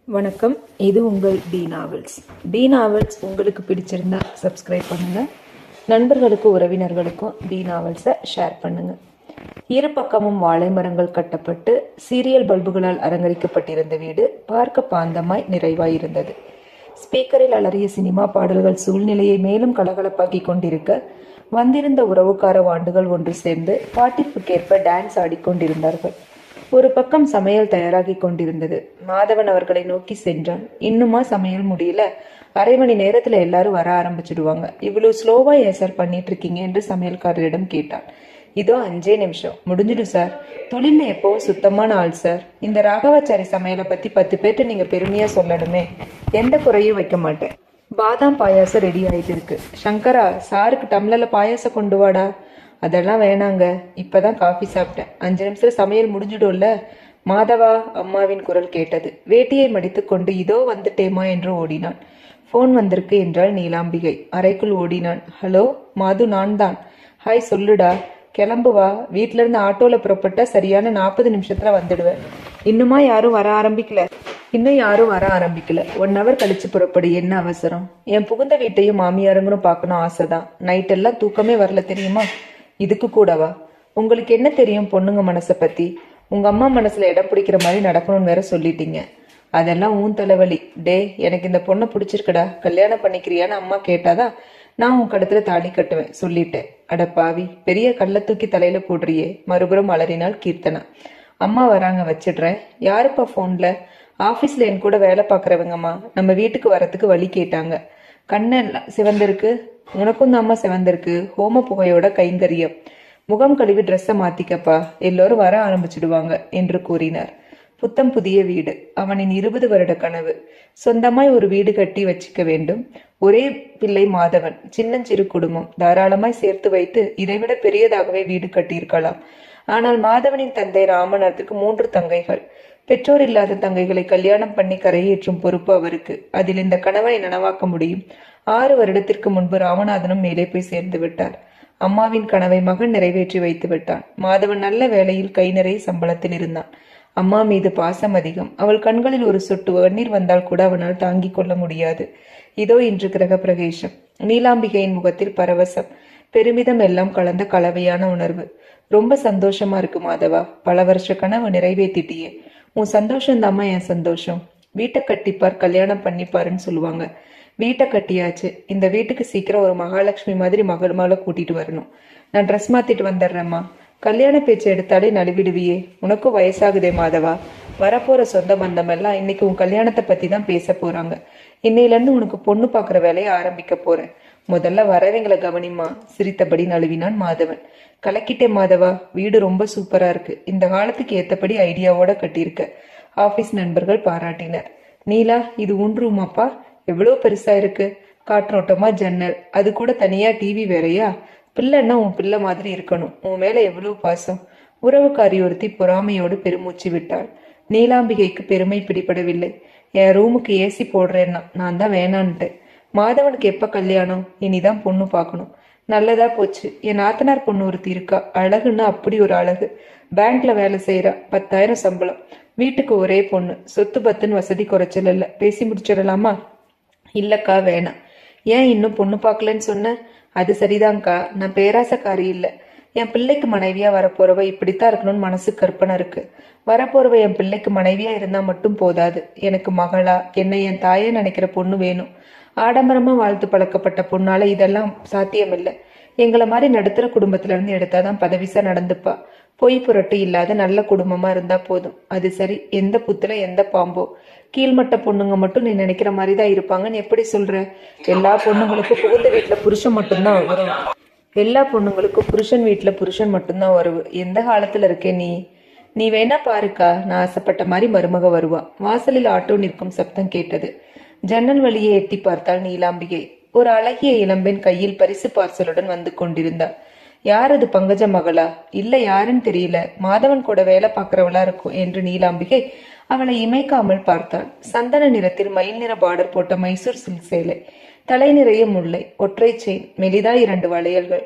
வணக்கம் இது உங்கள் டி நாவல்ஸ் டி நாவல்ஸ் உங்களுக்கு பிடிச்சிருந்தா சப்ஸ்கிரைப் பண்ணுங்க நண்பர்களுக்கும் உறவினர்களுக்கும் டி நாவல்ஸை ஷேர் பண்ணுங்க இரு பக்கமும் வாழை மரங்கள் கட்டப்பட்டு சீரியல் பல்புகளால் அலங்கரிக்கப்பட்டிருந்த வீடு பார்க்க பாந்தமாய் நிறைவாய் இருந்தது ஸ்பீக்கரில் அலறிய சினிமா பாடல்கள் சூழ்நிலையை மேலும் கலகலப்பாக்கி கொண்டிருக்க வந்திருந்த உறவுக்கார வாண்டுகள் ஒன்று சேர்ந்து பாட்டிற்குக்கேற்ப டான்ஸ் ஆடிக்கொண்டிருந்தார்கள் ஒரு பக்கம் சமையல் தயாராகி கொண்டிருந்தது மாதவன் அவர்களை நோக்கி சென்றான் இன்னுமா சமையல் முடியல அரை மணி நேரத்துல எல்லாரும் வர ஆரம்பிச்சிடுவாங்க இவ்வளவு ஸ்லோவா ஏன் சார் பண்ணிட்டு இருக்கீங்க என்று சமையல்காரரிடம் கேட்டான் இதோ அஞ்சே நிமிஷம் முடிஞ்சிடும் சார் தொழில்ல எப்பவும் சுத்தமான ஆள் சார் இந்த ராகவாச்சாரி சமையலை பத்தி பத்து பேர்ட்ட நீங்க பெருமையா சொல்லணுமே எந்த குறையும் வைக்க மாட்டேன் பாதாம் பாயாசம் ரெடி ஆயிட்டு இருக்கு சங்கரா சாருக்கு டம்ளர்ல பாயாசம் கொண்டு வாடா அதெல்லாம் வேணாங்க இப்பதான் காஃபி சாப்பிட்டேன் அஞ்சு நிமிஷத்துல சமையல் முடிஞ்சிடும்ல மாதவா அம்மாவின் குரல் கேட்டது வேட்டியை மடித்துக்கொண்டு இதோ வந்துட்டேமா என்று ஓடினான் ஃபோன் வந்திருக்கு என்றாள் நீலாம்பிகை அறைக்குள் ஓடினான் ஹலோ மாது நான் தான் ஹாய் சொல்லுடா கிளம்பு வா வீட்ல இருந்து ஆட்டோல புறப்பட்டா சரியான நாற்பது நிமிஷத்துல வந்துடுவேன் இன்னுமா யாரும் வர ஆரம்பிக்கல இன்னும் யாரும் வர ஆரம்பிக்கல ஒன் ஹவர் கழிச்சு புறப்படு என்ன அவசரம் என் புகுந்த வீட்டையும் மாமியாருங்களும் பார்க்கணும் ஆசைதான் நைட் எல்லாம் தூக்கமே வரல தெரியுமா இதுக்கு கூடவா உங்களுக்கு என்ன தெரியும் பொண்ணுங்க மனசை பத்தி உங்க அம்மா மனசுல இடம் பிடிக்கிற மாதிரி நடக்கணும்னு வேற சொல்லிட்டீங்க அதெல்லாம் உன் தலைவலி டே எனக்கு இந்த பொண்ணை பிடிச்சிருக்குடா கல்யாணம் பண்ணிக்கிறியான்னு அம்மா கேட்டாதான் நான் உன் கடத்துல தாலி கட்டுவேன் சொல்லிட்டேன் அட பாவி பெரிய கல்ல தூக்கி தலையில போடுறியே மறுபுறம் அலறினாள் கீர்த்தனா அம்மா வராங்க வச்சிடுறேன் யாருப்பா போன்ல ஆபீஸ்ல என் கூட வேலை பாக்குறவங்கம்மா நம்ம வீட்டுக்கு வரத்துக்கு வழி கேட்டாங்க கண்ணெல்லாம் சிவந்திருக்கு உனக்கும் தான் அம்மா சிவந்திருக்கு ஹோம புகையோட கைங்கரியம் முகம் கழுவி ட்ரெஸ்ஸை மாத்திக்கப்பா எல்லோரும் வர ஆரம்பிச்சிடுவாங்க என்று கூறினார் புத்தம் புதிய வீடு அவனின் இருபது வருட கனவு சொந்தமாய் ஒரு வீடு கட்டி வச்சுக்க வேண்டும் ஒரே பிள்ளை மாதவன் சின்னஞ்சிறு குடும்பம் தாராளமாய் சேர்த்து வைத்து இதைவிட பெரியதாகவே வீடு கட்டியிருக்கலாம் ஆனால் மாதவனின் தந்தை ராமநாத்துக்கு மூன்று தங்கைகள் பெற்றோர் இல்லாத தங்கைகளை கல்யாணம் பண்ணி கரையேற்றும் பொறுப்பு அவருக்கு அதில் இந்த கனவை நனவாக்க முடியும் ஆறு வருடத்திற்கு முன்பு ராமநாதனும் மேலே போய் சேர்ந்து விட்டார் அம்மாவின் கனவை மகன் நிறைவேற்றி வைத்து விட்டான் மாதவன் நல்ல வேலையில் கை நிறைய சம்பளத்தில் இருந்தான் அம்மா மீது பாசம் அதிகம் அவள் கண்களில் ஒரு சொட்டு கண்ணீர் வந்தால் கூட அவனால் தாங்கிக் கொள்ள முடியாது இதோ இன்று கிரக பிரவேசம் நீலாம்பிகையின் முகத்தில் பரவசம் பெருமிதம் எல்லாம் கலந்த கலவையான உணர்வு ரொம்ப சந்தோஷமா இருக்கு மாதவா பல வருஷ கனவு நிறைவேத்திட்டியே உன் சந்தோஷம் தாம்மா என் சந்தோஷம் வீட்டை கட்டிப்பார் கல்யாணம் பண்ணிப்பாருன்னு சொல்லுவாங்க வீட்டை கட்டியாச்சு இந்த வீட்டுக்கு சீக்கிரம் ஒரு மகாலட்சுமி மாதிரி மகள் மாலை கூட்டிட்டு வரணும் நான் ட்ரெஸ் மாத்திட்டு வந்துடுறேம்மா கல்யாண பேச்சு எடுத்தாலே நழுவிடுவியே உனக்கும் வயசாகுதே மாதவா வரப்போற சொந்த பந்தம் எல்லாம் இன்னைக்கு உன் கல்யாணத்தை பத்தி தான் பேச போறாங்க இன்னையில இருந்து உனக்கு பொண்ணு பாக்குற வேலையை ஆரம்பிக்க போறேன் முதல்ல வரவங்களை கவனிமா சிரித்தபடி நழுவினான் மாதவன் கலக்கிட்டே மாதவா வீடு ரொம்ப சூப்பரா இருக்கு இந்த காலத்துக்கு ஏத்தபடி ஐடியாவோட கட்டியிருக்க ஆபீஸ் நண்பர்கள் பாராட்டினர் நீலா இது உன் ரூமாப்பா எவ்வளவு பெருசா இருக்கு காற்றோட்டமா ஜன்னல் அது கூட தனியா டிவி வேறையா பிள்ளைன்னா உன் பிள்ளை மாதிரி இருக்கணும் உன் மேல எவ்வளவு பாசம் உறவுக்காரி ஒருத்தி பொறாமையோடு பெருமூச்சு விட்டாள் நீலாம்பிகைக்கு பெருமை பிடிபடவில்லை என் ரூமுக்கு ஏசி போடுறேன்னா நான் தான் வேணான்ட்டேன் மாதவனுக்கு எப்ப கல்யாணம் இனிதான் பொண்ணு பார்க்கணும் நல்லதா போச்சு என் நாத்தனார் பொண்ணு ஒருத்தி இருக்கா அழகுன்னா அப்படி ஒரு அழகு பேங்க்ல வேலை செய்யறா பத்தாயிரம் சம்பளம் வீட்டுக்கு ஒரே பொண்ணு சொத்து பத்துன்னு வசதி குறைச்சல் இல்ல பேசி முடிச்சிடலாமா இல்லக்கா வேணாம் ஏன் இன்னும் பொண்ணு பார்க்கலன்னு சொன்ன அது சரிதான்க்கா நான் பேராசக்காரி இல்ல என் பிள்ளைக்கு மனைவியா வரப்போறவ இப்படித்தான் இருக்கணும்னு மனசு கற்பனை இருக்கு வரப்போறவ என் பிள்ளைக்கு மனைவியா இருந்தா மட்டும் போதாது எனக்கு மகளா என்னை என் தாயே நினைக்கிற பொண்ணு வேணும் ஆடம்பரமா வாழ்த்து பழக்கப்பட்ட பொண்ணால இதெல்லாம் சாத்தியமில்லை எங்களை மாதிரி நடுத்தர குடும்பத்துல இருந்து எடுத்தாதான் பதவிசா நடந்துப்பா பொய் புரட்டு இல்லாத நல்ல குடும்பமா இருந்தா போதும் அது சரி எந்த புத்துல எந்த பாம்போ கீழ்மட்ட பொண்ணுங்க மட்டும் நீ நினைக்கிற மாதிரி தான் இருப்பாங்கன்னு எப்படி சொல்ற எல்லா பொண்ணுங்களுக்கும் புகுந்த வீட்டுல புருஷன் மட்டும்தான் உறவு எல்லா பொண்ணுங்களுக்கும் புருஷன் வீட்டுல புருஷன் மட்டும்தான் உறவு எந்த காலத்துல இருக்கே நீ நீ வேணா பாருக்கா நான் ஆசைப்பட்ட மாதிரி மருமக வருவா வாசலில் ஆட்டோ நிற்கும் சப்தம் கேட்டது ஜன்னல் வழியே எட்டி பார்த்தாள் நீலாம்பிகை ஒரு அழகிய இளம்பெண் கையில் பரிசு பார்சலுடன் வந்து கொண்டிருந்தாள் யார் அது பங்கஜ மகளா இல்ல யாருன்னு தெரியல மாதவன் கூட வேலை பார்க்கறவளா இருக்கும் என்று நீலாம்பிகை அவளை இமைக்காமல் பார்த்தாள் சந்தன நிறத்தில் மயில் நிற பார்டர் போட்ட மைசூர் சில்க் சேலை தலை நிறைய முல்லை ஒற்றை செயின் மெலிதா இரண்டு வளையல்கள்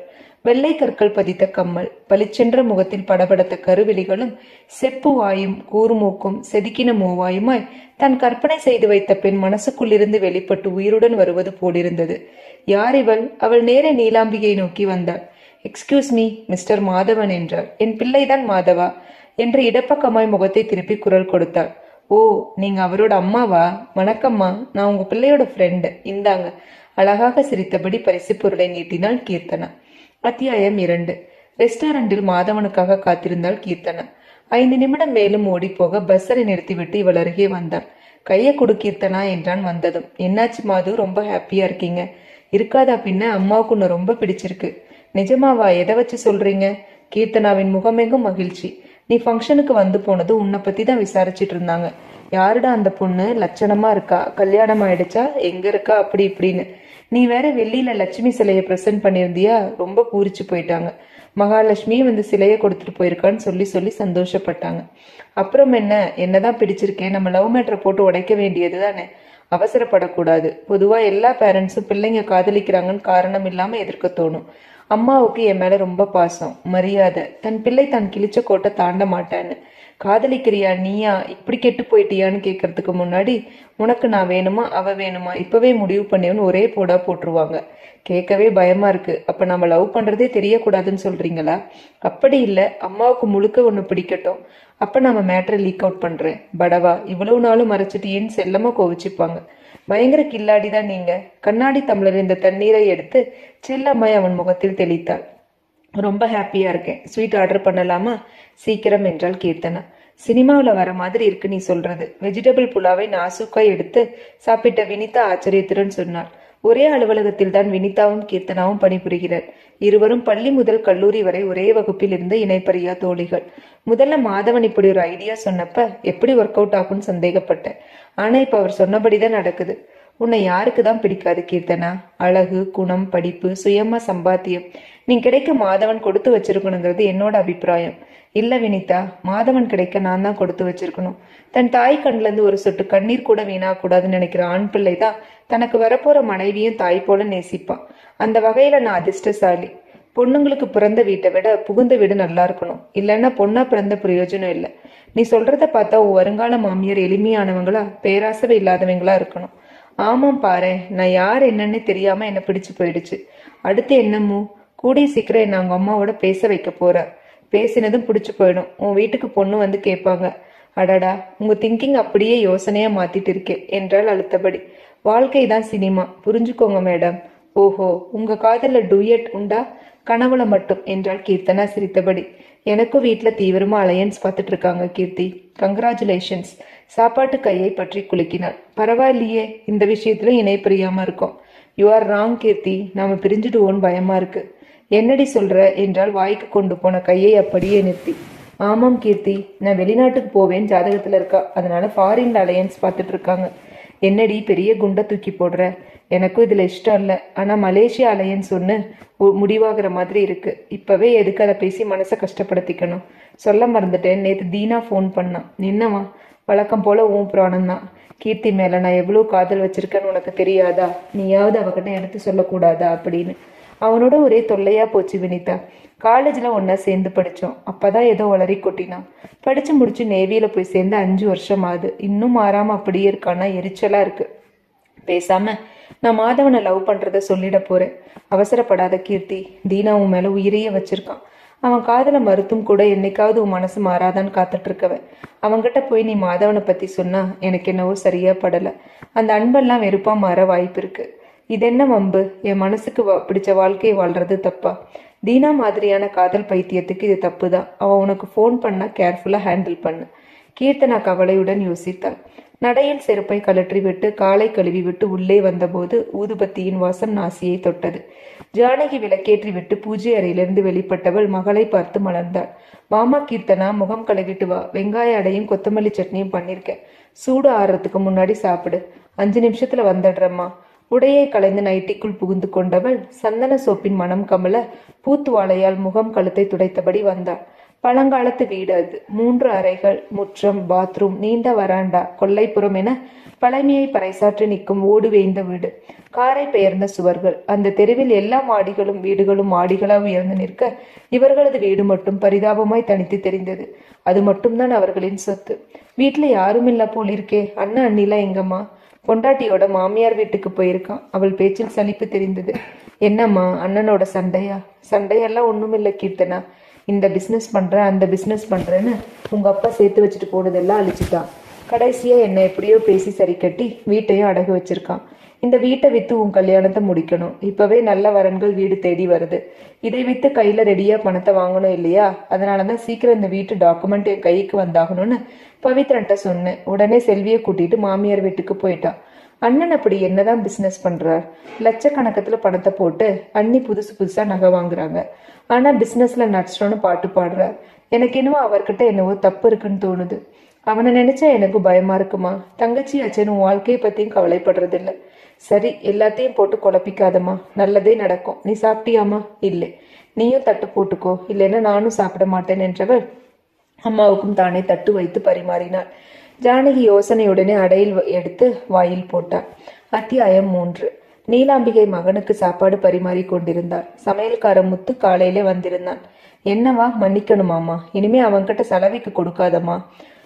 வெள்ளை கற்கள் பதித்த கம்மல் பளிச்சென்ற முகத்தில் படபடத்த கருவிழிகளும் செப்பு வாயும் கூர்மூக்கும் செதுக்கின மூவாயுமாய் தான் கற்பனை செய்து வைத்த பெண் மனசுக்குள்ளிருந்து வெளிப்பட்டு உயிருடன் வருவது போலிருந்தது யார் இவள் அவள் நேரே நீலாம்பிகையை நோக்கி வந்தாள் எக்ஸ்கியூஸ் மீ மிஸ்டர் மாதவன் என்றாள் என் பிள்ளைதான் மாதவா என்று இடப்பக்கமாய் முகத்தை திருப்பி குரல் கொடுத்தாள் ஓ நீங்க அவரோட அம்மாவா வணக்கம்மா நான் உங்க பிள்ளையோட ஃப்ரெண்டு இந்தாங்க அழகாக சிரித்தபடி பரிசு பொருளை நீட்டினாள் கீர்த்தனா அத்தியாயம் இரண்டு ரெஸ்டாரண்டில் மாதவனுக்காக காத்திருந்தாள் கீர்த்தனா ஐந்து நிமிடம் மேலும் ஓடிப்போக பஸ்ஸரை நிறுத்திவிட்டு இவள் அருகே வந்தாள் கையை கொடு கீர்த்தனா என்றான் வந்ததும் என்னாச்சு மாது ரொம்ப ஹாப்பியா இருக்கீங்க இருக்காதா பின்ன அம்மாவுக்கு உன்னை ரொம்ப பிடிச்சிருக்கு நிஜமாவா எதை வச்சு சொல்றீங்க கீர்த்தனாவின் முகமெங்கும் மகிழ்ச்சி நீ ஃபங்க்ஷனுக்கு வந்து போனது உன்னை பத்தி தான் விசாரிச்சிட்டு இருந்தாங்க யாருடா அந்த பொண்ணு லட்சணமா இருக்கா கல்யாணம் ஆயிடுச்சா எங்க இருக்கா அப்படி இப்படின்னு நீ வேற வெள்ளியில லட்சுமி சிலையை பிரசன்ட் பண்ணியிருந்தியா ரொம்ப பூரிச்சு போயிட்டாங்க மகாலட்சுமி வந்து சிலையை கொடுத்துட்டு போயிருக்கான்னு சொல்லி சொல்லி சந்தோஷப்பட்டாங்க அப்புறம் என்ன என்னதான் பிடிச்சிருக்கேன் நம்ம லவ் மேட்ரை போட்டு உடைக்க வேண்டியது தானே அவசரப்படக்கூடாது பொதுவா எல்லா பேரண்ட்ஸும் பிள்ளைங்க காதலிக்கிறாங்கன்னு காரணம் இல்லாம எதிர்க்க தோணும் அம்மாவுக்கு என் மேல ரொம்ப பாசம் மரியாதை தன் பிள்ளை தான் கிழிச்ச கோட்டை தாண்ட மாட்டான்னு காதலிக்கிறியா நீயா இப்படி கெட்டு போயிட்டியான்னு கேட்கறதுக்கு முன்னாடி உனக்கு நான் வேணுமா அவ வேணுமா இப்பவே முடிவு பண்ணியோன்னு ஒரே போடா போட்டுருவாங்க கேட்கவே பயமா இருக்கு அப்ப நம்ம லவ் பண்றதே தெரியக்கூடாதுன்னு சொல்றீங்களா அப்படி இல்ல அம்மாவுக்கு முழுக்க ஒண்ணு பிடிக்கட்டும் அப்ப நம்ம மேட்ரை லீக் அவுட் பண்றேன் படவா இவ்வளவு நாளும் மறைச்சிட்டியேன்னு செல்லமா கோவிச்சுப்பாங்க பயங்கர கில்லாடி தான் நீங்க கண்ணாடி தமிழர் இந்த தண்ணீரை எடுத்து செல்லம்மாய் அவன் முகத்தில் தெளித்தாள் ரொம்ப ஹாப்பியா இருக்கேன் ஸ்வீட் ஆர்டர் பண்ணலாமா சீக்கிரம் என்றாள் கீர்த்தனா சினிமாவில் வர மாதிரி இருக்கு நீ சொல்றது வெஜிடபிள் புலாவை நாசுக்காய் எடுத்து சாப்பிட்ட வினிதா ஆச்சரியத்துடன் சொன்னாள் ஒரே அலுவலகத்தில் தான் வினிதாவும் கீர்த்தனாவும் பணிபுரிகிறார் இருவரும் பள்ளி முதல் கல்லூரி வரை ஒரே வகுப்பில் இருந்த இணைப்பறியா தோழிகள் முதல்ல மாதவன் இப்படி ஒரு ஐடியா சொன்னப்ப எப்படி ஒர்க் அவுட் ஆகும்னு சந்தேகப்பட்டேன் ஆனா இப்ப அவர் சொன்னபடிதான் நடக்குது உன்னை யாருக்கு தான் பிடிக்காது கீர்த்தனா அழகு குணம் படிப்பு சுயமா சம்பாத்தியம் நீ கிடைக்க மாதவன் கொடுத்து வச்சிருக்கணுங்கிறது என்னோட அபிப்பிராயம் இல்ல வினிதா மாதவன் கிடைக்க நான் தான் கொடுத்து வச்சிருக்கணும் தன் தாய் கண்ல இருந்து ஒரு சொட்டு கண்ணீர் கூட வீணா கூடாதுன்னு நினைக்கிற ஆண் பிள்ளை தான் தனக்கு வரப்போற மனைவியும் தாய் போல நேசிப்பான் அந்த வகையில நான் அதிர்ஷ்டசாலி பொண்ணுங்களுக்கு பிறந்த வீட்டை விட புகுந்த வீடு நல்லா இருக்கணும் இல்லைன்னா பொண்ணா பிறந்த பிரயோஜனம் இல்லை நீ சொல்றத பார்த்தா உன் வருங்கால மாமியார் எளிமையானவங்களா பேராசவை இல்லாதவங்களா இருக்கணும் ஆமாம் பாரு நான் யார் என்னன்னு தெரியாம என்ன பிடிச்சு போயிடுச்சு அடுத்து என்னமோ கூடிய சீக்கிரம் என்ன அவங்க அம்மாவோட பேச வைக்க போற பேசினதும் பிடிச்சு போயிடும் உன் வீட்டுக்கு பொண்ணு வந்து கேட்பாங்க அடடா உங்க திங்கிங் அப்படியே யோசனையா மாத்திட்டு இருக்கே என்றால் அழுத்தபடி வாழ்க்கை தான் சினிமா புரிஞ்சுக்கோங்க மேடம் ஓஹோ உங்க காதல்ல டூயட் உண்டா கனவுல மட்டும் என்றாள் கீர்த்தனா சிரித்தபடி எனக்கும் வீட்ல தீவிரமா அலையன்ஸ் பார்த்துட்டு இருக்காங்க கீர்த்தி கங்க்ராச்சுலேஷன்ஸ் சாப்பாட்டு கையை பற்றி குலுக்கினாள் பரவாயில்லையே இந்த விஷயத்துல இணை பிரியாம இருக்கோம் யூ ஆர் ராங் கீர்த்தி நாம பிரிஞ்சுடுவோன்னு பயமா இருக்கு என்னடி சொல்ற என்றால் வாய்க்கு கொண்டு போன கையை அப்படியே நிறுத்தி ஆமாம் கீர்த்தி நான் வெளிநாட்டுக்கு போவேன் ஜாதகத்துல இருக்கா அதனால ஃபாரின்ல அலையன்ஸ் பார்த்துட்டு இருக்காங்க என்னடி பெரிய குண்டை தூக்கி போடுற எனக்கும் இதுல இஷ்டம் இல்லை ஆனா மலேசியா அலையன்ஸ் ஒன்று முடிவாகிற மாதிரி இருக்கு இப்பவே எதுக்கு அதை பேசி மனசை கஷ்டப்படுத்திக்கணும் சொல்ல மறந்துட்டேன் நேத்து தீனா ஃபோன் பண்ணான் என்னவா வழக்கம் போல உன் புராணம் தான் கீர்த்தி மேல நான் எவ்வளவு காதல் வச்சிருக்கேன்னு உனக்கு தெரியாதா நீயாவது அவகிட்ட எடுத்து சொல்லக்கூடாதா அப்படின்னு அவனோட ஒரே தொல்லையா போச்சு வினிதா காலேஜ்ல ஒன்னா சேர்ந்து படிச்சோம் அப்பதான் ஏதோ வளரி கொட்டினான் படிச்சு முடிச்சு நேவியில போய் சேர்ந்து அஞ்சு வருஷம் ஆகுது இன்னும் மாறாம அப்படியே இருக்கானா எரிச்சலா இருக்கு பேசாம நான் மாதவனை லவ் பண்றத சொல்லிட போறேன் அவசரப்படாத கீர்த்தி தீனா உன் மேல உயிரையே வச்சிருக்கான் அவன் காதல மறுத்தும் கூட என்னைக்காவது உன் மனசு மாறாதான்னு காத்துட்டு இருக்கவ அவன்கிட்ட போய் நீ மாதவனை பத்தி சொன்னா எனக்கு என்னவோ சரியா படல அந்த அன்பெல்லாம் வெறுப்பா மாற வாய்ப்பு இருக்கு இது என்ன வம்பு என் மனசுக்கு வ- பிடிச்ச வாழ்க்கையை வாழ்றது தப்பா தீனா மாதிரியான காதல் பைத்தியத்துக்கு இது தப்பு தான் அவன் உனக்கு ஃபோன் பண்ணா கேர்ஃபுல்லா ஹேண்டில் பண்ணு கீர்த்தனா கவலையுடன் யோசித்தாள் நடையில் செருப்பை கழற்றி விட்டு காலை கழுவி விட்டு உள்ளே வந்தபோது ஊதுபத்தியின் வாசம் நாசியை தொட்டது ஜானகி விளக்கேற்றி விட்டு பூஜை அறையிலிருந்து வெளிப்பட்டவள் மகளை பார்த்து மலர்ந்தாள் மாமா கீர்த்தனா முகம் கழுவிட்டு வா வெங்காய அடையும் கொத்தமல்லி சட்னியும் பண்ணிருக்கேன் சூடு ஆறுறதுக்கு முன்னாடி சாப்பிடு அஞ்சு நிமிஷத்துல வந்துடுறம்மா உடையை களைந்து நைட்டிக்குள் புகுந்து கொண்டவள் சந்தன சோப்பின் மனம் கமல பூத்துவாளையால் முகம் கழுத்தை துடைத்தபடி வந்தாள் பழங்காலத்து வீடு அது மூன்று அறைகள் முற்றம் பாத்ரூம் நீண்ட வராண்டா கொல்லைப்புறம் என பழமையை பறைசாற்றி நிற்கும் ஓடு வேய்ந்த வீடு காரை பெயர்ந்த சுவர்கள் அந்த தெருவில் எல்லா மாடிகளும் வீடுகளும் மாடிகளா உயர்ந்து நிற்க இவர்களது வீடு மட்டும் பரிதாபமாய் தனித்து தெரிந்தது அது மட்டும்தான் அவர்களின் சொத்து வீட்டுல யாரும் இல்ல போல் இருக்கே அண்ணன் அண்ணிலாம் எங்கம்மா பொண்டாட்டியோட மாமியார் வீட்டுக்கு போயிருக்கான் அவள் பேச்சில் சலிப்பு தெரிந்தது என்னம்மா அண்ணனோட சண்டையா சண்டையெல்லாம் ஒண்ணுமில்ல கீர்த்தனா இந்த பிசினஸ் பண்றேன் அந்த பிசினஸ் பண்றேன்னு உங்க அப்பா சேர்த்து வச்சுட்டு போனதெல்லாம் அழிச்சிட்டான் கடைசியா என்ன எப்படியோ பேசி சரி கட்டி வீட்டையும் அடகு வச்சிருக்கான் இந்த வீட்டை வித்து உன் கல்யாணத்தை முடிக்கணும் இப்பவே நல்ல வரன்கள் வீடு தேடி வருது இதை வித்து கையில ரெடியா பணத்தை வாங்கணும் இல்லையா அதனாலதான் சீக்கிரம் இந்த வீட்டு டாக்குமெண்ட் என் கைக்கு வந்தாகணும்னு பவித்ரன்ட்ட சொன்னேன் உடனே செல்வியை கூட்டிட்டு மாமியார் வீட்டுக்கு போயிட்டான் அண்ணன் அப்படி என்னதான் பிசினஸ் பண்றார் லட்சக்கணக்கத்துல பணத்தை போட்டு அண்ணி புதுசு புதுசா நகை வாங்குறாங்க ஆனா பிசினஸ்ல நடிச்சிட்டோன்னு பாட்டு பாடுறார் எனக்கு என்னவோ அவர்கிட்ட என்னவோ தப்பு இருக்குன்னு தோணுது அவனை நினைச்சா எனக்கு பயமா இருக்குமா தங்கச்சி அச்சன் உன் வாழ்க்கையை பத்தியும் கவலைப்படுறது இல்ல சரி எல்லாத்தையும் போட்டு குழப்பிக்காதம்மா நல்லதே நடக்கும் நீ சாப்பிட்டியாமா இல்லை நீயும் தட்டு போட்டுக்கோ இல்லைன்னா நானும் சாப்பிட மாட்டேன் என்றவள் அம்மாவுக்கும் தானே தட்டு வைத்து பரிமாறினாள் ஜானகி யோசனையுடனே அடையில் வ- எடுத்து வாயில் போட்டாள் அத்தியாயம் மூன்று நீலாம்பிகை மகனுக்கு சாப்பாடு பரிமாறி கொண்டிருந்தாள் சமையல்கார முத்து காலையிலே வந்திருந்தான் என்னவா மன்னிக்கணுமாமா இனிமே அவன்கிட்ட செலவைக்கு கொடுக்காதம்மா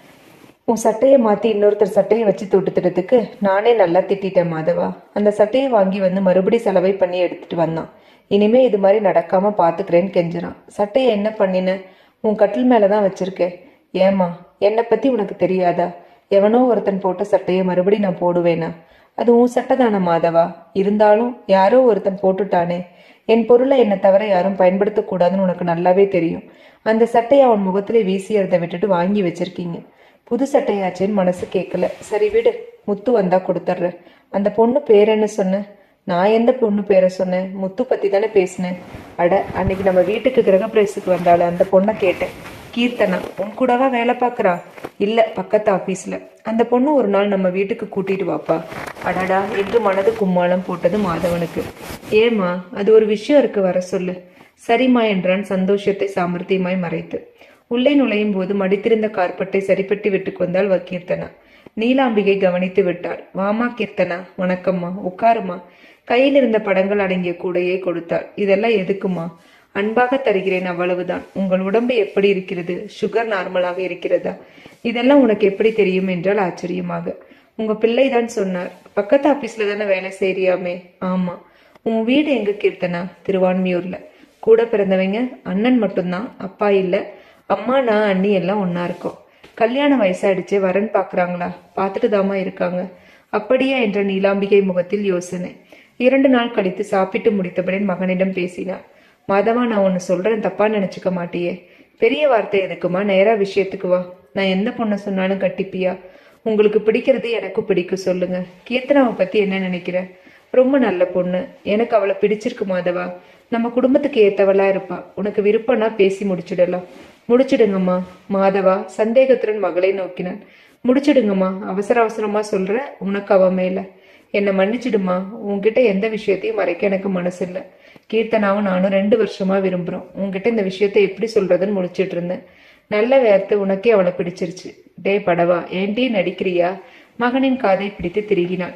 உன் சட்டையை மாத்தி இன்னொருத்தர் சட்டையை வச்சு தொட்டுத்துறதுக்கு நானே நல்லா திட்டிட்டேன் மாதவா அந்த சட்டையை வாங்கி வந்து மறுபடி செலவை பண்ணி எடுத்துட்டு வந்தான் இனிமே இது மாதிரி நடக்காம பாத்துக்கிறேன்னு கெஞ்சுறான் சட்டையை என்ன பண்ணின உன் கட்டில் மேலதான் வச்சிருக்கேன் ஏமா என்னை பத்தி உனக்கு தெரியாதா எவனோ ஒருத்தன் போட்ட சட்டையை மறுபடி நான் போடுவேனா அது உன் சட்டை தானே மாதவா இருந்தாலும் யாரோ ஒருத்தன் போட்டுட்டானே என் பொருளை என்னை தவிர யாரும் பயன்படுத்தக்கூடாதுன்னு உனக்கு நல்லாவே தெரியும் அந்த சட்டையை அவன் முகத்திலே வீசியறதை விட்டுட்டு வாங்கி வச்சிருக்கீங்க புது சட்டையாச்சேன்னு மனசு கேட்கல சரி விடு முத்து வந்தா கொடுத்துட்றேன் அந்த பொண்ணு பேர் என்ன சொன்ன நான் எந்த பொண்ணு பேரை சொன்னேன் முத்து பத்தி தானே பேசினேன் அட அன்னைக்கு நம்ம வீட்டுக்கு கிரகப்பிரவேசத்துக்கு வந்தாள் அந்த பொண்ணை கேட்டேன் கீர்த்தனா உன் கூடவா வேலை பார்க்கறா இல்ல பக்கத்து ஆபீஸ்ல அந்த பொண்ணு ஒரு நாள் நம்ம வீட்டுக்கு கூட்டிட்டு வாப்பா அடடா என்று மனது கும்மாளம் போட்டது மாதவனுக்கு ஏமா அது ஒரு விஷயம் இருக்கு வர சொல்லு சரிம்மா என்றான் சந்தோஷத்தை சாமர்த்தியமாய் மறைத்து உள்ளே நுழையும் போது மடித்திருந்த கார்பட்டை சரிப்பட்டு விட்டுக் வந்தாள் கீர்த்தனா நீலாம்பிகை கவனித்து விட்டாள் வாமா கீர்த்தனா வணக்கம்மா உட்காருமா கையில் இருந்த படங்கள் அடங்கிய கூடையை கொடுத்தாள் இதெல்லாம் எதுக்குமா அன்பாக தருகிறேன் அவ்வளவுதான் உங்கள் உடம்பு எப்படி இருக்கிறது சுகர் நார்மலாக இருக்கிறதா இதெல்லாம் உனக்கு எப்படி தெரியும் என்றால் ஆச்சரியமாக உங்க பிள்ளை தான் சொன்னார் பக்கத்து ஆபீஸ்ல தானே வேலை செய்றியாமே ஆமா உன் வீடு எங்க கீர்த்தனா திருவான்மியூர்ல கூட பிறந்தவங்க அண்ணன் மட்டும்தான் அப்பா இல்ல அம்மா நான் அண்ணி எல்லாம் ஒண்ணா இருக்கோம் கல்யாண வயசாயிடுச்சு வரன் பாக்குறாங்களா பார்த்துட்டு தாமா இருக்காங்க அப்படியா என்ற நீலாம்பிகை முகத்தில் யோசனை இரண்டு நாள் கழித்து சாப்பிட்டு முடித்தபடி மகனிடம் பேசினார் மாதவா நான் ஒன்னு சொல்றேன் தப்பா நினைச்சுக்க மாட்டியே பெரிய வார்த்தை எதுக்குமா நேரா விஷயத்துக்கு வா நான் எந்த பொண்ணை சொன்னாலும் கட்டிப்பியா உங்களுக்கு பிடிக்கிறது எனக்கும் பிடிக்கும் சொல்லுங்க கீர்த்தனாவை பத்தி என்ன நினைக்கிற ரொம்ப நல்ல பொண்ணு எனக்கு அவளை பிடிச்சிருக்கு மாதவா நம்ம குடும்பத்துக்கு ஏத்தவளா இருப்பா உனக்கு விருப்பம்னா பேசி முடிச்சிடலாம் முடிச்சிடுங்கம்மா மாதவா சந்தேகத்துடன் மகளை நோக்கினான் முடிச்சிடுங்கம்மா அவசர அவசரமா சொல்ற உனக்கு அவ மேல என்னை மன்னிச்சிடுமா உன்கிட்ட எந்த விஷயத்தையும் மறைக்க எனக்கு மனசு இல்ல கீர்த்தனாவும் நானும் ரெண்டு வருஷமா விரும்புறோம் உன்கிட்ட இந்த விஷயத்தை எப்படி சொல்றதுன்னு முடிச்சிட்டு இருந்தேன் நல்ல வேர்த்து உனக்கே அவளை பிடிச்சிருச்சு டே படவா ஏன்டி நடிக்கிறியா மகனின் காதை பிடித்து திருகினான்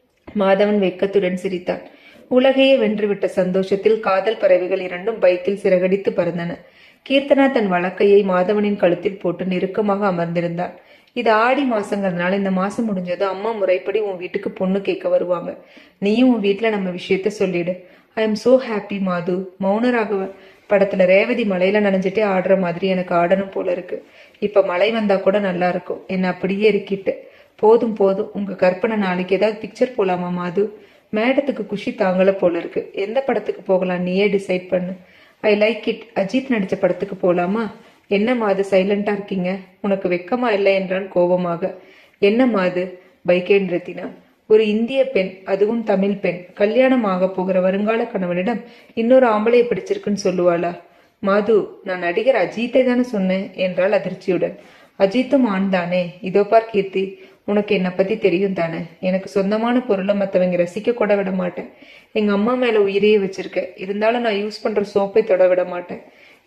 மாதவன் வெட்கத்துடன் சிரித்தான் உலகையே வென்றுவிட்ட சந்தோஷத்தில் காதல் பறவைகள் இரண்டும் பைக்கில் சிறகடித்து பறந்தன கீர்த்தனா தன் வழக்கையை மாதவனின் கழுத்தில் போட்டு நெருக்கமாக அமர்ந்திருந்தாள் இது ஆடி மாசங்கிறதுனால இந்த மாசம் முடிஞ்சது அம்மா முறைப்படி உன் வீட்டுக்கு பொண்ணு கேட்க வருவாங்க நீயும் உன் வீட்டுல நம்ம விஷயத்த சொல்லிடு ஐ எம் சோ ஹாப்பி மாது மௌனராகவ படத்துல ரேவதி மலையில நனைஞ்சிட்டே ஆடுற மாதிரி எனக்கு ஆடணும் போல இருக்கு இப்ப மழை வந்தா கூட நல்லா இருக்கும் என்ன அப்படியே இருக்கிட்டு போதும் போதும் உங்க கற்பனை நாளைக்கு ஏதாவது பிக்சர் போலாமா மாது மேடத்துக்கு குஷி தாங்கல போல இருக்கு எந்த படத்துக்கு போகலாம் நீயே டிசைட் பண்ணு ஐ லைக் இட் அஜித் நடிச்ச படத்துக்கு போலாமா என்னம்மா அது சைலண்டா இருக்கீங்க உனக்கு வெக்கமா இல்லை என்றான் கோபமாக என்னம்மா அது பைக்கை நிறுத்தினான் ஒரு இந்திய பெண் அதுவும் தமிழ் பெண் கல்யாணம் ஆக போகிற வருங்கால கணவனிடம் இன்னொரு ஆம்பளைய பிடிச்சிருக்குன்னு சொல்லுவாளா மாது நான் நடிகர் அஜித்தை தானே சொன்னேன் என்றாள் அதிர்ச்சியுடன் அஜித்தும் ஆண் தானே இதோ பார் கீர்த்தி உனக்கு என்னை பத்தி தெரியும் தானே எனக்கு சொந்தமான பொருளை மத்தவங்க ரசிக்க கூட விட மாட்டேன் எங்க அம்மா மேல உயிரையே வச்சிருக்கேன் இருந்தாலும் நான் யூஸ் பண்ற சோப்பை தொட விட மாட்டேன்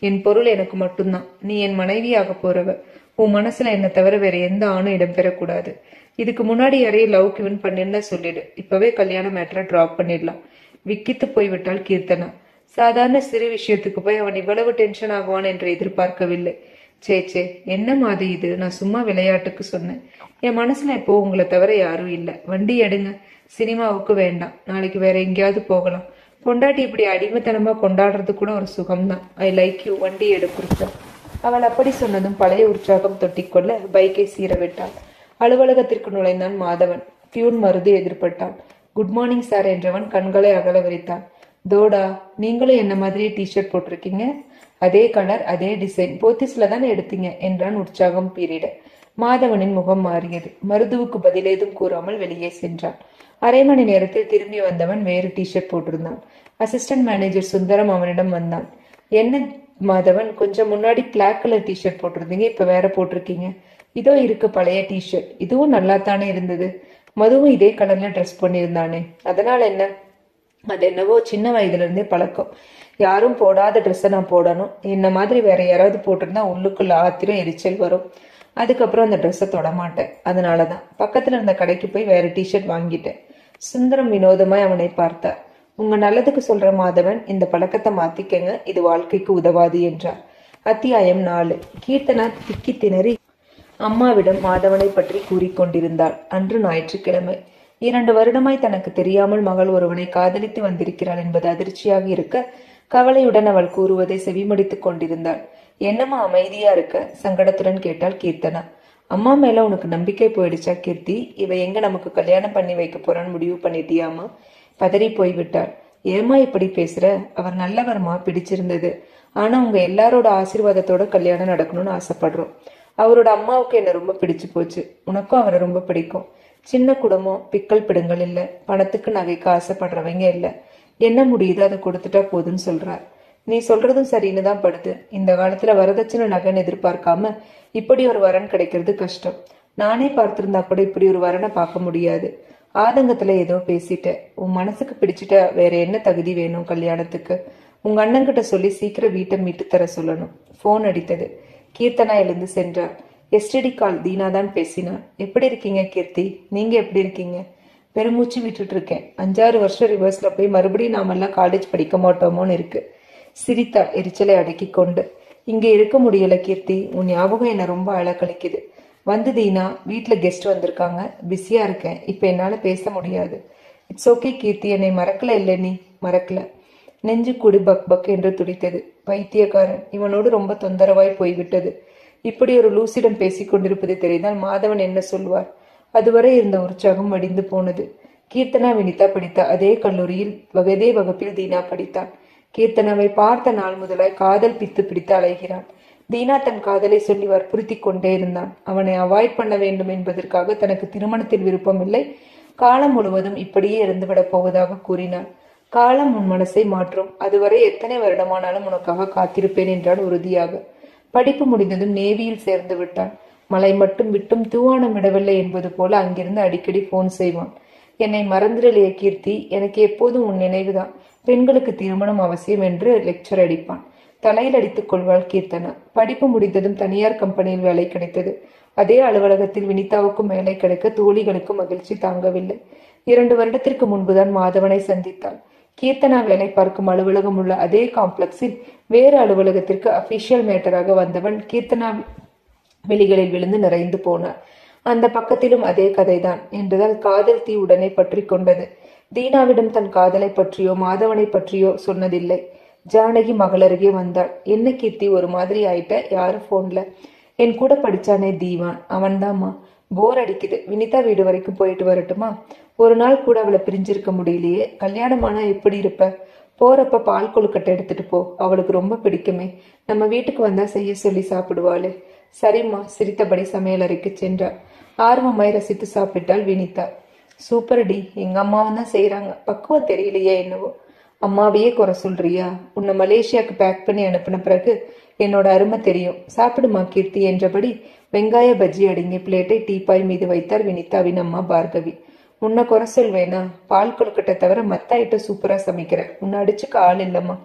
என் பொருள் எனக்கு மட்டும்தான் நீ என் மனைவியாக போறவ உன் மனசுல என்ன தவிர வேற எந்த ஆணும் இடம்பெறக்கூடாது இதுக்கு முன்னாடி யாரையும் லவ் கிவன் பண்ணிருந்தா சொல்லிடு இப்பவே கல்யாண மேட்டரை டிராப் பண்ணிடலாம் விக்கித்து போய்விட்டாள் கீர்த்தனா சாதாரண சிறு விஷயத்துக்கு போய் அவன் இவ்வளவு டென்ஷன் ஆகுவான் என்று எதிர்பார்க்கவில்லை சே சே என்ன மாதிரி இது நான் சும்மா விளையாட்டுக்கு சொன்னேன் என் மனசுல இப்போ உங்களை தவிர யாரும் இல்லை வண்டி எடுங்க சினிமாவுக்கு வேண்டாம் நாளைக்கு வேற எங்கேயாவது போகலாம் பொண்டாட்டி இப்படி அடிமைத்தனமா கொண்டாடுறது கூட ஒரு சுகம்தான் ஐ லைக் யூ வண்டி எடு புருஷா அவள் அப்படி சொன்னதும் பழைய உற்சாகம் தொட்டிக்கொள்ள பைக்கை சீர விட்டாள் அலுவலகத்திற்கு நுழைந்தான் மாதவன் பியூன் மருது எதிர்பட்டான் குட் மார்னிங் சார் என்றவன் கண்களை அகல விரித்தான் தோடா நீங்களும் என்ன மாதிரியே டிஷர்ட் போட்டிருக்கீங்க அதே கலர் அதே டிசைன் போத்திஸ்ல தானே எடுத்தீங்க என்றான் உற்சாகம் பீரிட மாதவனின் முகம் மாறியது மருதுவுக்கு பதில் ஏதும் கூறாமல் வெளியே சென்றான் அரை மணி நேரத்தில் திரும்பி வந்தவன் வேறு டிஷர்ட் போட்டிருந்தான் அசிஸ்டன்ட் மேனேஜர் சுந்தரம் அவனிடம் வந்தான் என்ன மாதவன் கொஞ்சம் முன்னாடி பிளாக் கலர் டிஷர்ட் போட்டிருந்தீங்க இப்ப வேற போட்டிருக்கீங்க இதோ இருக்கு பழைய டிஷர்ட் இதுவும் நல்லா தானே இருந்தது மதுவும் இதே கலர்ல ட்ரெஸ் பண்ணியிருந்தானே அதனால என்ன அது என்னவோ சின்ன வயதுல இருந்தே பழக்கம் யாரும் போடாத ட்ரெஸ்ஸை நான் போடணும் என்ன மாதிரி வேற யாராவது போட்டிருந்தா உள்ளுக்குள்ள ஆத்திரம் எரிச்சல் வரும் அதுக்கப்புறம் அந்த ட்ரெஸ்ஸை தொடமாட்டேன் அதனாலதான் பக்கத்துல இருந்த கடைக்கு போய் வேற டிஷர்ட் வாங்கிட்டேன் சுந்தரம் வினோதமாய் அவனை பார்த்தார் உங்க நல்லதுக்கு சொல்ற மாதவன் இந்த பழக்கத்தை மாத்திக்கங்க இது வாழ்க்கைக்கு உதவாது என்றார் அத்தியாயம் நாலு கீர்த்தனா திக்கி திணறி அம்மாவிடம் மாதவனை பற்றி கூறிக்கொண்டிருந்தாள் அன்று ஞாயிற்றுக்கிழமை இரண்டு வருடமாய் தனக்கு தெரியாமல் மகள் ஒருவனை காதலித்து வந்திருக்கிறாள் என்பது அதிர்ச்சியாக இருக்க கவலையுடன் அவள் கூறுவதை செவிமடித்துக் கொண்டிருந்தாள் என்னம்மா அமைதியா இருக்க சங்கடத்துடன் கேட்டாள் கீர்த்தனா அம்மா மேல உனக்கு நம்பிக்கை போயிடுச்சா கீர்த்தி இவ எங்க நமக்கு கல்யாணம் பண்ணி வைக்க போறான்னு முடிவு பண்ணிட்டியாமா பதறி போய்விட்டாள் ஏமா இப்படி பேசுற அவர் நல்லவர்மா பிடிச்சிருந்தது ஆனா உங்க எல்லாரோட ஆசீர்வாதத்தோட கல்யாணம் நடக்கணும்னு ஆசைப்படுறோம் அவரோட அம்மாவுக்கு என்ன ரொம்ப பிடிச்சு போச்சு உனக்கும் அவரை ரொம்ப பிடிக்கும் சின்ன குடும்பம் பிக்கல் பிடுங்கள் இல்ல பணத்துக்கு நகைக்கு ஆசைப்படுறவங்க இல்ல என்ன முடியுதோ அதை கொடுத்துட்டா போதுன்னு சொல்றார் நீ சொல்றதும் சரின்னு தான் படுது இந்த காலத்துல வரதட்சணை நகைன்னு எதிர்பார்க்காம இப்படி ஒரு வரன் கிடைக்கிறது கஷ்டம் நானே பார்த்திருந்தா கூட இப்படி ஒரு வரனை பார்க்க முடியாது ஆதங்கத்துல ஏதோ பேசிட்டேன் உன் மனசுக்கு பிடிச்சிட்ட வேற என்ன தகுதி வேணும் கல்யாணத்துக்கு உங்க அண்ணன்கிட்ட சொல்லி சீக்கிரம் வீட்டை மீட்டு தர சொல்லணும் போன் அடித்தது கீர்த்தனா எழுந்து சென்றார் எஸ்டிடி கால் தீனா தான் பேசினார் எப்படி இருக்கீங்க கீர்த்தி நீங்க எப்படி இருக்கீங்க பெருமூச்சு விட்டுட்டு இருக்கேன் அஞ்சாறு வருஷம் ரிவர்ஸ்ல போய் மறுபடியும் நாமெல்லாம் காலேஜ் படிக்க மாட்டோமோன்னு இருக்கு சிரித்தாள் எரிச்சலை அடக்கி கொண்டு இங்க இருக்க முடியல கீர்த்தி உன் ஞாபகம் என்ன ரொம்ப அழக்களிக்குது வந்து தீனா வீட்ல கெஸ்ட் வந்திருக்காங்க பிஸியா இருக்கேன் இப்ப என்னால பேச முடியாது இட்ஸ் ஓகே கீர்த்தி என்னை மறக்கல இல்லை நீ மறக்கல நெஞ்சு குடி பக் பக் என்று துடித்தது பைத்தியக்காரன் இவனோடு ரொம்ப தொந்தரவாய் போய்விட்டது இப்படி ஒரு லூசிடம் பேசிக் கொண்டிருப்பது தெரிந்தால் மாதவன் என்ன சொல்வார் அதுவரை இருந்த உற்சாகம் வடிந்து போனது கீர்த்தனா வினிதா படித்த அதே கல்லூரியில் அதே வகுப்பில் தீனா படித்தான் கீர்த்தனாவை பார்த்த நாள் முதலாய் காதல் பித்து பிடித்து அலைகிறான் தீனா தன் காதலை சொல்லி வற்புறுத்தி கொண்டே இருந்தான் அவனை அவாய்ட் பண்ண வேண்டும் என்பதற்காக தனக்கு திருமணத்தில் விருப்பமில்லை காலம் முழுவதும் இப்படியே இருந்துவிடப் போவதாக கூறினான் காலம் உன் மனசை மாற்றும் அதுவரை எத்தனை வருடமானாலும் உனக்காக காத்திருப்பேன் என்றான் உறுதியாக படிப்பு முடிந்ததும் நேவியில் சேர்ந்து விட்டான் மலை மட்டும் விட்டும் தூவானம் விடவில்லை என்பது போல அங்கிருந்து அடிக்கடி போன் செய்வான் என்னை மறந்துடலையே கீர்த்தி எனக்கு எப்போதும் உன் நினைவுதான் பெண்களுக்கு திருமணம் அவசியம் என்று லெக்சர் அடிப்பான் தலையில் அடித்துக் கொள்வாள் கீர்த்தனா படிப்பு முடிந்ததும் தனியார் கம்பெனியில் வேலை கிடைத்தது அதே அலுவலகத்தில் வினிதாவுக்கும் வேலை கிடைக்க தோழிகளுக்கும் மகிழ்ச்சி தாங்கவில்லை இரண்டு வருடத்திற்கு முன்புதான் மாதவனை சந்தித்தாள் கீர்த்தனா வேலை பார்க்கும் அலுவலகம் உள்ள அதே காம்ப்ளெக்ஸில் வேறு அலுவலகத்திற்கு அபிஷியல் மேட்டராக வந்தவன் கீர்த்தனா வெளிகளில் விழுந்து நிறைந்து போனார் அந்த பக்கத்திலும் அதே கதைதான் என்றதால் காதல் தீ உடனே பற்றி கொண்டது தீனாவிடம் தன் காதலை பற்றியோ மாதவனை பற்றியோ சொன்னதில்லை ஜானகி மகளருகே வந்தாள் என்ன கீர்த்தி ஒரு மாதிரி ஆயிட்ட யாரு போன்ல என் கூட படிச்சானே தீவான் அவன்தாம்மா போர் அடிக்குது வினிதா வீடு வரைக்கும் போயிட்டு வரட்டுமா ஒரு நாள் கூட அவளை பிரிஞ்சிருக்க முடியலையே கல்யாணமானா எப்படி இருப்ப போறப்ப பால் கொழுக்கட்டை எடுத்துட்டு போ அவளுக்கு ரொம்ப பிடிக்குமே நம்ம வீட்டுக்கு வந்தா செய்ய சொல்லி சாப்பிடுவாளே சரிம்மா சிரித்தபடி சமையலறைக்கு சென்றார் ஆர்வமாய் ரசித்து சாப்பிட்டாள் வினிதா சூப்பர் டி எங்க அம்மாவும் தான் செய்யறாங்க பக்குவம் தெரியலையே என்னவோ அம்மாவையே குறை சொல்றியா உன்னை மலேசியாவுக்கு பேக் பண்ணி அனுப்பின பிறகு என்னோட அருமை தெரியும் சாப்பிடுமா கீர்த்தி என்றபடி வெங்காய பஜ்ஜி அடங்கிய பிளேட்டை டீப்பாய் மீது வைத்தார் வினிதாவின் அம்மா பார்கவி உன்னை குறை சொல்வேனா பால் கொழுக்கட்டை தவிர மத்த ஐட்டம் சூப்பரா சமைக்கிற உன்னை அடிச்சுக்க ஆள் இல்லம்மா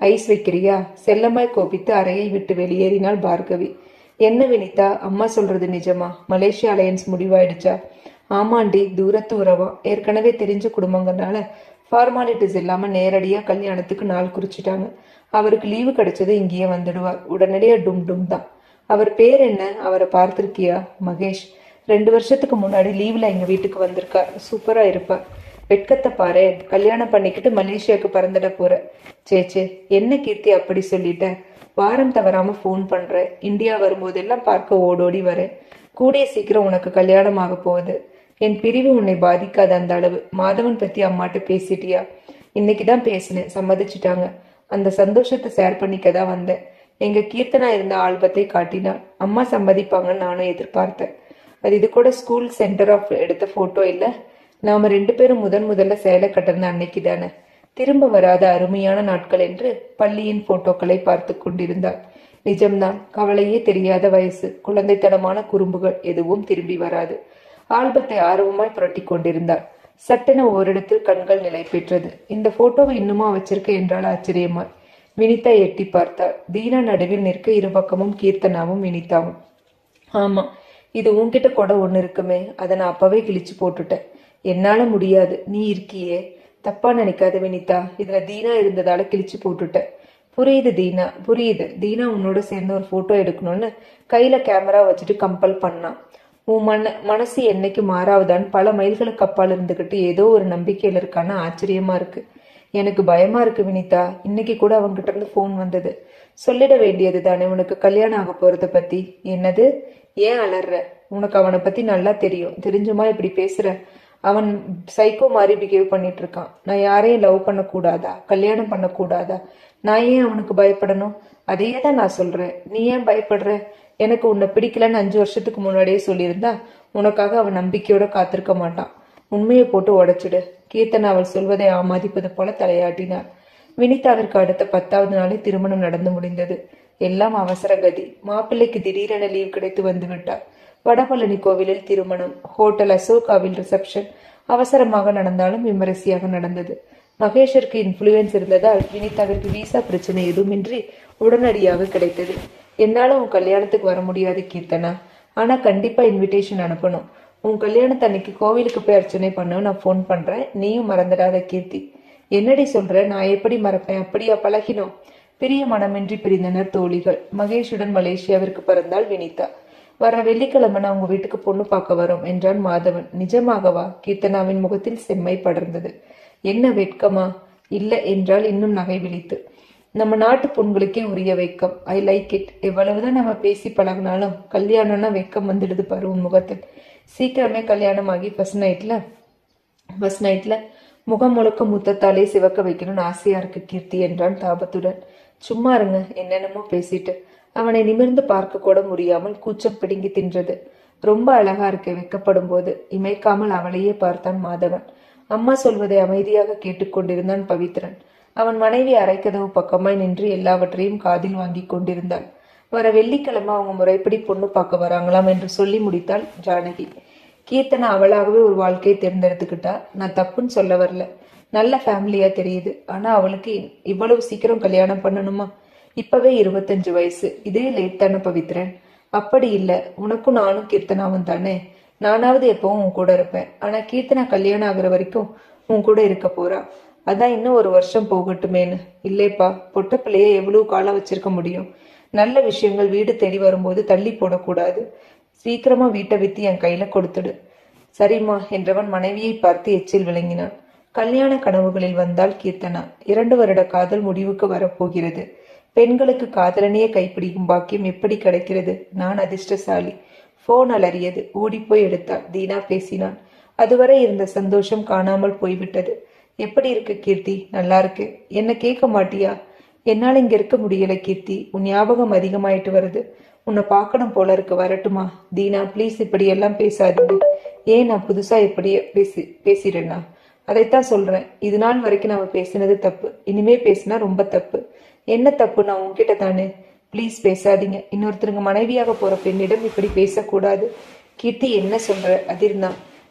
ஐஸ் வைக்கிறியா செல்லமாய் கோபித்து அறையை விட்டு வெளியேறினாள் பார்கவி என்ன வினிதா அம்மா சொல்றது நிஜமா மலேசியா அலையன்ஸ் முடிவாயிடுச்சா ஆமாண்டி தூரத்து உறவா ஏற்கனவே தெரிஞ்ச குடும்பங்கள்னால ஃபார்மாலிட்டிஸ் இல்லாம நேரடியா கல்யாணத்துக்கு நாள் குறிச்சிட்டாங்க அவருக்கு லீவு கிடைச்சது இங்கேயே வந்துடுவார் உடனடியா டும் டும் தான் அவர் பேர் என்ன அவரை பார்த்திருக்கியா மகேஷ் ரெண்டு வருஷத்துக்கு முன்னாடி லீவ்ல எங்க வீட்டுக்கு வந்திருக்கார் சூப்பரா இருப்பார் வெட்கத்தை பாரு கல்யாணம் பண்ணிக்கிட்டு மலேசியாவுக்கு பறந்துட போற சேச்சே என்ன கீர்த்தி அப்படி சொல்லிட்ட வாரம் தவறாம ஃபோன் பண்றேன் இந்தியா வரும்போதெல்லாம் பார்க்க ஓடோடி வரேன் கூடிய சீக்கிரம் உனக்கு கல்யாணம் ஆக போகுது என் பிரிவு உன்னை பாதிக்காத அந்த அளவு மாதவன் பத்தி அம்மாட்ட பேசிட்டியா இன்னைக்கு தான் பேசினேன் சம்மதிச்சிட்டாங்க அந்த சந்தோஷத்தை ஷேர் பண்ணிக்க தான் வந்தேன் எங்க கீர்த்தனா இருந்த ஆல்பத்தை காட்டினாள் அம்மா சம்மதிப்பாங்கன்னு நானும் எதிர்பார்த்தேன் அது இது கூட ஸ்கூல் சென்டர் ஆஃப் எடுத்த போட்டோ இல்ல நாம ரெண்டு பேரும் முதன் முதல்ல சேலை கட்டிருந்த அன்னைக்கு தானே திரும்ப வராத அருமையான நாட்கள் என்று பள்ளியின் போட்டோக்களை பார்த்து கொண்டிருந்தாள் நிஜம்தான் கவலையே தெரியாத வயசு குழந்தைத்தனமான குறும்புகள் எதுவும் திரும்பி வராது ஆல்பத்தை ஆர்வமாய் புரட்டி கொண்டிருந்தாள் சட்டென ஓரிடத்தில் கண்கள் நிலை பெற்றது இந்த போட்டோவை இன்னுமா வச்சிருக்க என்றால் ஆச்சரியமாய் வினிதா எட்டி பார்த்தாள் தீனா நடுவில் நிற்க இரு பக்கமும் கீர்த்தனாவும் வினிதாவும் ஆமா இது உன்கிட்ட கூட ஒண்ணு இருக்குமே அதை நான் அப்பவே கிழிச்சு போட்டுட்டேன் என்னால முடியாது நீ இருக்கியே தப்பா நினைக்காத வினிதா இதுல தீனா இருந்ததால கிழிச்சு போட்டுட்டேன் புரியுது தீனா புரியுது தீனா உன்னோட சேர்ந்து ஒரு போட்டோ எடுக்கணும்னு கையில கேமரா வச்சுட்டு கம்பல் பண்ணான் உன் மன மனசு என்னைக்கு மாறாவதான்னு பல மைல்களுக்கு அப்பால் இருந்துகிட்டு ஏதோ ஒரு நம்பிக்கையில இருக்கான்னு ஆச்சரியமா இருக்கு எனக்கு பயமா இருக்கு வினிதா இன்னைக்கு கூட அவன்கிட்ட இருந்து ஃபோன் வந்தது சொல்லிட வேண்டியது தானே உனக்கு கல்யாணம் ஆக போறத பத்தி என்னது ஏன் அலற உனக்கு அவனை பத்தி நல்லா தெரியும் தெரிஞ்சுமா இப்படி பேசுற அவன் சைக்கோ மாதிரி பிஹேவ் பண்ணிட்டு இருக்கான் நான் யாரையும் லவ் பண்ணக்கூடாதா கல்யாணம் பண்ணக்கூடாதா நான் ஏன் அவனுக்கு பயப்படணும் அதையே தான் நான் சொல்றேன் நீ ஏன் பயப்படுற எனக்கு உன்னை பிடிக்கலன்னு அஞ்சு வருஷத்துக்கு முன்னாடியே சொல்லியிருந்தா உனக்காக அவன் நம்பிக்கையோட காத்திருக்க மாட்டான் உண்மையை போட்டு உடைச்சிடு கீர்த்தன் அவள் சொல்வதை ஆமாதிப்பது போல தலையாட்டினார் வினிதாவிற்கு அடுத்த பத்தாவது நாளே திருமணம் நடந்து முடிந்தது எல்லாம் அவசர கதி மாப்பிள்ளைக்கு திடீரென லீவ் கிடைத்து வந்து விட்டார் வடபழனி கோவிலில் திருமணம் ஹோட்டல் அசோகாவில் ரிசப்ஷன் அவசரமாக நடந்தாலும் விமரிசையாக நடந்தது மகேஷருக்கு இன்ஃபுளுயன்ஸ் இருந்ததால் வினிதாவிற்கு விசா பிரச்சனை எதுவுமின்றி உடனடியாக கிடைத்தது என்னால உன் கல்யாணத்துக்கு வர முடியாது கீர்த்தனா ஆனா கண்டிப்பா இன்விடேஷன் அனுப்பணும் உன் கல்யாணத்து அன்னைக்கு கோவிலுக்கு போய் அர்ச்சனை பண்ண நான் ஃபோன் பண்றேன் நீயும் மறந்துடாத கீர்த்தி என்னடி சொல்ற நான் எப்படி மறப்பேன் அப்படியா பழகினோம் பிரிய மனமின்றி பிரிந்தனர் தோழிகள் மகேஷுடன் மலேசியாவிற்கு பறந்தாள் வினிதா வர வெள்ளிக்கிழமை நான் உங்க வீட்டுக்கு பொண்ணு பார்க்க வரோம் என்றான் மாதவன் நிஜமாகவா கீர்த்தனாவின் முகத்தில் செம்மை படர்ந்தது என்ன வெட்கமா இல்ல என்றால் இன்னும் நகை விழித்து நம்ம நாட்டு பொண்களுக்கே உரிய வெக்கம் ஐ லைக் இட் எவ்வளவுதான் நம்ம பேசி பழகினாலும் கல்யாணம்னா வெக்கம் வந்துடுது பாரு உன் முகத்தில் சீக்கிரமே கல்யாணம் ஆகி ஃபர்ஸ்ட் நைட்ல ஃபர்ஸ்ட் நைட்ல முகம் முழுக்க முத்தத்தாலே சிவக்க வைக்கணும்னு ஆசையா இருக்கு கீர்த்தி என்றான் தாபத்துடன் சும்மா இருங்க என்னென்னமோ பேசிட்டு அவனை நிமிர்ந்து பார்க்க கூட முடியாமல் கூச்சம் பிடுங்கி தின்றது ரொம்ப அழகா இருக்க வெக்கப்படும் போது இமைக்காமல் அவளையே பார்த்தான் மாதவன் அம்மா சொல்வதை அமைதியாக கேட்டுக்கொண்டிருந்தான் பவித்ரன் அவன் மனைவி அரைக்கதவு பக்கமாய் நின்று எல்லாவற்றையும் காதில் வாங்கி கொண்டிருந்தாள் வர வெள்ளிக்கிழமை அவங்க முறைப்படி பொண்ணு பார்க்க வராங்களாம் என்று சொல்லி முடித்தாள் ஜானகி கீர்த்தனா அவளாகவே ஒரு வாழ்க்கையை தேர்ந்தெடுத்துக்கிட்டா நான் தப்புன்னு சொல்ல வரல நல்ல ஃபேமிலியா தெரியுது ஆனா அவளுக்கு இவ்வளவு சீக்கிரம் கல்யாணம் பண்ணணுமா இப்பவே இருபத்தஞ்சு வயசு இதே லேட் தானே பவித்ரன் அப்படி இல்ல உனக்கும் நானும் கீர்த்தனாவும் தானே நானாவது எப்பவும் உன் கூட இருப்பேன் ஆனா கீர்த்தனா கல்யாணம் ஆகுற வரைக்கும் உன் கூட இருக்க போறா அதான் இன்னும் ஒரு வருஷம் போகட்டுமேன்னு இல்லைப்பா பொட்ட பிள்ளைய எவ்வளவு காலம் வச்சிருக்க முடியும் நல்ல விஷயங்கள் வீடு தேடி வரும்போது தள்ளி போடக்கூடாது சீக்கிரமா வீட்டை வித்து என் கையில கொடுத்துடு சரிம்மா என்றவன் மனைவியை பார்த்து எச்சில் விளங்கினான் கல்யாண கனவுகளில் வந்தால் கீர்த்தனா இரண்டு வருட காதல் முடிவுக்கு வரப்போகிறது பெண்களுக்கு காதலனையே கைப்பிடிக்கும் பாக்கியம் எப்படி கிடைக்கிறது நான் அதிர்ஷ்டசாலி போன் அலறியது ஓடிப்போய் எடுத்தாள் தீனா பேசினான் அதுவரை இருந்த சந்தோஷம் காணாமல் போய்விட்டது எப்படி இருக்கு கீர்த்தி நல்லா இருக்கு என்ன கேட்க மாட்டியா என்னால இங்க இருக்க முடியல கீர்த்தி உன் ஞாபகம் அதிகமாயிட்டு வருது உன்னை பார்க்கணும் போல இருக்கு வரட்டுமா தீனா ப்ளீஸ் இப்படி எல்லாம் பேசாதீங்க ஏன் நான் புதுசா இப்படி பேசி பேசிடுறேன்னா அதைத்தான் சொல்றேன் இது நாள் வரைக்கும் நாம பேசினது தப்பு இனிமே பேசினா ரொம்ப தப்பு என்ன தப்பு நான் உன்கிட்ட தானே ப்ளீஸ் பேசாதீங்க இன்னொருத்தருங்க மனைவியாக போற பெண்ணிடம் இப்படி பேசக்கூடாது கீர்த்தி என்ன சொல்ற அதிர்னா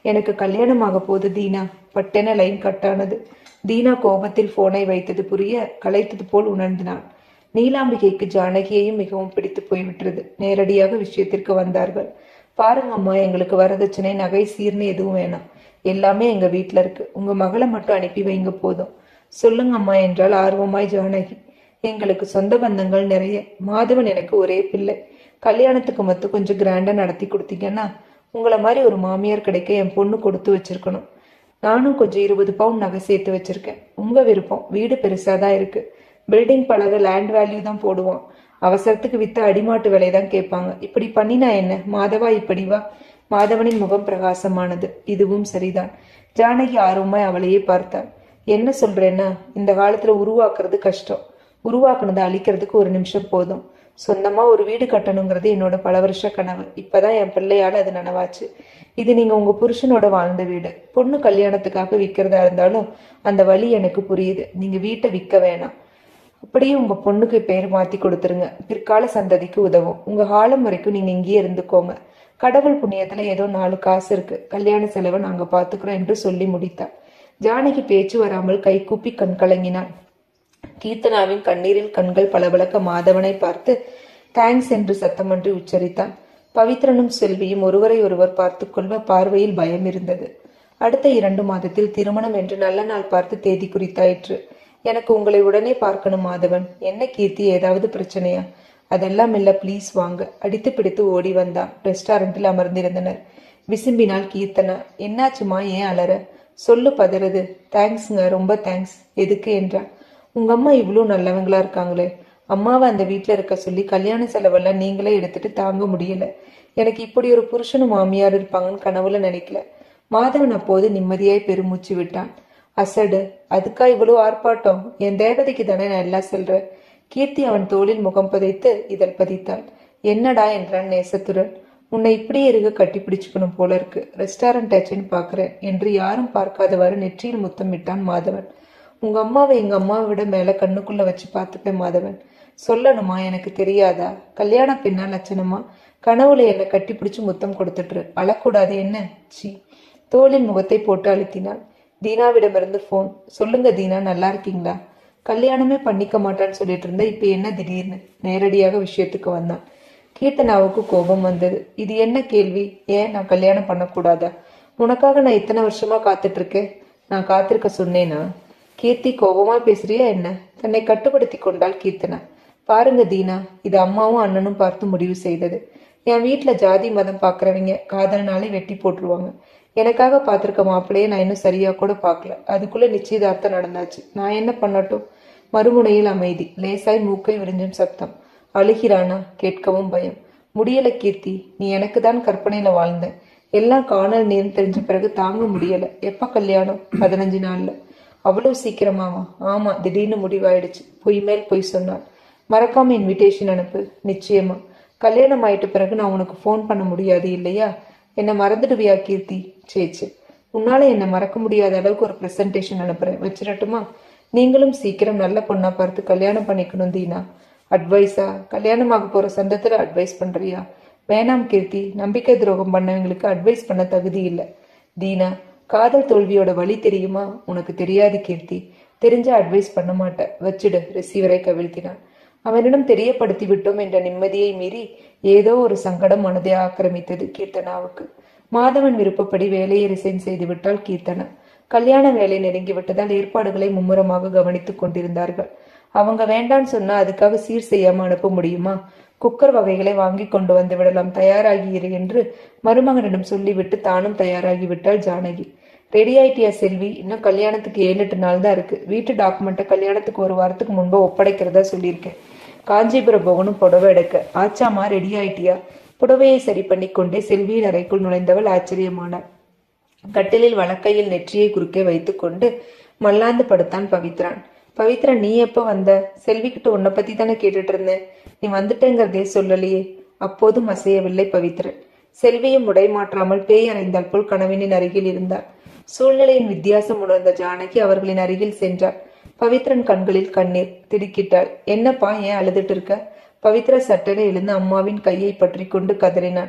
எனக்கு கல்யாணம் ஆக போகுது தீனா பட்டென லைன் கட்டானது தீனா கோபத்தில் போனை வைத்தது புரிய கலைத்தது போல் உணர்ந்தினான் நீலாம்பிகைக்கு ஜானகியையும் மிகவும் பிடித்து போய்விட்டது நேரடியாக விஷயத்திற்கு வந்தார்கள் பாருங்க அம்மா எங்களுக்கு வரதட்சணை நகை சீர்னு எதுவும் வேணாம் எல்லாமே எங்க வீட்ல இருக்கு உங்க மகளை மட்டும் அனுப்பி வைங்க போதும் சொல்லுங்க அம்மா என்றால் ஆர்வமாய் ஜானகி எங்களுக்கு சொந்த பந்தங்கள் நிறைய மாதவன் எனக்கு ஒரே பிள்ளை கல்யாணத்துக்கு மட்டும் கொஞ்சம் கிராண்டா நடத்தி கொடுத்தீங்கன்னா உங்களை மாதிரி ஒரு மாமியார் கிடைக்க என் பொண்ணு கொடுத்து வச்சிருக்கணும் நானும் கொஞ்சம் இருபது பவுன் நகை சேர்த்து வச்சிருக்கேன் உங்க விருப்பம் வீடு பெருசா தான் இருக்கு பில்டிங் பழக லேண்ட் வேல்யூ தான் போடுவான் அவசரத்துக்கு வித்த அடிமாட்டு விலையை தான் கேட்பாங்க இப்படி பண்ணினா என்ன மாதவா இப்படி வா மாதவனின் முகம் பிரகாசமானது இதுவும் சரிதான் ஜானகி ஆர்வமாய் அவளையே பார்த்தாள் என்ன சொல்றேன்னா இந்த காலத்துல உருவாக்குறது கஷ்டம் உருவாக்குனதை அழிக்கிறதுக்கு ஒரு நிமிஷம் போதும் சொந்தமா ஒரு வீடு கட்டணுங்கிறது என்னோட பல வருஷ கனவு இப்பதான் என் பிள்ளையால அது நனவாச்சு இது நீங்க உங்க புருஷனோட வாழ்ந்த வீடு பொண்ணு கல்யாணத்துக்காக விற்கிறதா இருந்தாலும் அந்த வழி எனக்கு புரியுது நீங்க வீட்டை விற்க வேணாம் அப்படியே உங்க பொண்ணுக்கு பேர் மாத்தி கொடுத்துருங்க பிற்கால சந்ததிக்கு உதவும் உங்க காலம் வரைக்கும் நீங்க இங்கேயே இருந்துக்கோங்க கடவுள் புண்ணியத்துல ஏதோ நாலு காசு இருக்கு கல்யாண செலவை நாங்க பாத்துக்கிறோம் என்று சொல்லி முடித்தார் ஜானகி பேச்சு வராமல் கை கூப்பி கண் கலங்கினான் கீர்த்தனாவின் கண்ணீரில் கண்கள் பளபளக்க மாதவனை பார்த்து தேங்க்ஸ் என்று சத்தமன்றி உச்சரித்தான் பவித்ரனும் செல்வியும் ஒருவரை ஒருவர் பார்த்து கொள்வ பார்வையில் பயம் இருந்தது அடுத்த இரண்டு மாதத்தில் திருமணம் என்று நல்ல நாள் பார்த்து தேதி குறித்தாயிற்று எனக்கு உங்களை உடனே பார்க்கணும் மாதவன் என்ன கீர்த்தி ஏதாவது பிரச்சனையா அதெல்லாம் இல்ல ப்ளீஸ் வாங்க அடித்து பிடித்து ஓடி வந்தான் ரெஸ்டாரண்டில் அமர்ந்திருந்தனர் விசும்பினால் கீர்த்தனா என்னாச்சுமா ஏன் அலற சொல்லு பதறது தேங்க்ஸ்ங்க ரொம்ப தேங்க்ஸ் எதுக்கு என்றா உங்க அம்மா இவ்வளோ நல்லவங்களா இருக்காங்களே அம்மாவை அந்த வீட்ல இருக்க சொல்லி கல்யாண செலவெல்லாம் நீங்களே எடுத்துட்டு தாங்க முடியல எனக்கு இப்படி ஒரு புருஷனும் மாமியார் இருப்பாங்கன்னு கனவுல நினைக்கல மாதவன் அப்போது நிம்மதியாய் பெருமூச்சு விட்டான் அசடு அதுக்கா இவ்வளவு ஆர்ப்பாட்டம் என் தேவதைக்கு தானே நான் எல்லாம் சொல்றேன் கீர்த்தி அவன் தோளில் முகம் புதைத்து இதழ் பதித்தாள் என்னடா என்றான் நேசத்துடன் உன்னை இப்படியே இருக்க கட்டி பிடிச்சுக்கணும் போல இருக்கு ரெஸ்டாரண்ட் ஆச்சுன்னு பாக்குறேன் என்று யாரும் பார்க்காதவாறு நெற்றியில் முத்தம் விட்டான் மாதவன் உங்க அம்மாவை எங்க அம்மாவை விட மேல கண்ணுக்குள்ள வச்சு பார்த்துப்பேன் மாதவன் சொல்லணுமா எனக்கு தெரியாதா கல்யாண பெண்ணா லட்சணமா கனவுல என்னை கட்டி பிடிச்சு முத்தம் கொடுத்துட்டு அழக்கூடாது என்ன சி தோளின் முகத்தை போட்டு அழுத்தினாள் தீனாவிடமிருந்து ஃபோன் சொல்லுங்க தீனா நல்லா இருக்கீங்களா கல்யாணமே பண்ணிக்க மாட்டான்னு சொல்லிட்டு இருந்தா இப்ப என்ன திடீர்னு நேரடியாக விஷயத்துக்கு வந்தான் கீர்த்தனாவுக்கு கோபம் வந்தது இது என்ன கேள்வி ஏன் நான் கல்யாணம் பண்ணக்கூடாதா உனக்காக நான் இத்தனை வருஷமா காத்துட்டு இருக்கேன் நான் காத்திருக்க சொன்னேனா கீர்த்தி கோபமா பேசுறியா என்ன தன்னை கட்டுப்படுத்தி கொண்டாள் கீர்த்தனா பாருங்க தீனா இது அம்மாவும் அண்ணனும் பார்த்து முடிவு செய்தது என் வீட்டுல ஜாதி மதம் பாக்குறவங்க காதல்னாலே வெட்டி போட்டுருவாங்க எனக்காக பார்த்திருக்க மாப்பிள்ளையே நான் இன்னும் சரியா கூட பார்க்கல அதுக்குள்ள நிச்சயதார்த்தம் நடந்தாச்சு நான் என்ன பண்ணட்டும் மறுமுனையில் அமைதி லேசாய் மூக்கை விரிஞ்சும் சத்தம் அழுகிறானா கேட்கவும் பயம் முடியல கீர்த்தி நீ எனக்கு தான் கற்பனையில வாழ்ந்த எல்லாம் காணல் நீர் தெரிஞ்ச பிறகு தாங்க முடியல எப்ப கல்யாணம் பதினஞ்சு நாள்ல அவ்வளவு சீக்கிரமாவா ஆமா திடீர்னு முடிவாயிடுச்சு பொய் மேல் பொய் சொன்னாள் மறக்காம இன்விடேஷன் அனுப்பு நிச்சயமா கல்யாணம் ஆயிட்ட பிறகு நான் உனக்கு ஃபோன் பண்ண முடியாது இல்லையா என்னை மறந்துடுவியா கீர்த்தி சேச்சு உன்னால என்னை மறக்க முடியாத அளவுக்கு ஒரு பிரசன்டேஷன் அனுப்புறேன் வச்சிடட்டுமா நீங்களும் சீக்கிரம் நல்ல பொண்ணா பார்த்து கல்யாணம் பண்ணிக்கணும் தீனா அட்வைஸா கல்யாணமாக போற சந்தத்துல அட்வைஸ் பண்றியா வேணாம் கீர்த்தி நம்பிக்கை துரோகம் பண்ணவங்களுக்கு அட்வைஸ் பண்ண தகுதி இல்லை தீனா காதல் தோல்வியோட வழி தெரியுமா உனக்கு தெரியாது கீர்த்தி தெரிஞ்சா அட்வைஸ் பண்ண மாட்டேன் வச்சிடு ரிசீவரை கவிழ்த்தினான் அவனிடம் தெரியப்படுத்தி விட்டோம் என்ற நிம்மதியை மீறி ஏதோ ஒரு சங்கடம் மனதை ஆக்கிரமித்தது கீர்த்தனாவுக்கு மாதவன் விருப்பப்படி வேலையை ரிசைன் செய்து விட்டால் கீர்த்தனா கல்யாண வேலை நெருங்கி விட்டதால் ஏற்பாடுகளை மும்முரமாக கவனித்துக் கொண்டிருந்தார்கள் அவங்க வேண்டான்னு சொன்னா அதுக்காக சீர் செய்யாம அனுப்ப முடியுமா குக்கர் வகைகளை வாங்கி கொண்டு வந்து விடலாம் தயாராகி இரு என்று மருமகனிடம் சொல்லிவிட்டு தானும் தயாராகி விட்டாள் ஜானகி ரெடி ஆயிட்டியா செல்வி இன்னும் கல்யாணத்துக்கு ஏழு எட்டு நாள் தான் இருக்கு வீட்டு டாக்குமெண்ட்டை கல்யாணத்துக்கு ஒரு வாரத்துக்கு முன்பு ஒப்படைக்கிறதா சொல்லியிருக்கேன் காஞ்சிபுரம் போகணும் புடவை எடுக்க ஆச்சாமா ரெடி ஆயிட்டியா புடவையை சரி பண்ணி கொண்டே செல்வியின் அறைக்குள் நுழைந்தவள் ஆச்சரியமானாள் கட்டிலில் வலக்கையில் நெற்றியை குறுக்கே வைத்துக்கொண்டு மல்லாந்து படுத்தான் பவித்ரான் பவித்ரா நீ எப்ப வந்த செல்விக்கிட்ட உன்னை பத்தி தானே கேட்டுட்டு இருந்தேன் நீ வந்துட்டேங்கிறதே சொல்லலையே அப்போதும் அசையவில்லை பவித்ரன் செல்வியும் உடை மாற்றாமல் பேய் அறைந்தால் போல் கணவனின் அருகில் இருந்தார் சூழ்நிலையின் வித்தியாசம் உணர்ந்த ஜானகி அவர்களின் அருகில் சென்றார் பவித்ரன் கண்களில் கண்ணீர் திடுக்கிட்டாள் என்னப்பா ஏன் அழுதுட்டு இருக்க பவித்ரா சட்டென எழுந்து அம்மாவின் கையை பற்றி கொண்டு கதறினான்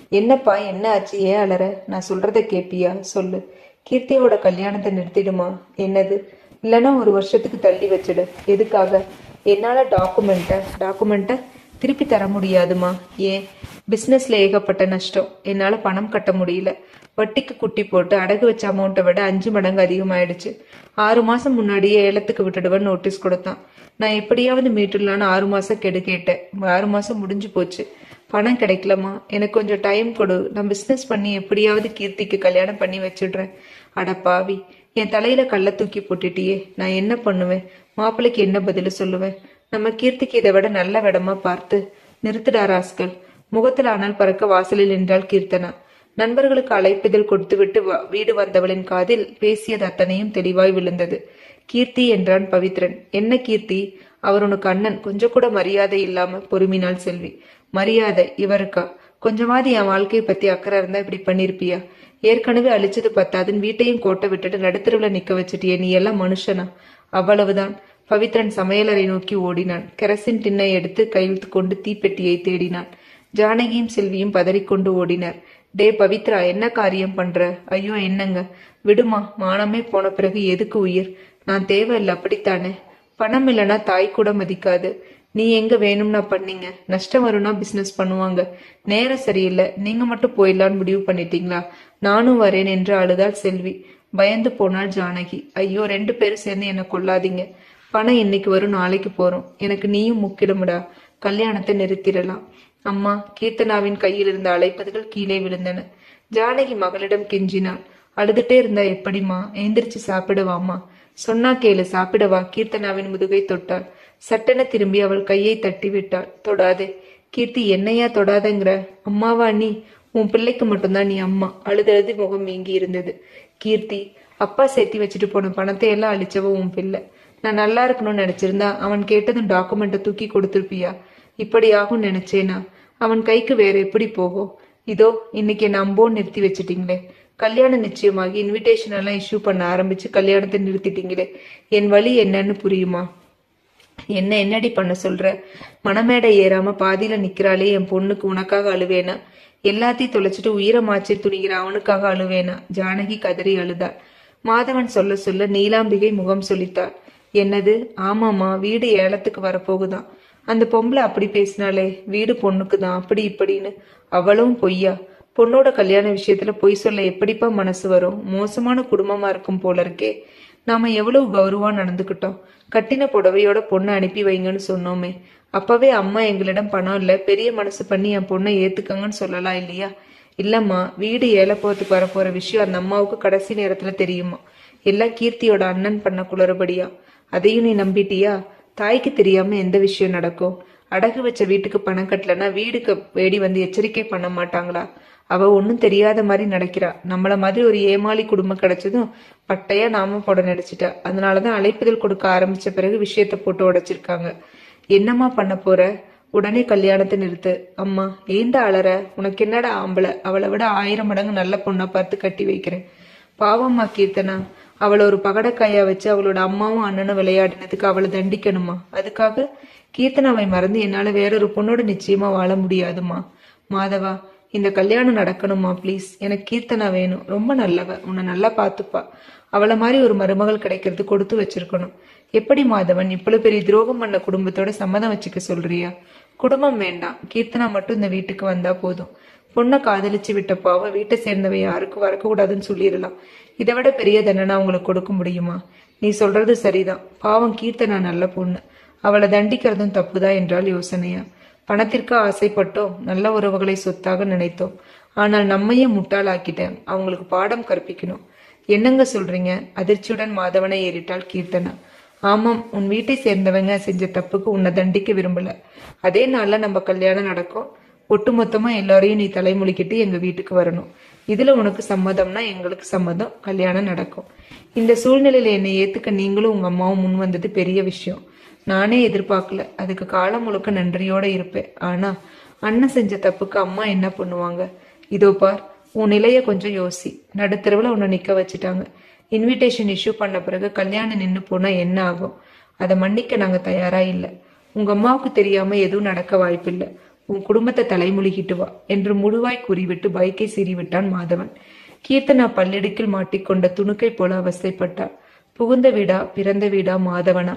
என்னப்பா என்ன ஆச்சு ஏன் அலற நான் சொல்றத கேப்பியா சொல்லு கீர்த்தியோட கல்யாணத்தை நிறுத்திடுமா என்னது இல்லைன்னா ஒரு வருஷத்துக்கு தள்ளி வச்சிடு எதுக்காக என்னால டாக்குமெண்ட்டை டாக்குமெண்ட்டை திருப்பி தர முடியாதுமா ஏன் பிஸ்னஸ்ல ஏகப்பட்ட நஷ்டம் என்னால பணம் கட்ட முடியல வட்டிக்கு குட்டி போட்டு அடகு வச்ச அமௌண்ட்டை விட அஞ்சு மடங்கு அதிகமாயிடுச்சு ஆறு மாசம் முன்னாடியே ஏலத்துக்கு விட்டுடுவேன் நோட்டீஸ் கொடுத்தான் நான் எப்படியாவது மீட்டுடலான்னு ஆறு மாசம் கெடு கேட்டேன் ஆறு மாசம் முடிஞ்சு போச்சு பணம் கிடைக்கலமா எனக்கு கொஞ்சம் டைம் கொடு நான் பிஸ்னஸ் பண்ணி எப்படியாவது கீர்த்திக்கு கல்யாணம் பண்ணி வச்சிடுறேன் அட பாவி என் தலையில கல்ல தூக்கி போட்டுட்டியே நான் என்ன பண்ணுவேன் மாப்பிள்ளைக்கு என்ன பதில் சொல்லுவேன் நம்ம கீர்த்திக்கு இதை விட நல்ல விடமா பார்த்து நிறுத்துடா ராஸ்கல் முகத்தில் ஆனால் பறக்க வாசலில் நின்றாள் கீர்த்தனா நண்பர்களுக்கு அழைப்பிதழ் கொடுத்துவிட்டு வ- வீடு வந்தவளின் காதில் பேசியது அத்தனையும் தெளிவாய் விழுந்தது கீர்த்தி என்றான் பவித்ரன் என்ன கீர்த்தி அவர் உனக்கு அண்ணன் கொஞ்சம் கூட மரியாதை இல்லாம பொறுமினாள் செல்வி மரியாதை இவருக்கா கொஞ்சமாவது என் வாழ்க்கையை பத்தி அக்கறை இருந்தா இப்படி பண்ணிருப்பியா ஏற்கனவே அழிச்சது பத்தாதுன்னு வீட்டையும் கோட்டை விட்டுட்டு நடுத்தருவுல நிக்க வச்சுட்டியே நீ எல்லாம் மனுஷனா அவ்வளவுதான் பவித்ரன் சமையலறை நோக்கி ஓடினான் கெரசின் டின்னை எடுத்து கையில் கொண்டு தீப்பெட்டியை தேடினான் ஜானகியும் செல்வியும் பதறிக்கொண்டு ஓடினர் டே பவித்ரா என்ன காரியம் பண்ற ஐயோ என்னங்க விடுமா மானமே போன பிறகு எதுக்கு உயிர் நான் தேவையில்லை அப்படித்தானே பணம் இல்லைன்னா தாய் கூட மதிக்காது நீ எங்க வேணும்னா பண்ணீங்க நஷ்டம் வரும்னா பிசினஸ் பண்ணுவாங்க நேரம் சரியில்லை நீங்க மட்டும் போயிடலான்னு முடிவு பண்ணிட்டீங்களா நானும் வரேன் என்று அழுதாள் செல்வி பயந்து போனாள் ஜானகி ஐயோ ரெண்டு பேரும் சேர்ந்து என்னை கொல்லாதீங்க பணம் இன்னைக்கு வரும் நாளைக்கு போறோம் எனக்கு நீயும் முக்கிடமுடா கல்யாணத்தை நிறுத்திடலாம் அம்மா கீர்த்தனாவின் கையில் இருந்த அழைப்பதுகள் கீழே விழுந்தன ஜானகி மகளிடம் கெஞ்சினாள் அழுதுட்டே இருந்தா எப்படிம்மா எந்திரிச்சு சாப்பிடவாம்மா சொன்னா கேளு சாப்பிடவா கீர்த்தனாவின் முதுகை தொட்டாள் சட்டென திரும்பி அவள் கையை தட்டி விட்டாள் தொடாதே கீர்த்தி என்னையா தொடாதங்கிற அம்மாவா நீ உன் பிள்ளைக்கு மட்டும்தான் நீ அம்மா அழுதழுது முகம் வீங்கி இருந்தது கீர்த்தி அப்பா சேர்த்தி வச்சுட்டு போன பணத்தை எல்லாம் அழிச்சவ உன் பிள்ளை நான் நல்லா இருக்கணும்னு நினைச்சிருந்தா அவன் கேட்டதும் டாக்குமெண்ட்டை தூக்கி கொடுத்துருப்பியா இப்படி ஆகும் நினைச்சேனா அவன் கைக்கு வேற எப்படி போகும் இதோ இன்னைக்கு என்ன அம்போன்னு நிறுத்தி வச்சிட்டீங்களே கல்யாணம் நிச்சயமாகி இன்விடேஷன் எல்லாம் இஷ்யூ பண்ண ஆரம்பிச்சு கல்யாணத்தை நிறுத்திட்டீங்களே என் வழி என்னன்னு புரியுமா என்ன என்னடி பண்ண சொல்ற மணமேடை ஏறாம பாதியில நிக்கிறாளே என் பொண்ணுக்கு உனக்காக அழுவேனா எல்லாத்தையும் தொலைச்சிட்டு உயிரை மாற்றி துணிகிற அவனுக்காக அழுவேனா ஜானகி கதறி அழுதாள் மாதவன் சொல்ல சொல்ல நீலாம்பிகை முகம் சொல்லித்தாள் என்னது ஆமாமா வீடு ஏலத்துக்கு வரப்போகுதாம் அந்த பொம்பளை அப்படி பேசினாலே வீடு பொண்ணுக்கு தான் அப்படி இப்படின்னு அவளும் பொய்யா பொண்ணோட கல்யாண விஷயத்துல பொய் சொல்ல எப்படிப்பா மனசு வரும் மோசமான குடும்பமா இருக்கும் போல இருக்கே நாம எவ்வளவு கௌரவா நடந்துக்கிட்டோம் கட்டின புடவையோட பொண்ணை அனுப்பி வைங்கன்னு சொன்னோமே அப்பவே அம்மா எங்களிடம் பணம் இல்ல பெரிய மனசு பண்ணி என் பொண்ணை ஏத்துக்கங்கன்னு சொல்லலாம் இல்லையா இல்லம்மா வீடு ஏல போறதுக்கு வரப்போற விஷயம் அந்த அம்மாவுக்கு கடைசி நேரத்துல தெரியுமா எல்லாம் கீர்த்தியோட அண்ணன் பண்ண குளறுபடியா அதையும் நீ நம்பிட்டியா தாய்க்கு தெரியாம எந்த விஷயம் நடக்கும் அடகு வச்ச வீட்டுக்கு பணம் கட்டலன்னா வீடுக்கு வேடி வந்து எச்சரிக்கை பண்ண மாட்டாங்களா அவ ஒன்னும் தெரியாத மாதிரி நடக்கிறா நம்மள மாதிரி ஒரு ஏமாளி குடும்பம் கிடைச்சதும் பட்டையா நாம போட நினைச்சிட்டா அதனாலதான் அழைப்புதல் கொடுக்க ஆரம்பிச்ச பிறகு விஷயத்த போட்டு உடைச்சிருக்காங்க என்னம்மா பண்ண போற உடனே கல்யாணத்தை நிறுத்து அம்மா ஏண்டா அலற உனக்கு என்னடா ஆம்பளை அவளை விட ஆயிரம் மடங்கு நல்ல பொண்ணா பார்த்து கட்டி வைக்கிறேன் பாவம்மா கீர்த்தனா அவளை ஒரு பகடக்காயா வச்சு அவளோட அம்மாவும் அண்ணனும் விளையாடினதுக்கு அவளை தண்டிக்கணுமா அதுக்காக கீர்த்தனாவை மறந்து என்னால வேறொரு பொண்ணோட நிச்சயமா வாழ முடியாதுமா மாதவா இந்த கல்யாணம் நடக்கணுமா ப்ளீஸ் எனக்கு கீர்த்தனா வேணும் ரொம்ப நல்லவ உன்னை நல்லா பார்த்துப்பா அவளை மாதிரி ஒரு மருமகள் கிடைக்கிறது கொடுத்து வச்சிருக்கணும் எப்படி மாதவன் இவ்வளவு பெரிய துரோகம் பண்ண குடும்பத்தோட சம்மதம் வச்சுக்க சொல்றியா குடும்பம் வேண்டாம் கீர்த்தனா மட்டும் இந்த வீட்டுக்கு வந்தா போதும் பொண்ணை காதலிச்சு விட்ட பாவம் வீட்டை சேர்ந்தவை யாருக்கும் வரக்கூடாதுன்னு சொல்லிடலாம் இதை விட பெரிய தண்டனை அவங்களுக்கு கொடுக்க முடியுமா நீ சொல்றது சரிதான் பாவம் கீர்த்தனா நல்ல பொண்ணு அவளை தண்டிக்கிறதும் தப்புதான் என்றால் யோசனையா பணத்திற்கு ஆசைப்பட்டோம் நல்ல உறவுகளை சொத்தாக நினைத்தோம் ஆனால் நம்மையே முட்டாளாக்கிட்டேன் அவங்களுக்கு பாடம் கற்பிக்கணும் என்னங்க சொல்றீங்க அதிர்ச்சியுடன் மாதவனை ஏறிட்டாள் கீர்த்தனா ஆமாம் உன் வீட்டை சேர்ந்தவங்க செஞ்ச தப்புக்கு உன்னை தண்டிக்க விரும்பல அதே நாள்ல நம்ம கல்யாணம் நடக்கும் ஒட்டுமொத்தமா எல்லாரையும் நீ தலைமொழிக்கிட்டு எங்க வீட்டுக்கு வரணும் இதுல உனக்கு சம்மதம்னா எங்களுக்கு சம்மதம் கல்யாணம் நடக்கும் இந்த சூழ்நிலையில என்னை ஏத்துக்க நீங்களும் உங்க அம்மாவும் முன் வந்தது பெரிய விஷயம் நானே எதிர்பார்க்கல அதுக்கு காலம் முழுக்க நன்றியோட இருப்பேன் ஆனா அண்ணன் செஞ்ச தப்புக்கு அம்மா என்ன பண்ணுவாங்க இதோ பார் உன் நிலைய கொஞ்சம் யோசி நடுத்தரவுல உன்னை நிக்க வச்சுட்டாங்க இன்விடேஷன் இஷ்யூ பண்ண பிறகு கல்யாணம் நின்னு போனா என்ன ஆகும் அதை மன்னிக்க நாங்க தயாரா இல்ல உங்க அம்மாவுக்கு தெரியாம எதுவும் நடக்க வாய்ப்பில்லை உன் குடும்பத்தை தலைமுழுகிட்டு வா என்று முழுவாய் கூறிவிட்டு பைக்கை சீறிவிட்டான் மாதவன் கீர்த்தனா பல்லிடுக்கில் மாட்டிக்கொண்ட துணுக்கை போல அவஸ்தைப்பட்டாள் புகுந்த வீடா பிறந்த வீடா மாதவனா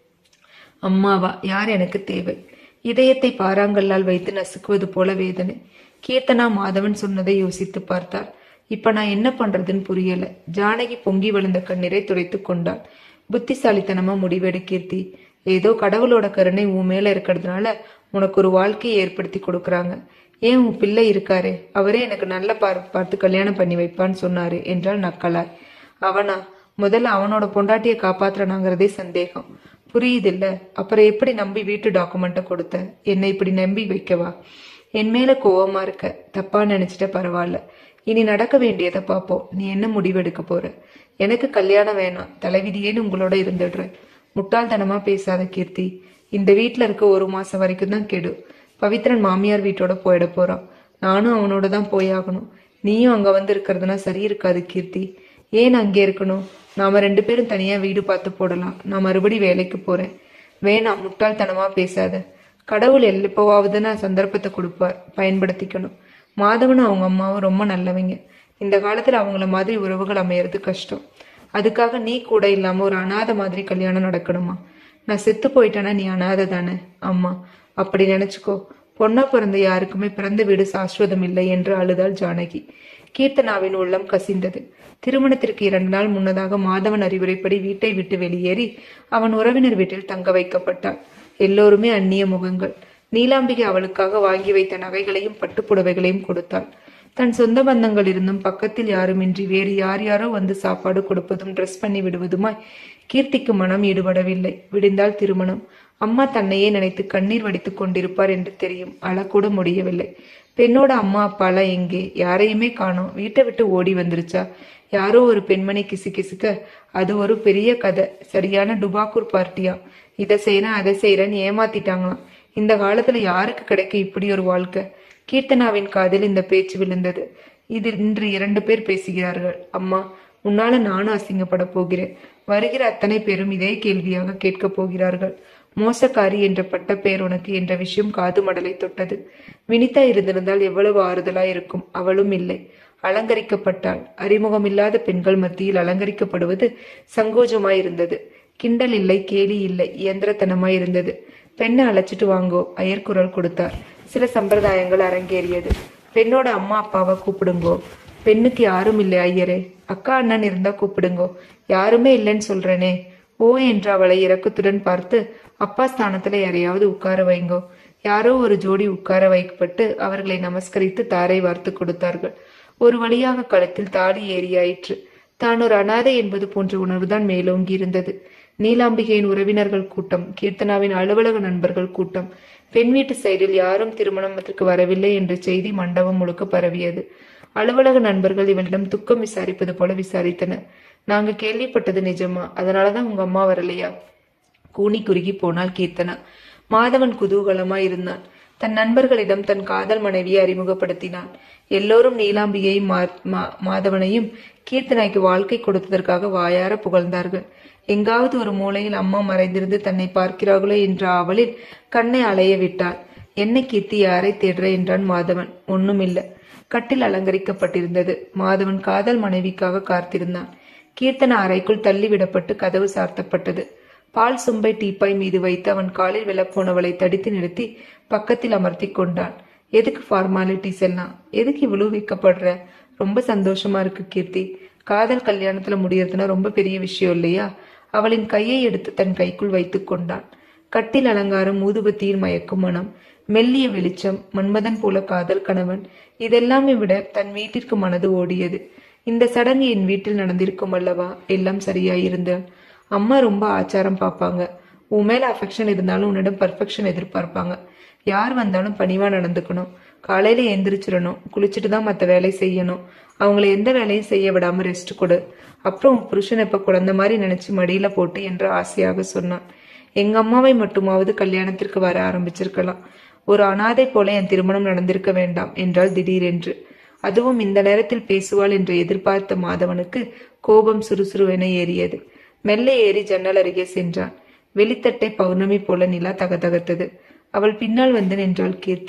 அம்மாவா யார் எனக்கு தேவை இதயத்தை பாறாங்கல்லால் வைத்து நசுக்குவது போல வேதனை கீர்த்தனா மாதவன் சொன்னதை யோசித்து பார்த்தார் இப்ப நான் என்ன பண்றதுன்னு புரியல ஜானகி பொங்கி விழுந்த கண்ணீரை துடைத்து கொண்டாள் புத்திசாலித்தனமா முடிவெடு கீர்த்தி ஏதோ கடவுளோட கருணை உன் மேல இருக்கிறதுனால உனக்கு ஒரு வாழ்க்கையை ஏற்படுத்தி கொடுக்கறாங்க ஏன் உன் பிள்ளை இருக்காரே அவரே எனக்கு நல்ல பார் பார்த்து கல்யாணம் பண்ணி வைப்பான்னு சொன்னாரு என்றால் நக்கலாய் அவனா முதல்ல அவனோட பொண்டாட்டியை காப்பாத்துறானாங்கிறதே சந்தேகம் புரியுதில்ல அப்புறம் எப்படி நம்பி வீட்டு டாக்குமெண்ட்டை கொடுத்த என்னை இப்படி நம்பி வைக்கவா என் மேல கோவமா இருக்க தப்பா நினைச்சிட்ட பரவாயில்ல இனி நடக்க வேண்டியதை பார்ப்போம் நீ என்ன முடிவெடுக்க போற எனக்கு கல்யாணம் வேணாம் தலைவிதியேன்னு உங்களோட இருந்துடுறேன் முட்டாள்தனமா பேசாத கீர்த்தி இந்த வீட்ல இருக்க ஒரு மாசம் வரைக்கும் தான் கெடு பவித்ரன் மாமியார் வீட்டோட போயிட போறான் நானும் அவனோட தான் போயாகணும் நீயும் அங்க வந்து இருக்கிறதுனா சரி இருக்காது கீர்த்தி ஏன் அங்கே இருக்கணும் நாம ரெண்டு பேரும் தனியா வீடு பார்த்து போடலாம் நான் மறுபடி வேலைக்கு போறேன் வேணாம் முட்டாள்தனமா பேசாத கடவுள் எப்போவாவது நான் சந்தர்ப்பத்தை கொடுப்பார் பயன்படுத்திக்கணும் மாதவனும் அவங்க அம்மாவும் ரொம்ப நல்லவங்க இந்த காலத்துல அவங்கள மாதிரி உறவுகள் அமையறது கஷ்டம் அதுக்காக நீ கூட இல்லாம ஒரு அனாதை மாதிரி கல்யாணம் நடக்கணுமா நான் செத்து போயிட்டேன்னா நீ அனாதை தானே அம்மா அப்படி நினைச்சுக்கோ பொண்ணா பிறந்த யாருக்குமே பிறந்த வீடு சாஸ்வதம் இல்லை என்று அழுதாள் ஜானகி கீர்த்தனாவின் உள்ளம் கசிந்தது திருமணத்திற்கு இரண்டு நாள் முன்னதாக மாதவன் அறிவுரைப்படி வீட்டை விட்டு வெளியேறி அவன் உறவினர் வீட்டில் தங்க வைக்கப்பட்டாள் எல்லோருமே அந்நிய முகங்கள் நீலாம்பிகை அவளுக்காக வாங்கி வைத்த நகைகளையும் பட்டுப்புடவைகளையும் கொடுத்தாள் தன் சொந்த பந்தங்கள் இருந்தும் பக்கத்தில் யாருமின்றி வேறு யார் யாரோ வந்து சாப்பாடு கொடுப்பதும் ட்ரெஸ் பண்ணி விடுவதுமாய் கீர்த்திக்கு மனம் ஈடுபடவில்லை விடிந்தால் திருமணம் அம்மா தன்னையே நினைத்து கண்ணீர் வடித்துக் கொண்டிருப்பார் என்று தெரியும் அழக்கூட முடியவில்லை பெண்ணோட அம்மா அப்பாலாம் எங்கே யாரையுமே காணோம் வீட்டை விட்டு ஓடி வந்துருச்சா யாரோ ஒரு பெண்மணி கிசு கிசுக்க அது ஒரு பெரிய கதை சரியான டுபாக்கூர் பார்ட்டியா இதை செய்யறேன் அதை செய்யறேன்னு ஏமாத்திட்டாங்களாம் இந்த காலத்துல யாருக்கு கிடைக்கும் இப்படி ஒரு வாழ்க்கை கீர்த்தனாவின் காதில் இந்த பேச்சு விழுந்தது இது இன்று இரண்டு பேர் பேசுகிறார்கள் அம்மா உன்னால நானும் அசிங்கப்பட போகிறேன் வருகிற அத்தனை பேரும் இதே கேள்வியாக கேட்கப் போகிறார்கள் மோசக்காரி என்ற பட்ட பெயர் உனக்கு என்ற விஷயம் காது மடலை தொட்டது வினிதா இருந்திருந்தால் எவ்வளவு ஆறுதலா இருக்கும் அவளும் இல்லை அலங்கரிக்கப்பட்டாள் அறிமுகமில்லாத பெண்கள் மத்தியில் அலங்கரிக்கப்படுவது சங்கோஜமாயிருந்தது கிண்டல் இல்லை கேலி இல்லை இயந்திரத்தனமாய் இருந்தது பெண்ணை அழைச்சிட்டு வாங்கோ ஐயர் குரல் கொடுத்தார் சில சம்பிரதாயங்கள் அரங்கேறியது பெண்ணோட அம்மா அப்பாவை கூப்பிடுங்கோ பெண்ணுக்கு யாரும் இல்லை ஐயரே அக்கா அண்ணன் இருந்தா கூப்பிடுங்கோ யாருமே இல்லைன்னு சொல்றேனே ஓ என்று அவளை இறக்கத்துடன் பார்த்து அப்பா ஸ்தானத்துல யாரையாவது உட்கார வைங்கோ யாரோ ஒரு ஜோடி உட்கார வைக்கப்பட்டு அவர்களை நமஸ்கரித்து தாரை வார்த்து கொடுத்தார்கள் ஒரு வழியாக களத்தில் தாடி ஏறியாயிற்று தான் ஒரு அனாதை என்பது போன்ற உணர்வுதான் மேலோங்கி இருந்தது நீலாம்பிகையின் உறவினர்கள் கூட்டம் கீர்த்தனாவின் அலுவலக நண்பர்கள் கூட்டம் பெண் வீட்டு சைடில் யாரும் திருமணத்திற்கு வரவில்லை என்ற செய்தி மண்டபம் முழுக்க பரவியது அலுவலக நண்பர்கள் இவளிடம் துக்கம் விசாரிப்பது போல விசாரித்தனர் நாங்க கேள்விப்பட்டது நிஜமா அதனாலதான் உங்க அம்மா வரலையா கூனி குறுகி போனாள் கீர்த்தனா மாதவன் குதூகலமாய் இருந்தான் தன் நண்பர்களிடம் தன் காதல் மனைவியை அறிமுகப்படுத்தினான் எல்லோரும் நீலாம்பியையும் மா- மா- மாதவனையும் கீர்த்தனாய்க்கு வாழ்க்கை கொடுத்ததற்காக வாயார புகழ்ந்தார்கள் எங்காவது ஒரு மூலையில் அம்மா மறைந்திருந்து தன்னை பார்க்கிறார்களோ என்ற ஆவலில் கண்ணை அலைய விட்டாள் என்ன கீர்த்தி யாரை தேடுற என்றான் மாதவன் ஒண்ணுமில்ல கட்டில் அலங்கரிக்கப்பட்டிருந்தது மாதவன் காதல் மனைவிக்காக காத்திருந்தான் கீர்த்தனா அறைக்குள் தள்ளிவிடப்பட்டு கதவு சார்த்தப்பட்டது பால் சொம்பை டீப்பாய் மீது வைத்து அவன் காலில் விழப்போனவளை தடித்து நிறுத்தி பக்கத்தில் அமர்த்தி கொண்டான் எதுக்கு ஃபார்மாலிட்டிஸ் எல்லாம் எதுக்கு இவ்வளவு வைக்கப்படுற ரொம்ப சந்தோஷமா இருக்கு கீர்த்தி காதல் கல்யாணத்துல முடியறதுன்னா ரொம்ப பெரிய விஷயம் இல்லையா அவளின் கையை எடுத்து தன் கைக்குள் வைத்துக் கொண்டான் கட்டில் அலங்காரம் ஊதுபத்தியின் மயக்கும் மனம் மெல்லிய வெளிச்சம் மன்மதன் போல காதல் கணவன் இதெல்லாமே விட தன் வீட்டிற்கு மனது ஓடியது இந்த சடங்கு என் வீட்டில் நடந்திருக்கும் அல்லவா எல்லாம் சரியாயிருந்தாள் அம்மா ரொம்ப ஆச்சாரம் பார்ப்பாங்க உன் மேல அஃபெக்ஷன் இருந்தாலும் உன்னிடம் பர்ஃபெக்ஷன் எதிர்பார்ப்பாங்க யார் வந்தாலும் பணிவா நடந்துக்கணும் காலையில எந்திரிச்சிடணும் குளிச்சுட்டு தான் மற்ற வேலை செய்யணும் அவங்கள எந்த வேலையும் செய்ய விடாம ரெஸ்ட் கொடு அப்புறம் உன் புருஷன் இப்ப குழந்தை மாதிரி நினைச்சு மடியில போட்டு என்று ஆசையாக சொன்னான் எங்க அம்மாவை மட்டுமாவது கல்யாணத்திற்கு வர ஆரம்பிச்சிருக்கலாம் ஒரு அனாதை போல என் திருமணம் நடந்திருக்க வேண்டாம் என்றாள் திடீரென்று அதுவும் இந்த நேரத்தில் பேசுவாள் என்று எதிர்பார்த்த மாதவனுக்கு கோபம் சுறுசுறுவென ஏறியது மெல்ல ஏறி ஜன்னல் அருகே சென்றான் வெளித்தட்டை பௌர்ணமி போல நிலா தகதகத்தது அவள் பின்னால் வந்து நின்றாள் கீர்த்தி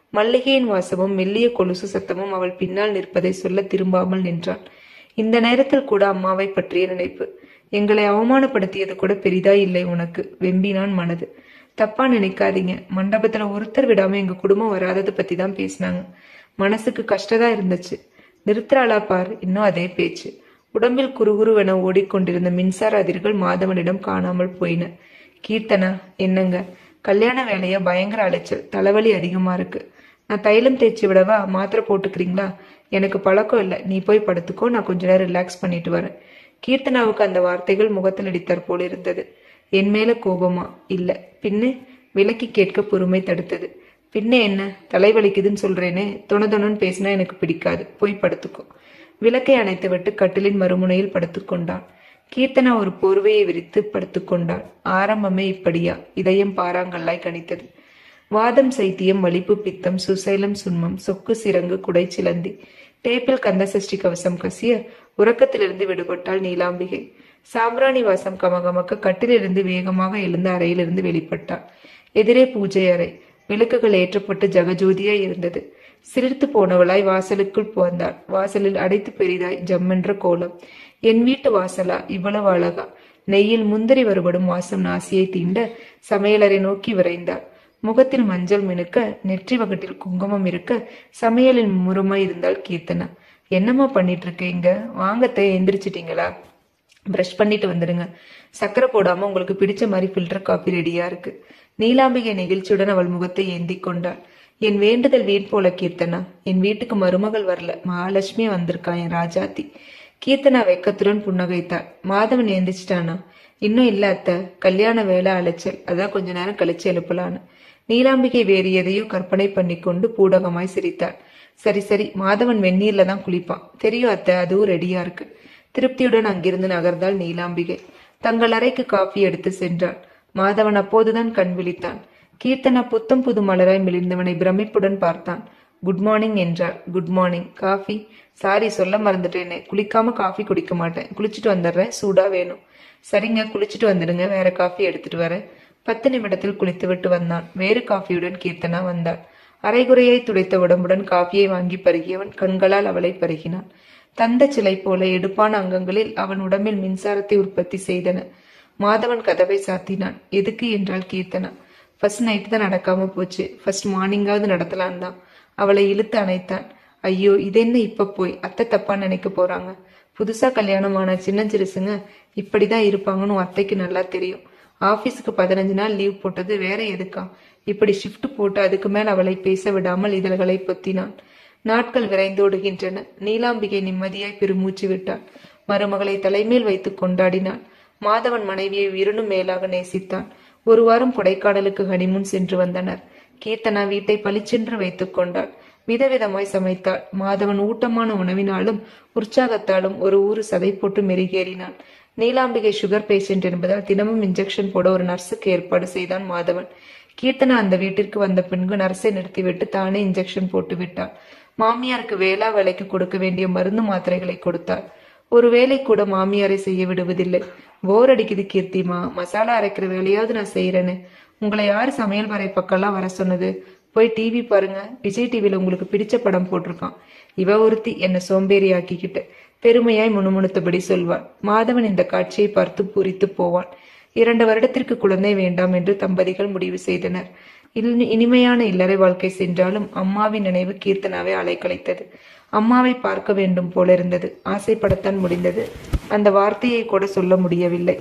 மல்லிகையின் வாசமும் மெல்லிய கொலுசு சத்தமும் அவள் பின்னால் நிற்பதை சொல்ல திரும்பாமல் நின்றான் இந்த நேரத்தில் கூட அம்மாவை பற்றிய நினைப்பு எங்களை அவமானப்படுத்தியது கூட பெரிதா இல்லை உனக்கு வெம்பினான் மனது தப்பா நினைக்காதீங்க மண்டபத்துல ஒருத்தர் விடாம எங்க குடும்பம் வராததை பத்தி தான் பேசினாங்க மனசுக்கு கஷ்டதா இருந்துச்சு நிறுத்துறாளா பார் இன்னும் அதே பேச்சு உடம்பில் குறுகுருவென ஓடிக்கொண்டிருந்த மின்சார அதிர்கள் மாதவனிடம் காணாமல் போயின கீர்த்தனா என்னங்க கல்யாண வேலைய பயங்கர அலைச்சல் தலைவலி அதிகமா இருக்கு நான் தைலம் தேய்ச்சி விடவா மாத்திரை போட்டுக்கிறீங்களா எனக்கு பழக்கம் இல்லை நீ போய் படுத்துக்கோ நான் கொஞ்ச நேரம் ரிலாக்ஸ் பண்ணிட்டு வரேன் கீர்த்தனாவுக்கு அந்த வார்த்தைகள் முகத்தில் அடித்தாற் போல் இருந்தது என் மேல கோபமா இல்ல பின்ன விலக்கி கேட்க பொறுமை தடுத்தது பின்ன என்ன தலைவலிக்குதுன்னு சொல்றேனே தொணதொணன்னு பேசினா எனக்கு பிடிக்காது போய் படுத்துக்கோ விளக்கை அணைத்து விட்டு கட்டிலின் மறுமுனையில் படுத்துக்கொண்டான் கீர்த்தனா ஒரு போர்வையை விரித்து படுத்துக்கொண்டாள் ஆரம்பமே இப்படியா இதயம் பாறாங்கல்லாய் கணித்தது வாதம் சைத்தியம் வலிப்பு பித்தம் சுசைலம் சுண்மம் சொக்கு சிறங்கு குடை சிலந்தி டேப்பில் கந்த சஷ்டி கவசம் கசிய உறக்கத்திலிருந்து விடுபட்டாள் நீலாம்பிகை சாம்பிராணி வாசம் கமகமக்க கட்டிலிருந்து வேகமாக எழுந்த அறையிலிருந்து வெளிப்பட்டாள் எதிரே பூஜை அறை விளக்குகள் ஏற்றப்பட்டு ஜகஜோதியாய் இருந்தது சிரித்து போனவளாய் வாசலுக்குள் போந்தாள் வாசலில் அடைத்து பெரிதாய் ஜம்மென்ற கோலம் என் வீட்டு வாசலா இவ்வளவு அழகா நெய்யில் முந்திரி வருபடும் வாசம் நாசியை தீண்ட சமையலறை நோக்கி விரைந்தாள் முகத்தில் மஞ்சள் மினுக்க நெற்றி வகட்டில் குங்குமம் இருக்க சமையலில் முறுமாய் இருந்தாள் கீர்த்தனா என்னம்மா பண்ணிட்டு இருக்கீங்க வாங்கத்தை எந்திரிச்சிட்டீங்களா பிரஷ் பண்ணிட்டு வந்துடுங்க சக்கரை போடாம உங்களுக்கு பிடிச்ச மாதிரி ஃபில்டர் காபி ரெடியா இருக்கு நீலாம்பிகை நெகிழ்ச்சியுடன் அவள் முகத்தை ஏந்தி கொண்டாள் என் வேண்டுதல் வீண் போல கீர்த்தனா என் வீட்டுக்கு மருமகள் வரல மகாலட்சுமி வந்திருக்கா என் ராஜாத்தி கீர்த்தனா வெக்கத்துடன் புன்னகைத்தாள் மாதவன் ஏந்திச்சிட்டானா இன்னும் இல்ல அத்த கல்யாண வேலை அலைச்சல் அதான் கொஞ்ச நேரம் கழிச்சு எழுப்பலான்னு நீலாம்பிகை வேறு எதையோ கற்பனை பண்ணி கொண்டு பூடகமாய் சிரித்தாள் சரி சரி மாதவன் வெந்நீர்ல தான் குளிப்பான் தெரியும் அத்தை அதுவும் ரெடியா இருக்கு திருப்தியுடன் அங்கிருந்து நகர்ந்தாள் நீலாம்பிகை தங்கள் அறைக்கு காஃபி எடுத்து சென்றாள் மாதவன் அப்போதுதான் கண் விழித்தான் கீர்த்தனா புத்தம் புது மலராய் மிளிர்ந்தவனை பிரமிப்புடன் பார்த்தான் குட் மார்னிங் என்றார் குட் மார்னிங் காஃபி சாரி சொல்ல மறந்துட்டேனே குளிக்காம காஃபி குடிக்க மாட்டேன் குளிச்சுட்டு வந்துடுறேன் சூடா வேணும் சரிங்க குளிச்சுட்டு வந்துடுங்க வேற காஃபி எடுத்துட்டு வரேன் பத்து நிமிடத்தில் குளித்துவிட்டு வந்தான் வேறு காஃபியுடன் கீர்த்தனா வந்தாள் அரைகுறையை துடைத்த உடம்புடன் காஃபியை வாங்கி பருகியவன் கண்களால் அவளை பருகினான் தந்த சிலை போல எடுப்பான அங்கங்களில் அவன் உடம்பில் மின்சாரத்தை உற்பத்தி செய்தன மாதவன் கதவை சாத்தினான் எதுக்கு என்றால் கீர்த்தனா ஃபர்ஸ்ட் நைட்டு தான் நடக்காம போச்சு ஃபர்ஸ்ட் மார்னிங்காவது நடத்தலான் தான் அவளை இழுத்து அணைத்தான் ஐயோ இது என்ன இப்ப போய் அத்தை தப்பா நினைக்க போறாங்க புதுசா கல்யாணமான சின்ன சிறுசுங்க இப்படிதான் இருப்பாங்கன்னு உன் அத்தைக்கு நல்லா தெரியும் ஆபீஸ்க்கு பதினஞ்சு நாள் லீவ் போட்டது வேற எதுக்கா இப்படி ஷிஃப்ட் போட்டு அதுக்கு மேல் அவளை பேச விடாமல் இதழ்களை பொத்தினான் நாட்கள் விரைந்தோடுகின்றன நீலாம்பிகை நிம்மதியாய் பெருமூச்சு விட்டாள் மருமகளை தலைமேல் வைத்து கொண்டாடினாள் மாதவன் மனைவியை உயிரினும் மேலாக நேசித்தான் ஒரு வாரம் கொடைக்கானலுக்கு ஹனிமூன் சென்று வந்தனர் கீர்த்தனா வீட்டை பளிச்சென்று வைத்துக் கொண்டாள் விதவிதமாய் சமைத்தாள் மாதவன் ஊட்டமான உணவினாலும் உற்சாகத்தாலும் ஒரு ஊரு சதை போட்டு மெருகேறினான் நீலாம்பிகை சுகர் பேஷண்ட் என்பதால் தினமும் இன்ஜெக்ஷன் போட ஒரு நர்ஸுக்கு ஏற்பாடு செய்தான் மாதவன் கீர்த்தனா அந்த வீட்டிற்கு வந்த பின்பு நர்ஸை நிறுத்திவிட்டு தானே இன்ஜெக்ஷன் போட்டு விட்டாள் மாமியாருக்கு வேளா வேலைக்கு கொடுக்க வேண்டிய மருந்து மாத்திரைகளை கொடுத்தாள் ஒரு வேலை கூட மாமியாரை செய்ய விடுவதில்லை போர் அடிக்குது கீர்த்திமா மசாலா அரைக்கிற வேலையாவது நான் செய்யறேன்னு உங்களை யாரு சமையல் வரை பக்கம்லாம் வர சொன்னது போய் டிவி பாருங்க விஜய் டிவில உங்களுக்கு பிடிச்ச படம் போட்டிருக்கான் இவ ஒருத்தி என்ன சோம்பேறி ஆக்கிக்கிட்டு பெருமையாய் முணுமுணுத்தபடி சொல்வாள் மாதவன் இந்த காட்சியை பார்த்து பூரித்து போவான் இரண்டு வருடத்திற்கு குழந்தை வேண்டாம் என்று தம்பதிகள் முடிவு செய்தனர் இனி- இனிமையான இல்லறை வாழ்க்கை சென்றாலும் அம்மாவின் நினைவு கீர்த்தனாவை அலைக்கழித்தது அம்மாவை பார்க்க வேண்டும் போல இருந்தது ஆசைப்படத்தான் முடிந்தது அந்த வார்த்தையை கூட சொல்ல முடியவில்லை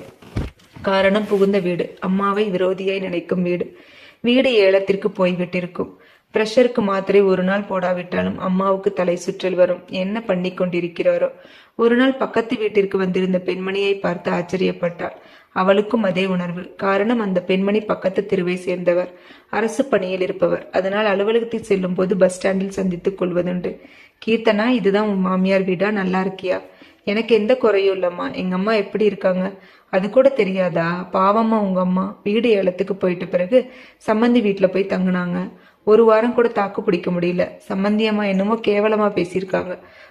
காரணம் புகுந்த வீடு அம்மாவை விரோதியாய் நினைக்கும் வீடு வீடு ஏலத்திற்கு போய்விட்டிருக்கும் பிரஷருக்கு மாத்திரை ஒரு நாள் போடாவிட்டாலும் அம்மாவுக்கு தலை சுற்றல் வரும் என்ன பண்ணி கொண்டிருக்கிறாரோ ஒரு நாள் பக்கத்து வீட்டிற்கு வந்திருந்த பெண்மணியை பார்த்து ஆச்சரியப்பட்டாள் அவளுக்கும் அதே உணர்வு காரணம் அந்த பெண்மணி பக்கத்து தெருவை சேர்ந்தவர் அரசு பணியில் இருப்பவர் அதனால் அலுவலகத்தில் செல்லும் போது பஸ் ஸ்டாண்டில் சந்தித்துக் கொள்வதுண்டு கீர்த்தனா இதுதான் உன் மாமியார் வீடா நல்லா இருக்கியா எனக்கு எந்த குறையும் இல்லம்மா எங்க அம்மா எப்படி இருக்காங்க அது கூட தெரியாதா பாவம்மா உங்க அம்மா வீடு ஏலத்துக்கு போயிட்ட பிறகு சம்மந்தி வீட்டுல போய் தங்குனாங்க ஒரு வாரம் கூட தாக்கு பிடிக்க முடியல சம்மந்தி அம்மா என்னமோ கேவலமா பேசியிருக்காங்க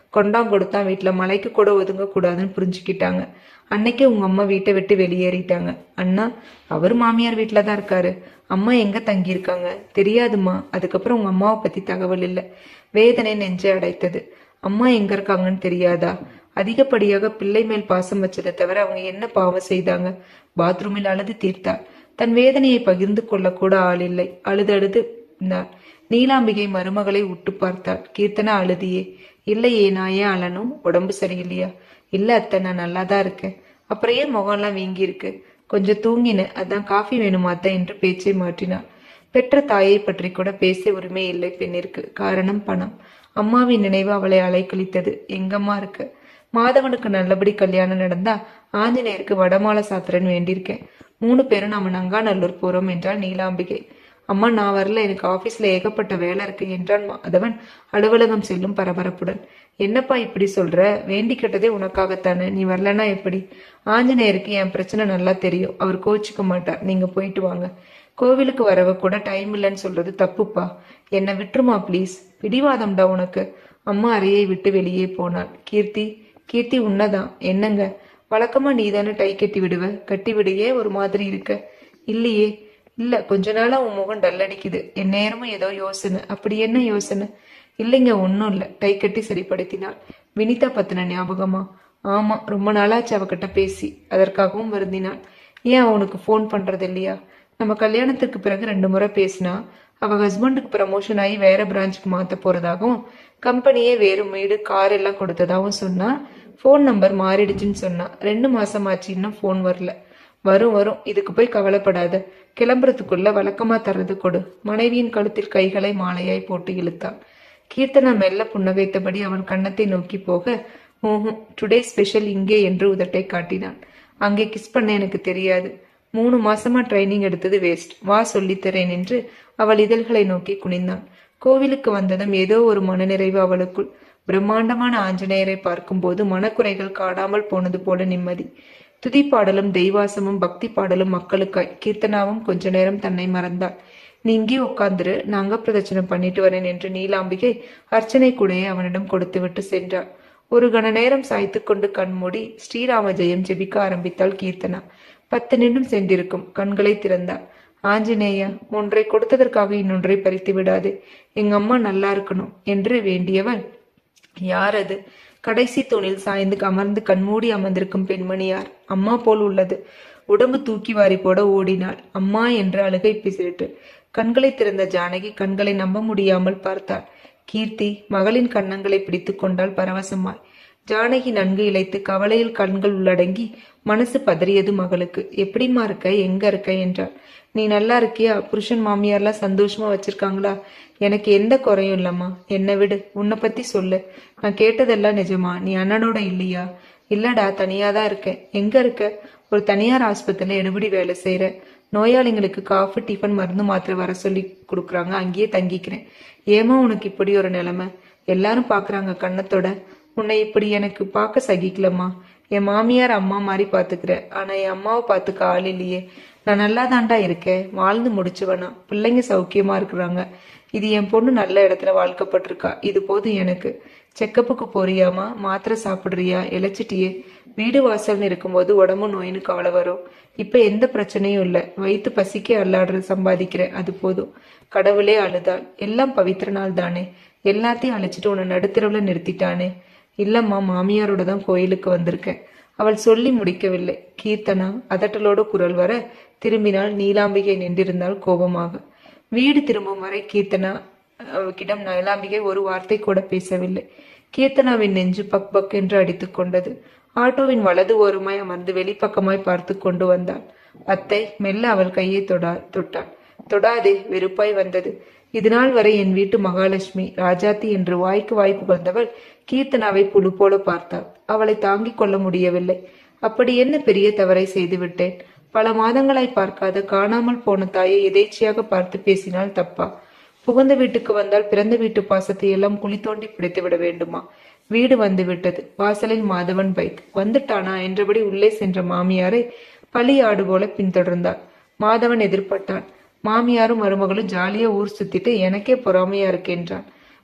கொண்டாங் கொடுத்தான் வீட்டுல மலைக்கு கூட ஒதுங்க கூடாதுன்னு புரிஞ்சுக்கிட்டாங்க அன்னைக்கே உங்க அம்மா வீட்டை விட்டு வெளியேறிட்டாங்க அண்ணா அவர் மாமியார் வீட்டில தான் இருக்காரு அம்மா எங்க தங்கி இருக்காங்க தெரியாதுமா அதுக்கப்புறம் உங்க அம்மாவை பத்தி தகவல் இல்ல வேதனை நெஞ்சை அடைத்தது அம்மா எங்க இருக்காங்கன்னு தெரியாதா அதிகப்படியாக பிள்ளை மேல் பாசம் வச்சதை தவிர அவங்க என்ன பாவம் செய்தாங்க பாத்ரூமில் அழுது தீர்த்தாள் தன் வேதனையை பகிர்ந்து கொள்ள கூட ஆள் இல்லை அழுது அழுது இருந்தாள் நீலாம்பிகை மருமகளை உட்டு பார்த்தாள் கீர்த்தனா அழுதியே இல்லையே நான் ஏன் அழனும் உடம்பு சரியில்லையா இல்ல அத்தை நான் நல்லா தான் இருக்கேன் அப்புறம் ஏன் முகம்லாம் வீங்கி இருக்கு கொஞ்சம் தூங்கினேன் அதான் காஃபி வேணுமா அத்தை என்று பேச்சை மாற்றினாள் பெற்ற தாயை பற்றி கூட பேச உரிமை இல்லை பெண்ணிற்கு காரணம் பணம் அம்மாவின் நினைவு அவளை அலைக்கழித்தது எங்கம்மா இருக்கு மாதவனுக்கு நல்லபடி கல்யாணம் நடந்தா ஆஞ்சநேயருக்கு வடமாலை சாத்திரன் வேண்டியிருக்கேன் மூணு பேரும் நாம நங்காநல்லூர் போறோம் என்றாள் நீலாம்பிகை அம்மா நான் வரல எனக்கு ஆபீஸ்ல ஏகப்பட்ட வேலை இருக்கு என்றான் மாதவன் அலுவலகம் செல்லும் பரபரப்புடன் என்னப்பா இப்படி சொல்ற வேண்டி கேட்டதே உனக்காகத்தானே நீ வரலனா எப்படி ஆஞ்சநேயருக்கு என் பிரச்சனை நல்லா தெரியும் அவர் கோச்சிக்க மாட்டார் நீங்க போயிட்டு வாங்க கோவிலுக்கு வரவ கூட டைம் இல்லைன்னு சொல்றது தப்புப்பா என்னை விட்டுருமா ப்ளீஸ் பிடிவாதம்டா உனக்கு அம்மா அறையை விட்டு வெளியே போனாள் கீர்த்தி கீர்த்தி உன்னதான் என்னங்க வழக்கமா நீதானே டை கட்டி விடுவ கட்டி விடையே ஒரு மாதிரி இருக்க இல்லையே இல்ல கொஞ்ச நாளா உன் முகம் டல் அடிக்குது என் நேரமும் ஏதோ யோசனை அப்படி என்ன யோசனை இல்லைங்க ஒன்றும் இல்லை டை கட்டி சரிப்படுத்தினாள் வினிதா பத்தின ஞாபகமா ஆமா ரொம்ப நாளாச்சு அவகிட்ட பேசி அதற்காகவும் வருந்தினாள் ஏன் அவனுக்கு ஃபோன் பண்றது இல்லையா நம்ம கல்யாணத்துக்கு பிறகு ரெண்டு முறை பேசினா அவ ஹஸ்பண்டுக்கு ப்ரமோஷன் ஆகி வேற பிரான்ச்சுக்கு மாத்த போறதாகவும் கம்பெனியே வேறு வீடு கார் எல்லாம் கொடுத்ததாகவும் சொன்னா ஃபோன் நம்பர் மாறிடுச்சுன்னு சொன்னா ரெண்டு மாசம் ஆச்சு இன்னும் ஃபோன் வரல வரும் வரும் இதுக்கு போய் கவலைப்படாத கிளம்புறதுக்குள்ள வழக்கமா தர்றது கொடு மனைவியின் கழுத்தில் கைகளை மாலையாய் போட்டு இழுத்தான் கீர்த்தனா மெல்ல புன்னகைத்தபடி அவன் கன்னத்தை நோக்கி போக ஊஹும் டுடே ஸ்பெஷல் இங்கே என்று உதட்டை காட்டினான் அங்கே கிஸ் பண்ண எனக்கு தெரியாது மூணு மாசமா ட்ரைனிங் எடுத்தது வேஸ்ட் வா சொல்லித்தரேன் என்று அவள் இதழ்களை நோக்கி குனிந்தான் கோவிலுக்கு வந்ததும் ஏதோ ஒரு மனநிறைவு அவளுக்குள் பிரம்மாண்டமான ஆஞ்சநேயரை பார்க்கும்போது மனக்குறைகள் காணாமல் போனது போல நிம்மதி துதி பாடலும் தெய்வாசமும் பக்தி பாடலும் மக்களுக்காய் கீர்த்தனாவும் கொஞ்ச நேரம் தன்னை மறந்தாள் நீ இங்கே உட்கார்ந்துரு நாங்க பிரதட்சணம் பண்ணிட்டு வரேன் என்று நீலாம்பிகை அர்ச்சனை கூடையை அவனிடம் கொடுத்துவிட்டு சென்றாள் ஒரு கண நேரம் சாய்த்து கொண்டு கண்மூடி ஸ்ரீராம ஜெயம் ஜெபிக்க ஆரம்பித்தாள் கீர்த்தனா பத்து நிமிடம் சென்றிருக்கும் கண்களை திறந்தாள் ஆஞ்சநேயா ஒன்றை கொடுத்ததற்காக இன்னொன்றை பறித்து விடாதே எங்க அம்மா நல்லா இருக்கணும் என்று வேண்டியவன் யார் அது கடைசி தூணில் சாய்ந்து அமர்ந்து கண்மூடி அமர்ந்திருக்கும் பெண்மணி யார் அம்மா போல் உள்ளது உடம்பு தூக்கி வாரி போட ஓடினாள் அம்மா என்று அழுகை பிசிறிட்டு கண்களை திறந்த ஜானகி கண்களை நம்ப முடியாமல் பார்த்தாள் கீர்த்தி மகளின் கன்னங்களை பிடித்து கொண்டாள் பரவசமாய் ஜானகி நன்கு இழைத்து கவலையில் கண்கள் உள்ளடங்கி மனசு பதறியது மகளுக்கு எப்படிம்மா இருக்க எங்க இருக்க என்றாள் நீ நல்லா இருக்கியா புருஷன் மாமியார்லாம் சந்தோஷமா வச்சிருக்காங்களா எனக்கு எந்த குறையும் இல்லம்மா என்னை விடு உன்னை பத்தி சொல்லு நான் கேட்டதெல்லாம் நிஜமா நீ அண்ணனோட இல்லையா இல்லடா தனியா தான் இருக்கேன் எங்க இருக்க ஒரு தனியார் ஆஸ்பத்திரியில எடுபடி வேலை செய்யற நோயாளிங்களுக்கு காஃபி டிஃபன் மருந்து மாத்திரை வர சொல்லி கொடுக்குறாங்க அங்கேயே தங்கிக்கிறேன் ஏமா உனக்கு இப்படி ஒரு நிலைமை எல்லாரும் பாக்குறாங்க கண்ணத்தோட உன்னை இப்படி எனக்கு பார்க்க சகிக்கலம்மா என் மாமியார் அம்மா மாதிரி பாத்துக்கிற ஆனா என் அம்மாவை பாத்துக்க ஆள் இல்லையே நான் நல்லா தாண்டா இருக்கேன் வாழ்ந்து முடிச்சுவனா பிள்ளைங்க சௌக்கியமா இருக்கிறாங்க இது என் பொண்ணு நல்ல இடத்துல வாழ்க்கப்பட்டிருக்கா இது போதும் எனக்கு செக்கப்புக்கு போறியாமா மாத்திரை சாப்பிடுறியா இழைச்சிட்டியே வீடு வாசல்னு இருக்கும்போது உடம்பு நோயின்னு கவலை வரும் இப்ப எந்த பிரச்சனையும் இல்ல வயிற்று பசிக்கே அல்லாடுறது சம்பாதிக்கிறேன் அது போதும் கடவுளே அழுதாள் எல்லாம் பவித்திர நாள் தானே எல்லாத்தையும் அழைச்சிட்டு உன்னை நடுத்தரவுல நிறுத்திட்டானே இல்லம்மா மாமியாரோட தான் கோயிலுக்கு வந்திருக்கேன் அவள் சொல்லி முடிக்கவில்லை கீர்த்தனா அதட்டலோட குரல் வர திரும்பினால் நீலாம்பிகை நின்றிருந்தாள் கோபமாக வீடு திரும்பும் வரை கீர்த்தனா அவகிடம் நீலாம்பிகை ஒரு வார்த்தை கூட பேசவில்லை கீர்த்தனாவின் நெஞ்சு பக் பக் என்று அடித்துக் கொண்டது ஆட்டோவின் வலது ஓரமாய் அமர்ந்து வெளிப்பக்கமாய் பார்த்து கொண்டு வந்தாள் அத்தை மெல்ல அவள் கையை தொடா தொட்டாள் தொடாதே வெறுப்பாய் வந்தது இதுநாள் வரை என் வீட்டு மகாலட்சுமி ராஜாத்தி என்று வாய்க்கு வாய்ப்பு புகழ்ந்தவள் கீர்த்தனாவை புழு போல பார்த்தாள் அவளை தாங்கிக் கொள்ள முடியவில்லை அப்படி என்ன பெரிய தவறை செய்து விட்டேன் பல மாதங்களாய் பார்க்காத காணாமல் போன தாயை எதேச்சியாக பார்த்து பேசினால் தப்பா புகுந்த வீட்டுக்கு வந்தால் பிறந்த வீட்டு பாசத்தை எல்லாம் குழி தோண்டி பிடித்து விட வேண்டுமா வீடு வந்து விட்டது வாசலில் மாதவன் பைக் வந்துட்டானா என்றபடி உள்ளே சென்ற மாமியாரை பழி ஆடு போல பின்தொடர்ந்தாள் மாதவன் எதிர்பட்டான் மாமியாரும் மருமகளும் ஜாலியா ஊர் சுத்திட்டு எனக்கே பொறாமையா இருக்கு என்றான்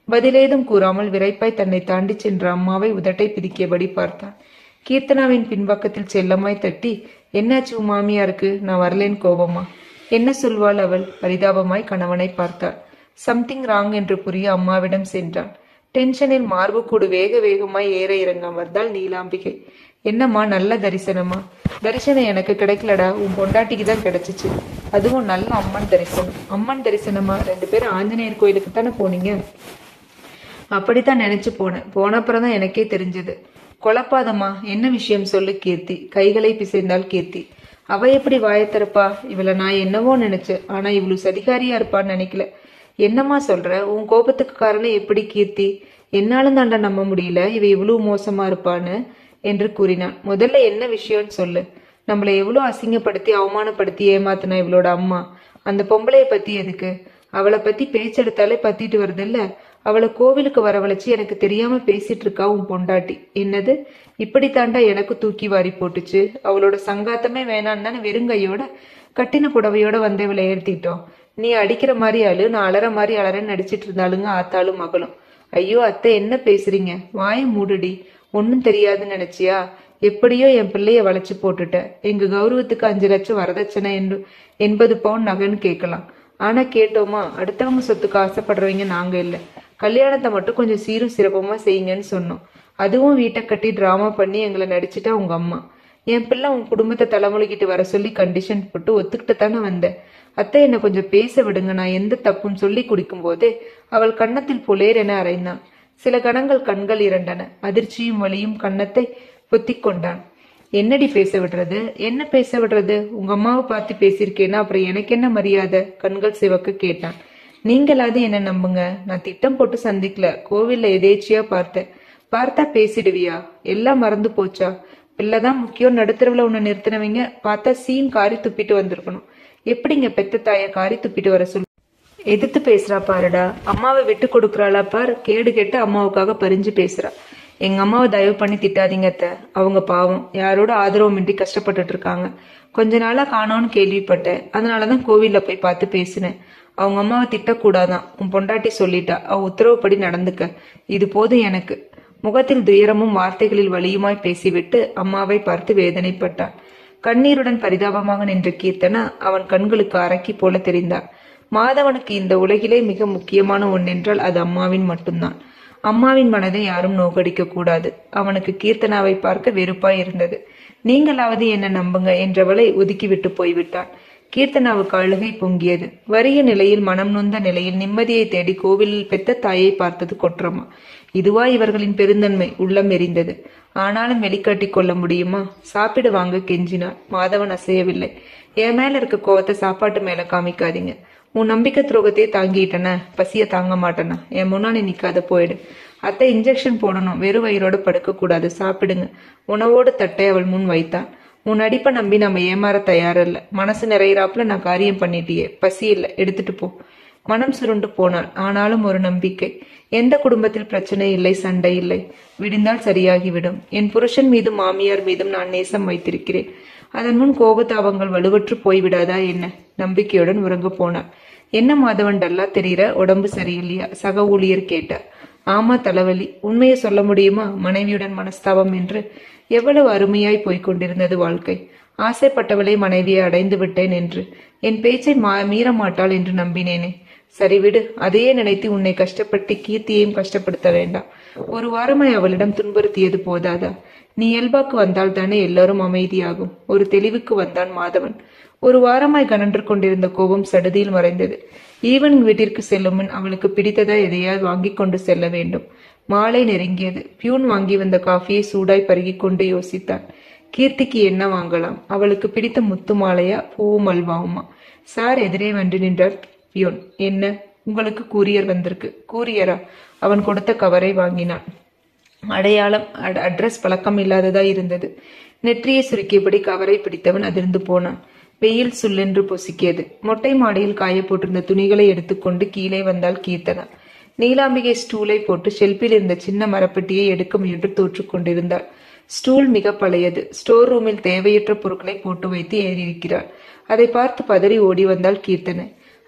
பதிலேதும் கூறாமல் விரைப்பாய் தன்னை தாண்டி சென்ற அம்மாவை உதட்டை பிதிக்கியபடி பார்த்தான் கீர்த்தனாவின் பின்பக்கத்தில் செல்லமாய் தட்டி என்னாச்சு உன் மாமியாருக்கு நான் வரலேன் கோபமா என்ன சொல்வாள் அவள் பரிதாபமாய் கணவனை பார்த்தாள் சம்திங் ராங் என்று புரிய அம்மாவிடம் சென்றான் டென்ஷனில் மார்புக்கூடு வேக வேகமாய் ஏற இறங்க அமர்ந்தாள் நீலாம்பிகை என்னம்மா நல்ல தரிசனமா தரிசனம் எனக்கு கிடைக்கலடா உன் பொண்டாட்டிக்கு தான் கிடைச்சிச்சு அதுவும் நல்ல அம்மன் தரிசனம் அம்மன் தரிசனமா ரெண்டு பேரும் ஆஞ்சநேயர் கோயிலுக்கு தானே போனீங்க அப்படித்தான் நினைச்சு போனேன் போன அப்புறம் தான் எனக்கே தெரிஞ்சது குழப்பாதம்மா என்ன விஷயம் சொல்லு கீர்த்தி கைகளை பிசைந்தாள் கீர்த்தி அவ எப்படி வாயை திறப்பா இவளை நான் என்னவோ நினைச்சேன் ஆனா இவ்வளவு சதிகாரியா இருப்பான்னு நினைக்கல என்னம்மா சொல்ற உன் கோபத்துக்கு காரணம் எப்படி கீர்த்தி என்னாலும் தாண்டா நம்ப முடியல இவ இவ்வளவு மோசமா இருப்பான்னு என்று கூறினான் முதல்ல என்ன விஷயம்னு சொல்லு நம்மளை எவ்வளவு அசிங்கப்படுத்தி அவமானப்படுத்தி ஏமாத்தினா இவளோட அம்மா அந்த பொம்பளைய பத்தி எதுக்கு அவளை பத்தி பேச்செடுத்தாலே பத்திட்டு வருதுல்ல அவளை கோவிலுக்கு வரவழைச்சு எனக்கு தெரியாம பேசிட்டு இருக்கா உன் பொண்டாட்டி என்னது இப்படித்தாண்டா எனக்கு தூக்கி வாரி போட்டுச்சு அவளோட சங்காத்தமே வேணான்னு தானே வெறுங்கையோட கட்டின புடவையோட வந்து இவளை ஏற்றிட்டோம் நீ அடிக்கிற மாதிரி அழு நான் அலற மாதிரி அலறன்னு நடிச்சிட்டு இருந்தாளுங்க ஆத்தாளும் மகளும் ஐயோ அத்தை என்ன பேசுறீங்க வாய மூடுடி ஒன்னும் தெரியாதுன்னு நினைச்சியா எப்படியோ என் பிள்ளைய வளைச்சு போட்டுட்ட எங்க கௌரவத்துக்கு அஞ்சு லட்சம் வரதட்சணை என்று எண்பது பவுன் நகைன்னு கேட்கலாம் ஆனா கேட்டோமா அடுத்தவங்க சொத்துக்கு ஆசைப்படுறவங்க நாங்க இல்ல கல்யாணத்தை மட்டும் கொஞ்சம் சீரும் சிறப்பமா செய்யுங்கன்னு சொன்னோம் அதுவும் வீட்டை கட்டி டிராமா பண்ணி எங்களை நடிச்சிட்டா உங்க அம்மா என் பிள்ளை உன் குடும்பத்தை தலைமொழிக்கிட்டு வர சொல்லி கண்டிஷன் போட்டு ஒத்துக்கிட்டு தானே வந்தேன் அத்தை என்னை கொஞ்சம் பேச விடுங்க நான் எந்த தப்பும் சொல்லி குடிக்கும் போதே அவள் கன்னத்தில் புலேர் என அறைந்தான் சில கணங்கள் கண்கள் இரண்டன அதிர்ச்சியும் வலியும் கன்னத்தை பொத்திக் கொண்டான் என்னடி பேச விடுறது என்ன பேச விடுறது உங்க அம்மாவை பார்த்து பேசியிருக்கேன்னா அப்புறம் எனக்கு என்ன மரியாதை கண்கள் சிவக்க கேட்டான் நீங்களாவது என்ன நம்புங்க நான் திட்டம் போட்டு சந்திக்கல கோவில்ல எதேச்சியா பார்த்தேன் பார்த்தா பேசிடுவியா எல்லாம் மறந்து போச்சா பிள்ளைதான் முக்கியம் நடுத்தரவுல உன்னை நிறுத்தினவங்க பார்த்தா சீன் காரி துப்பிட்டு வந்திருக்கணும் எப்படிங்க பெத்த தாய காரி துப்பிட்டு வர சொல்லு எதிர்த்து பேசுறா பாருடா அம்மாவை விட்டு கொடுக்குறாளா பார் கேடு கெட்டு அம்மாவுக்காக பறிஞ்சு பேசுறா எங்க அம்மாவை தயவு பண்ணி திட்டாதீங்க அத்தை அவங்க பாவம் யாரோட ஆதரவுமின்றி கஷ்டப்பட்டுட்டு இருக்காங்க கொஞ்ச நாளா காணோன்னு கேள்விப்பட்டேன் அதனாலதான் கோவில்ல போய் பார்த்து பேசினேன் அவங்க அம்மாவை திட்டக்கூடாதான் உன் பொண்டாட்டி சொல்லிட்டா அவ உத்தரவுப்படி நடந்துக்க இது போதும் எனக்கு முகத்தில் துயரமும் வார்த்தைகளில் வலியுமாய் பேசிவிட்டு அம்மாவை பார்த்து வேதனைப்பட்டான் கண்ணீருடன் பரிதாபமாக நின்ற கீர்த்தனா அவன் கண்களுக்கு அரக்கி போல தெரிந்தார் மாதவனுக்கு இந்த உலகிலே மிக முக்கியமான ஒன்றென்றால் அது அம்மாவின் மட்டும்தான் அம்மாவின் மனதை யாரும் நோக்கடிக்க கூடாது அவனுக்கு கீர்த்தனாவை பார்க்க வெறுப்பாய் இருந்தது நீங்களாவது என்ன நம்புங்க என்றவளை ஒதுக்கிவிட்டு போய்விட்டான் கீர்த்தனாவுக்கு அழுகை பொங்கியது வறிய நிலையில் மனம் நொந்த நிலையில் நிம்மதியை தேடி கோவிலில் பெத்த தாயை பார்த்தது கொற்றமா இதுவா இவர்களின் பெருந்தன்மை உள்ளம் எரிந்தது ஆனாலும் வெளிக்காட்டி கொள்ள முடியுமா சாப்பிட வாங்க கெஞ்சினார் மாதவன் அசையவில்லை என் மேல இருக்க கோவத்தை சாப்பாட்டு மேல காமிக்காதீங்க உன் நம்பிக்கை துரோகத்தையே தாங்கிட்டன பசிய தாங்க மாட்டேனா என் முன்னாடி நிக்காத போயிடு அத்தை இன்ஜெக்ஷன் போடணும் வெறும் வயிறோட படுக்க கூடாது சாப்பிடுங்க உணவோடு தட்டை அவள் முன் வைத்தான் உன் நடிப்பை நம்பி நம்ம ஏமாற தயாரில்ல மனசு நிறையிறாப்புல நான் காரியம் பண்ணிட்டியே பசி இல்லை எடுத்துட்டு போ மனம் சுருண்டு போனாள் ஆனாலும் ஒரு நம்பிக்கை எந்த குடும்பத்தில் பிரச்சனை இல்லை சண்டை இல்லை விடிந்தால் சரியாகிவிடும் என் புருஷன் மீதும் மாமியார் மீதும் நான் நேசம் வைத்திருக்கிறேன் அதன் முன் கோபதாபங்கள் வலுவற்று போய்விடாதா என்ன நம்பிக்கையுடன் உறங்க போனார் என்ன மாதவன் டல்லா தெரிகிற உடம்பு சரியில்லையா சக ஊழியர் கேட்டார் ஆமா தலைவலி உண்மையை சொல்ல முடியுமா மனைவியுடன் மனஸ்தாபம் என்று எவ்வளவு அருமையாய் போய்க் கொண்டிருந்தது வாழ்க்கை ஆசைப்பட்டவளை மனைவியை அடைந்து விட்டேன் என்று என் பேச்சை மா மீற மாட்டாள் என்று நம்பினேனே சரி விடு அதையே நினைத்து உன்னை கஷ்டப்பட்டு கீர்த்தியையும் கஷ்டப்படுத்த வேண்டாம் ஒரு வாரமாய் அவளிடம் துன்புறுத்தியது போதாதா நீ இயல்பாக்கு வந்தால் தானே எல்லாரும் அமைதியாகும் ஒரு தெளிவுக்கு வந்தான் மாதவன் ஒரு வாரமாய் கனன்று கொண்டிருந்த கோபம் சடுதியில் மறைந்தது ஈவன் வீட்டிற்கு செல்லும் முன் அவளுக்கு பிடித்ததா எதையாவது வாங்கி கொண்டு செல்ல வேண்டும் மாலை நெருங்கியது பியூன் வாங்கி வந்த காஃபியை சூடாய் பருகிக் கொண்டு யோசித்தான் கீர்த்திக்கு என்ன வாங்கலாம் அவளுக்கு பிடித்த முத்து மாலையா பூவும் அல்வாவுமா சார் எதிரே வந்து நின்றார் பியோன் என்ன உங்களுக்கு கூரியர் வந்திருக்கு கூரியரா அவன் கொடுத்த கவரை வாங்கினான் அடையாளம் அட்ரஸ் பழக்கம் இல்லாததா இருந்தது நெற்றியை சுருக்கியபடி கவரை பிடித்தவன் அதிர்ந்து போனான் வெயில் சுல்லென்று பொசுக்கியது மொட்டை மாடியில் காய போட்டிருந்த துணிகளை எடுத்துக்கொண்டு கீழே வந்தால் கீர்த்தனா நீலாம்பிகை ஸ்டூலை போட்டு ஷெல்பில் இருந்த சின்ன மரப்பெட்டியை எடுக்க முயன்று தோற்றுக் கொண்டிருந்தாள் ஸ்டூல் மிக பழையது ஸ்டோர் ரூமில் தேவையற்ற பொருட்களை போட்டு வைத்து ஏறியிருக்கிறாள் அதை பார்த்து பதறி ஓடி வந்தாள் கீர்த்தனை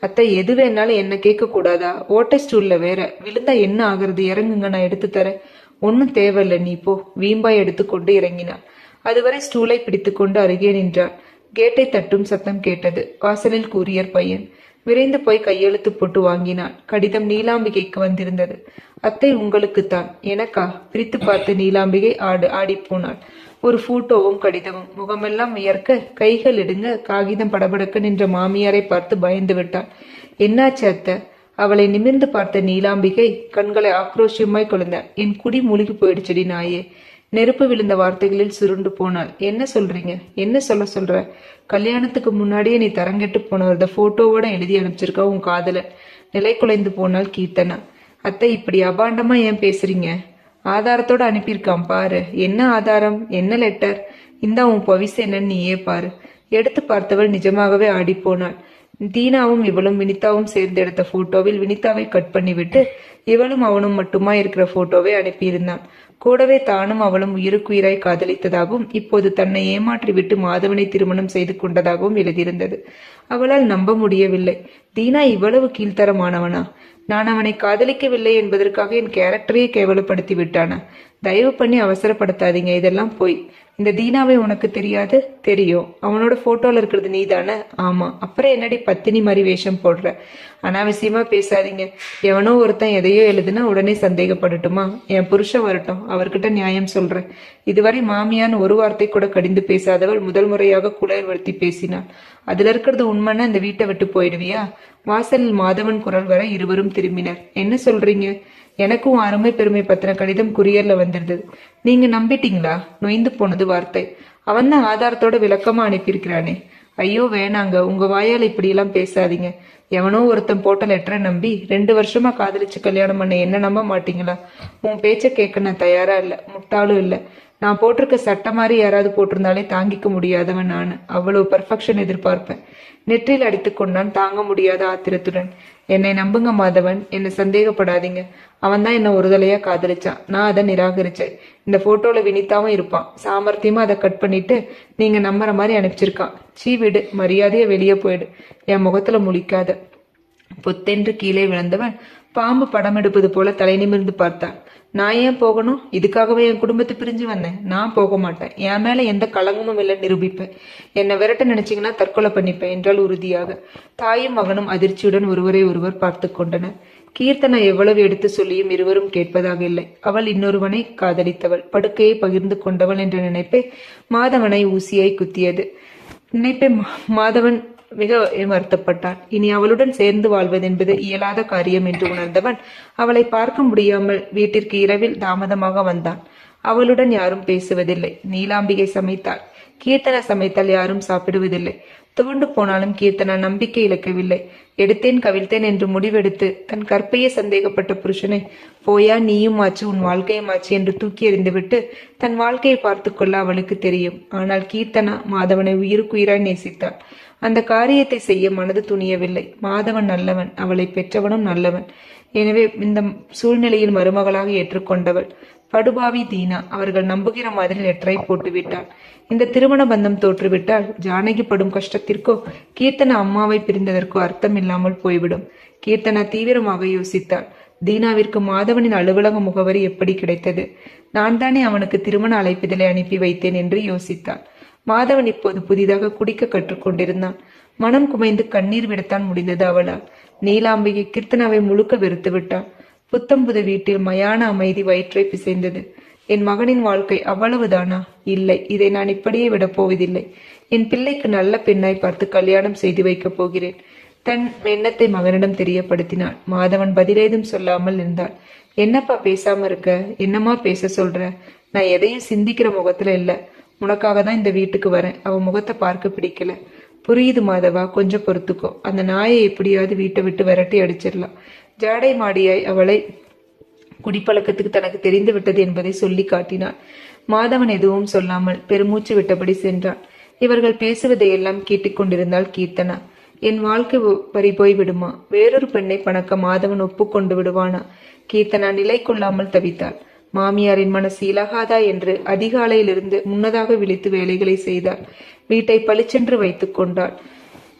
அத்தை எது வேணாலும் என்ன கேட்க கூடாதா ஓட்டை ஸ்டூல்ல வேற விழுந்தா என்ன ஆகுறது இறங்குங்க நான் எடுத்து தரேன் ஒன்னும் தேவையில்ல நீ போ வீம்பாய் எடுத்துக்கொண்டு இறங்கினாள் அதுவரை ஸ்டூலை பிடித்துக்கொண்டு அருகே நின்றாள் கேட்டை தட்டும் சத்தம் கேட்டது வாசலில் கூரியர் பையன் விரைந்து போய் கையெழுத்து போட்டு வாங்கினான் கடிதம் நீலாம்பிகைக்கு வந்திருந்தது அத்தை உங்களுக்குத்தான் எனக்கா பிரித்து பார்த்து நீலாம்பிகை ஆடு ஆடிப்போனாள் ஒரு போட்டோவும் கடிதமும் முகமெல்லாம் வியர்க்க கைகள் எடுங்க காகிதம் படபடக்க நின்ற மாமியாரை பார்த்து பயந்து விட்டாள் என்னாச்சு அத்தை அவளை நிமிர்ந்து பார்த்த நீலாம்பிகை கண்களை ஆக்ரோஷமாய் கொழுந்தாள் என் குடி மூழ்கி போயிடுச்சடி நாயே நெருப்பு விழுந்த வார்த்தைகளில் சுருண்டு போனாள் என்ன சொல்றீங்க என்ன சொல்ல சொல்ற கல்யாணத்துக்கு முன்னாடியே நீ தரங்கெட்டு போனவரத போட்டோவோட எழுதி அனுப்பிச்சிருக்க உன் காதல நிலை குலைந்து போனாள் கீர்த்தனா அத்தை இப்படி அபாண்டமா ஏன் பேசுறீங்க ஆதாரத்தோட அனுப்பியிருக்கான் பாரு என்ன ஆதாரம் என்ன லெட்டர் இந்த உன் பவிசு என்னன்னு நீயே பாரு எடுத்து பார்த்தவள் நிஜமாகவே ஆடிப்போனாள் தீனாவும் இவளும் வினிதாவும் சேர்ந்து எடுத்த போட்டோவில் வினிதாவை கட் பண்ணிவிட்டு இவளும் அவனும் மட்டுமா இருக்கிற போட்டோவை அனுப்பியிருந்தான் கூடவே தானும் அவளும் உயிருக்குயிராய் காதலித்ததாகவும் இப்போது தன்னை ஏமாற்றி விட்டு மாதவனை திருமணம் செய்து கொண்டதாகவும் எழுதியிருந்தது அவளால் நம்ப முடியவில்லை தீனா இவ்வளவு கீழ்த்தரமானவனா நான் அவனை காதலிக்கவில்லை என்பதற்காக என் கேரக்டரையே கேவலப்படுத்தி விட்டானா தயவு பண்ணி அவசரப்படுத்தாதீங்க இதெல்லாம் போய் இந்த தீனாவை உனக்கு தெரியாது தெரியும் அவனோட போட்டோல இருக்கிறது நீ தானே ஆமா அப்புறம் என்னடி பத்தினி மாதிரி வேஷம் போடுற அனாவசியமா பேசாதீங்க எவனோ ஒருத்தன் எதையோ எழுதுனா உடனே சந்தேகப்படட்டுமா என் புருஷன் வரட்டும் அவர்கிட்ட நியாயம் சொல்றேன் இதுவரை மாமியான்னு ஒரு வார்த்தை கூட கடிந்து பேசாதவள் முதல் முறையாக குளிர் வருத்தி பேசினாள் அதுல இருக்கிறது உண்மைன்னா இந்த வீட்டை விட்டு போயிடுவியா வாசலில் மாதவன் குரல் வர இருவரும் திரும்பினர் என்ன சொல்றீங்க எனக்கும் அருமை பெருமை பத்தின கடிதம் குரியர்ல வந்திருந்தது நீங்க நம்பிட்டீங்களா நொய்ந்து போனது வார்த்தை அவன் தான் ஆதாரத்தோட விளக்கமா அனுப்பியிருக்கிறானே ஐயோ வேணாங்க உங்க வாயால் இப்படி எல்லாம் பேசாதீங்க எவனோ ஒருத்தன் போட்ட லெட்டரை நம்பி ரெண்டு வருஷமா காதலிச்சு கல்யாணம் பண்ண என்ன நம்ப மாட்டீங்களா உன் பேச்ச கேட்க நான் தயாரா இல்ல முட்டாளும் இல்ல நான் போட்டிருக்க சட்டை மாதிரி யாராவது போட்டிருந்தாலே தாங்கிக்க முடியாதவன் நான் அவ்வளவு பர்ஃபெக்ஷன் எதிர்பார்ப்பேன் நெற்றில் அடித்துக் கொண்டான் தாங்க முடியாத ஆத்திரத்துடன் என்னை நம்புங்க மாதவன் என்னை சந்தேகப்படாதீங்க அவன் தான் என்ன ஒரு தலையா காதலிச்சான் நான் அதை நிராகரிச்சேன் இந்த போட்டோல வினிதாவும் இருப்பான் சாமர்த்தியமா அதை கட் பண்ணிட்டு நீங்க நம்புற மாதிரி அனுப்பிச்சிருக்கான் சீ விடு மரியாதையா வெளியே போயிடு என் முகத்துல முழிக்காத பொத்தென்று கீழே விழுந்தவன் பாம்பு படம் எடுப்பது போல தலை நிமிர்ந்து பார்த்தான் நான் ஏன் போகணும் இதுக்காகவே என் குடும்பத்தை பிரிஞ்சு வந்தேன் நான் போக மாட்டேன் என் மேல எந்த களங்கமும் இல்லை நிரூபிப்பேன் என்னை விரட்ட நினைச்சீங்கன்னா தற்கொலை பண்ணிப்பேன் என்றால் உறுதியாக தாயும் மகனும் அதிர்ச்சியுடன் ஒருவரை ஒருவர் பார்த்து கொண்டனர் கீர்த்தனை எவ்வளவு எடுத்து சொல்லியும் இருவரும் கேட்பதாக இல்லை அவள் இன்னொருவனை காதலித்தவள் படுக்கையை பகிர்ந்து கொண்டவள் என்ற நினைப்பை மாதவனை ஊசியை குத்தியது நினைப்பை மா- மாதவன் மிக வருத்தப்பட்டான் இனி அவளுடன் சேர்ந்து வாழ்வது என்பது இயலாத காரியம் என்று உணர்ந்தவன் அவளை பார்க்க முடியாமல் வீட்டிற்கு இரவில் தாமதமாக வந்தான் அவளுடன் யாரும் பேசுவதில்லை நீலாம்பிகை சமைத்தாள் கீர்த்தனா சமைத்தால் யாரும் சாப்பிடுவதில்லை துவண்டு போனாலும் கீர்த்தனா நம்பிக்கை இழக்கவில்லை எடுத்தேன் கவிழ்த்தேன் என்று முடிவெடுத்து தன் கற்பையே சந்தேகப்பட்ட புருஷனை போயா நீயும் ஆச்சு உன் வாழ்க்கையும் ஆச்சு என்று தூக்கி எறிந்துவிட்டு தன் வாழ்க்கையை பார்த்து கொள்ள அவளுக்கு தெரியும் ஆனால் கீர்த்தனா மாதவனை உயிருக்குயிராய் நேசித்தாள் அந்த காரியத்தை செய்ய மனது துணியவில்லை மாதவன் நல்லவன் அவளை பெற்றவனும் நல்லவன் எனவே இந்த சூழ்நிலையில் மருமகளாக ஏற்றுக்கொண்டவள் படுபாவி தீனா அவர்கள் நம்புகிற மாதிரி லெட்டரை போட்டுவிட்டாள் இந்த திருமண பந்தம் தோற்றுவிட்டால் ஜானகி படும் கஷ்டத்திற்கோ கீர்த்தனா அம்மாவை பிரிந்ததற்கோ அர்த்தம் இல்லாமல் போய்விடும் கீர்த்தனா தீவிரமாக யோசித்தாள் தீனாவிற்கு மாதவனின் அலுவலக முகவரி எப்படி கிடைத்தது நான் தானே அவனுக்கு திருமண அழைப்பிதழை அனுப்பி வைத்தேன் என்று யோசித்தாள் மாதவன் இப்போது புதிதாக குடிக்க கற்றுக்கொண்டிருந்தான் மனம் குமைந்து கண்ணீர் விடத்தான் முடிந்தது அவளால் நீலாம்பிகை கீர்த்தனாவை முழுக்க வெறுத்து விட்டாள் புத்தம் புது வீட்டில் மயான அமைதி வயிற்றை பிசைந்தது என் மகனின் வாழ்க்கை அவ்வளவுதானா இல்லை இதை நான் இப்படியே விடப் போவதில்லை என் பிள்ளைக்கு நல்ல பெண்ணாய் பார்த்து கல்யாணம் செய்து வைக்கப் போகிறேன் தன் எண்ணத்தை மகனிடம் தெரியப்படுத்தினாள் மாதவன் பதிலேதும் சொல்லாமல் இருந்தாள் என்னப்பா பேசாம இருக்க என்னம்மா பேச சொல்ற நான் எதையும் சிந்திக்கிற முகத்துல இல்ல உனக்காக தான் இந்த வீட்டுக்கு வரேன் அவன் முகத்தை பார்க்க பிடிக்கல புரியுது மாதவா கொஞ்சம் பொறுத்துக்கோ அந்த நாயை எப்படியாவது வீட்டை விட்டு விரட்டி அடிச்சிடலாம் ஜாடை மாடியாய் அவளை குடிப்பழக்கத்துக்கு தனக்கு தெரிந்து விட்டது என்பதை சொல்லி காட்டினான் மாதவன் எதுவும் சொல்லாமல் பெருமூச்சு விட்டபடி சென்றான் இவர்கள் பேசுவதையெல்லாம் கேட்டுக்கொண்டிருந்தாள் கீர்த்தனா என் வாழ்க்கை ஒ- பறி போய் விடுமா வேறொரு பெண்ணை பணக்க மாதவன் ஒப்புக்கொண்டு விடுவானா கீர்த்தனா நிலை கொள்ளாமல் தவித்தாள் மாமியாரின் மனசு இலகாதா என்று அதிகாலையிலிருந்து முன்னதாக விழித்து வேலைகளை செய்தாள் வீட்டை பளிச்சென்று வைத்துக் கொண்டாள்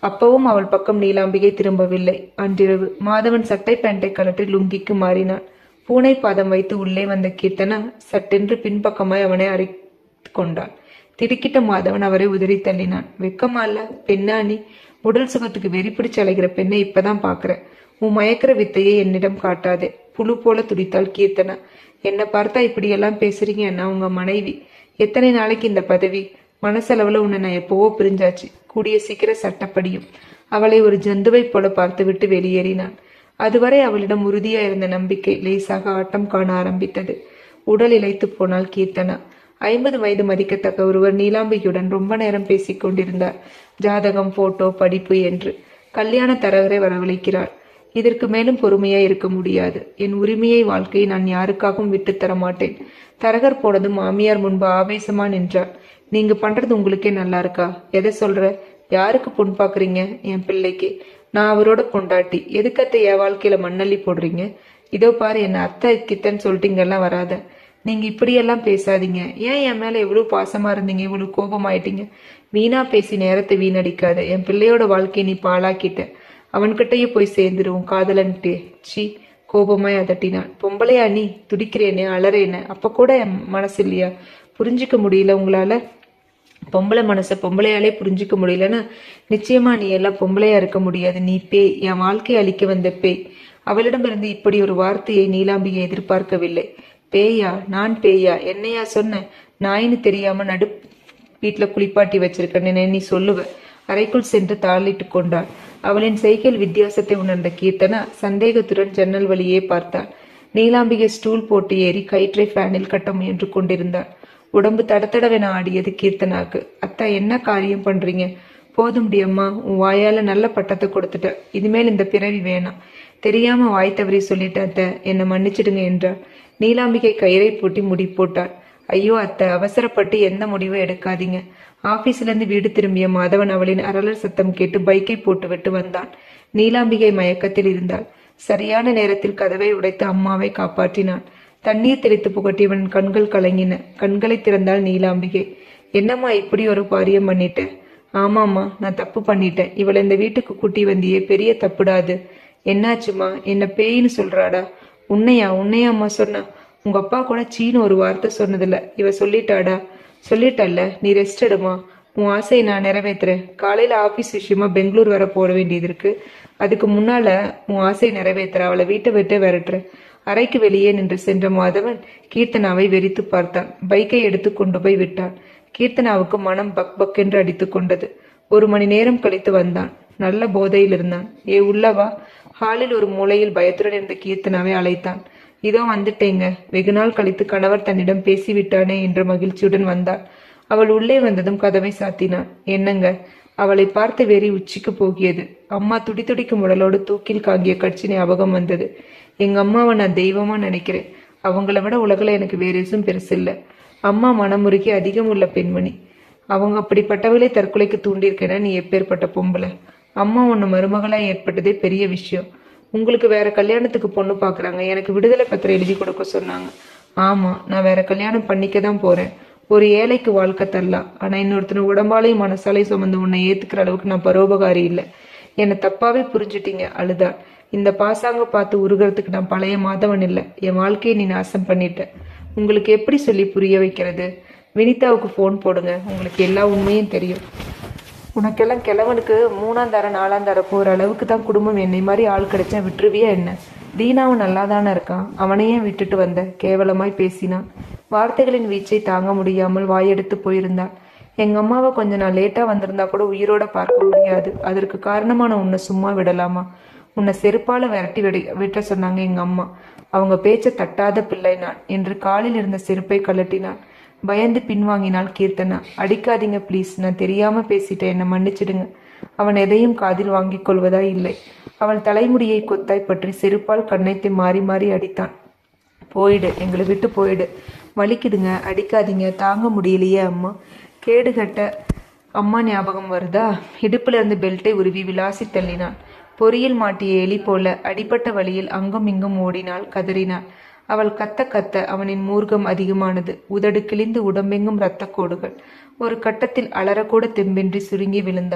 அப்பவும் அவள் பக்கம் நீலாம்பிகை திரும்பவில்லை அன்றிரவு மாதவன் சட்டை பேண்டை கலட்டி லுங்கிக்கு மாறினான் பூனை பாதம் வைத்து உள்ளே வந்த கீர்த்தனா சட்டென்று பின்பக்கமாய் அவனை அறி கொண்டாள் திடுக்கிட்ட மாதவன் அவரை உதறி தள்ளினான் வெக்கமா இல்ல பெண்ணா நீ உடல் சுகத்துக்கு வெறி பிடிச்சு அலைகிற பெண்ணை இப்பதான் பாக்குற உன் மயக்கிற வித்தையை என்னிடம் காட்டாதே புழு போல துடித்தாள் கீர்த்தனா என்ன பார்த்தா இப்படியெல்லாம் பேசுறீங்க என்ன உங்க மனைவி எத்தனை நாளைக்கு இந்த பதவி மனசளவுல உன்னை நான் எப்பவோ பிரிஞ்சாச்சு கூடிய சீக்கிரம் சட்டப்படியும் அவளை ஒரு ஜந்துவை போல பார்த்துவிட்டு வெளியேறினான் அதுவரை அவளிடம் உறுதியா இருந்த நம்பிக்கை லேசாக ஆட்டம் காண ஆரம்பித்தது உடல் இழைத்து போனாள் கீர்த்தனா ஐம்பது வயது மதிக்கத்தக்க ஒருவர் நீலாம்பிகையுடன் ரொம்ப நேரம் பேசிக் கொண்டிருந்தார் ஜாதகம் போட்டோ படிப்பு என்று கல்யாண தரகரை வரவழைக்கிறார் இதற்கு மேலும் பொறுமையா இருக்க முடியாது என் உரிமையை வாழ்க்கையை நான் யாருக்காகவும் விட்டுத் தர மாட்டேன் தரகர் போனதும் மாமியார் முன்பு ஆவேசமா நின்றார் நீங்க பண்றது உங்களுக்கே நல்லா இருக்கா எதை சொல்ற யாருக்கு பொன் பாக்குறீங்க என் பிள்ளைக்கு நான் அவரோட பொண்டாட்டி எதுக்கத்தை என் வாழ்க்கையில மண்ணள்ளி போடுறீங்க இதோ பாரு என்ன அத்தை கித்தன்னு சொல்லிட்டு இங்கெல்லாம் வராத நீங்க இப்படியெல்லாம் பேசாதீங்க ஏன் என் மேல எவ்வளவு பாசமா இருந்தீங்க இவ்வளவு கோபமாயிட்டீங்க வீணா பேசி நேரத்தை வீணடிக்காத என் பிள்ளையோட வாழ்க்கையை நீ பாழாக்கிட்ட அவன்கிட்டயே போய் சேர்ந்துருவோம் காதலன்ட்டே சி கோபமாய் அதட்டினான் பொம்பளையா நீ துடிக்கிறேனே அலறேனே அப்ப கூட என் மனசு இல்லையா புரிஞ்சுக்க முடியல உங்களால பொம்பளை மனசை பொம்பளையாலே புரிஞ்சுக்க முடியலன்னா நிச்சயமா நீ எல்லாம் பொம்பளையா இருக்க முடியாது நீ பேய் என் வாழ்க்கையை அழிக்க வந்த பேய் அவளிடமிருந்து இப்படி ஒரு வார்த்தையை நீலாம்பிகை எதிர்பார்க்கவில்லை பேயா நான் பேயா என்னையா சொன்ன நாயின்னு தெரியாம நடு வீட்டுல குளிப்பாட்டி வச்சிருக்கேன்னு நீ சொல்லுவ அறைக்குள் சென்று தாளிட்டு கொண்டாள் அவளின் சைக்கிள் வித்தியாசத்தை உணர்ந்த கீர்த்தனா சந்தேகத்துடன் ஜன்னல் வழியே பார்த்தாள் நீலாம்பிகை ஸ்டூல் போட்டு ஏறி கயிற்றை ஃபேனில் கட்ட முயன்று கொண்டிருந்தாள் உடம்பு தடதடவென ஆடியது கீர்த்தனாக்கு அத்தா என்ன காரியம் பண்றீங்க போதும் அம்மா உன் வாயால நல்ல பட்டத்தை கொடுத்துட்ட இனிமேல் இந்த பிறவி வேணாம் தெரியாம வாய் தவறி சொல்லிட்டேன் அத்தை என்னை மன்னிச்சிடுங்க என்றாள் நீலாம்பிகை கயிறை பூட்டி முடி போட்டாள் ஐயோ அத்தை அவசரப்பட்டு எந்த முடிவும் எடுக்காதீங்க ஆபீஸ்ல இருந்து வீடு திரும்பிய மாதவன் அவளின் அரளர் சத்தம் கேட்டு பைக்கை போட்டுவிட்டு வந்தான் நீலாம்பிகை மயக்கத்தில் இருந்தாள் சரியான நேரத்தில் கதவை உடைத்து அம்மாவை காப்பாற்றினான் தண்ணீர் தெளித்து புகட்டியவன் கண்கள் கலங்கின கண்களை திறந்தாள் நீலாம்பிகை என்னம்மா இப்படி ஒரு பாரியம் பண்ணிட்ட ஆமாம்மா நான் தப்பு பண்ணிட்டேன் இவளை இந்த வீட்டுக்கு கூட்டி வந்தியே பெரிய தப்புடாது என்னாச்சுமா என்ன பேயின்னு சொல்றாடா உன்னையா உன்னையா அம்மா சொன்னா உங்க அப்பா கூட சீனு ஒரு வார்த்தை சொன்னதில்ல இவ சொல்லிட்டாடா சொல்லிட்டல்ல நீ ரெஸ்ட் எடுமா உன் ஆசையை நான் நிறைவேத்துறேன் காலையில ஆபீஸ் விஷயமா பெங்களூர் வர போட வேண்டியது இருக்கு அதுக்கு முன்னால உன் ஆசையை நிறைவேத்துற அவளை வீட்டை விட்டு விரட்டுற அறைக்கு வெளியே நின்று சென்ற மாதவன் கீர்த்தனாவை வெறித்து பார்த்தான் பைக்கை எடுத்து கொண்டு போய் விட்டான் கீர்த்தனாவுக்கு மனம் பக் பக் என்று அடித்து கொண்டது ஒரு மணி நேரம் கழித்து வந்தான் நல்ல போதையில் இருந்தான் ஏ உள்ளவா ஹாலில் ஒரு மூலையில் பயத்துடன் இருந்த கீர்த்தனாவை அழைத்தான் இதோ வந்துட்டேங்க வெகு நாள் கழித்து கணவர் தன்னிடம் பேசிவிட்டானே என்ற மகிழ்ச்சியுடன் வந்தாள் அவள் உள்ளே வந்ததும் கதவை சாத்தினான் என்னங்க அவளை பார்த்து வெறி உச்சிக்கு போகியது அம்மா துடி துடிக்கும் உடலோடு தூக்கில் காங்கிய கட்சி ஞாபகம் வந்தது எங்க அம்மாவை நான் தெய்வமா நினைக்கிறேன் அவங்கள விட உலகில் எனக்கு வேற எதுவும் பெருசில்ல அம்மா மனமுருகி அதிகம் உள்ள பெண்மணி அவங்க அப்படிப்பட்டவளை தற்கொலைக்கு தூண்டியிருக்கேன்னா நீ எப்பேற்பட்ட பொம்பளை அம்மா உன்னை மருமகளா ஏற்பட்டதே பெரிய விஷயம் உங்களுக்கு வேற கல்யாணத்துக்கு பொண்ணு பாக்குறாங்க எனக்கு விடுதலை பத்திரம் எழுதி கொடுக்க சொன்னாங்க ஆமா நான் வேற கல்யாணம் பண்ணிக்க தான் போறேன் ஒரு ஏழைக்கு வாழ்க்கை தரலாம் ஆனா இன்னொருத்தன உடம்பாலையும் மனசாலையும் சுமந்து உன்னை ஏத்துக்கிற அளவுக்கு நான் பரோபகாரி இல்லை என்னை தப்பாவே புரிஞ்சுட்டீங்க அழுதாள் இந்த பாசாங்க பார்த்து உருகிறதுக்கு நான் பழைய மாதவன் இல்லை என் வாழ்க்கையை நீ நாசம் பண்ணிட்ட உங்களுக்கு எப்படி சொல்லி புரிய வைக்கிறது வினிதாவுக்கு ஃபோன் போடுங்க உங்களுக்கு எல்லா உண்மையும் தெரியும் உனக்கெல்லாம் கிழவனுக்கு மூணாம் தர நாலாம் தர போகிற அளவுக்கு தான் குடும்பம் என்னை மாதிரி ஆள் கிடைச்சா விட்டுருவியா என்ன தீனாவும் நல்லா தானே இருக்கான் அவனையே விட்டுட்டு வந்த கேவலமாய் பேசினான் வார்த்தைகளின் வீச்சை தாங்க முடியாமல் வாயெடுத்து போயிருந்தான் எங்க அம்மாவை கொஞ்ச நாள் லேட்டா வந்திருந்தா கூட உயிரோட பார்க்க முடியாது அதற்கு காரணமான உன்னை சும்மா விடலாமா உன்னை செருப்பால விரட்டி விட விட்ட சொன்னாங்க எங்க அம்மா அவங்க பேச்ச தட்டாத பிள்ளை நான் என்று காலில் இருந்த செருப்பை கழட்டினான் பயந்து பின்வாங்கினாள் கீர்த்தனா அடிக்காதீங்க ப்ளீஸ் நான் தெரியாம பேசிட்டேன் என்னை மன்னிச்சிடுங்க அவன் எதையும் காதில் வாங்கிக் கொள்வதா இல்லை அவள் தலைமுடியை கொத்தாய் பற்றி செருப்பால் கண்ணைத்தை மாறி மாறி அடித்தான் போயிடு எங்களை விட்டு போயிடு வலிக்குதுங்க அடிக்காதீங்க தாங்க முடியலையே அம்மா கேடுகட்ட அம்மா ஞாபகம் வருதா இடுப்புல இருந்து பெல்ட்டை உருவி விளாசி தள்ளினான் பொறியில் மாட்டிய எலி போல அடிப்பட்ட வழியில் அங்கும் இங்கும் ஓடினாள் கதறினாள் அவள் கத்த கத்த அவனின் மூர்க்கம் அதிகமானது உதடு கிழிந்து உடம்பெங்கும் இரத்த கோடுகள் ஒரு கட்டத்தில் அலறக்கூட தெம்பின்றி சுருங்கி விழுந்தாள்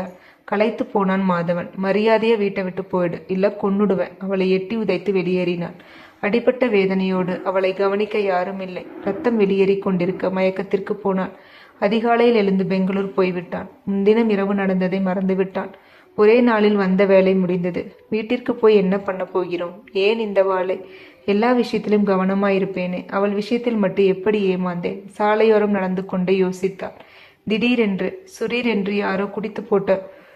களைத்து போனான் மாதவன் மரியாதையா வீட்டை விட்டு போயிடு இல்ல கொன்னுடுவேன் அவளை எட்டி உதைத்து வெளியேறினான் அடிபட்ட வேதனையோடு அவளை கவனிக்க யாரும் இல்லை ரத்தம் வெளியேறி கொண்டிருக்க மயக்கத்திற்கு போனான் அதிகாலையில் எழுந்து பெங்களூர் போய்விட்டான் முன்தினம் இரவு நடந்ததை மறந்துவிட்டான் ஒரே நாளில் வந்த வேலை முடிந்தது வீட்டிற்கு போய் என்ன பண்ண போகிறோம் ஏன் இந்த வாளை எல்லா விஷயத்திலும் கவனமாயிருப்பேனே அவள் விஷயத்தில் மட்டும் எப்படி ஏமாந்தேன் சாலையோரம் நடந்து கொண்டே யோசித்தான் திடீரென்று சுரீர் என்று யாரோ குடித்து போட்ட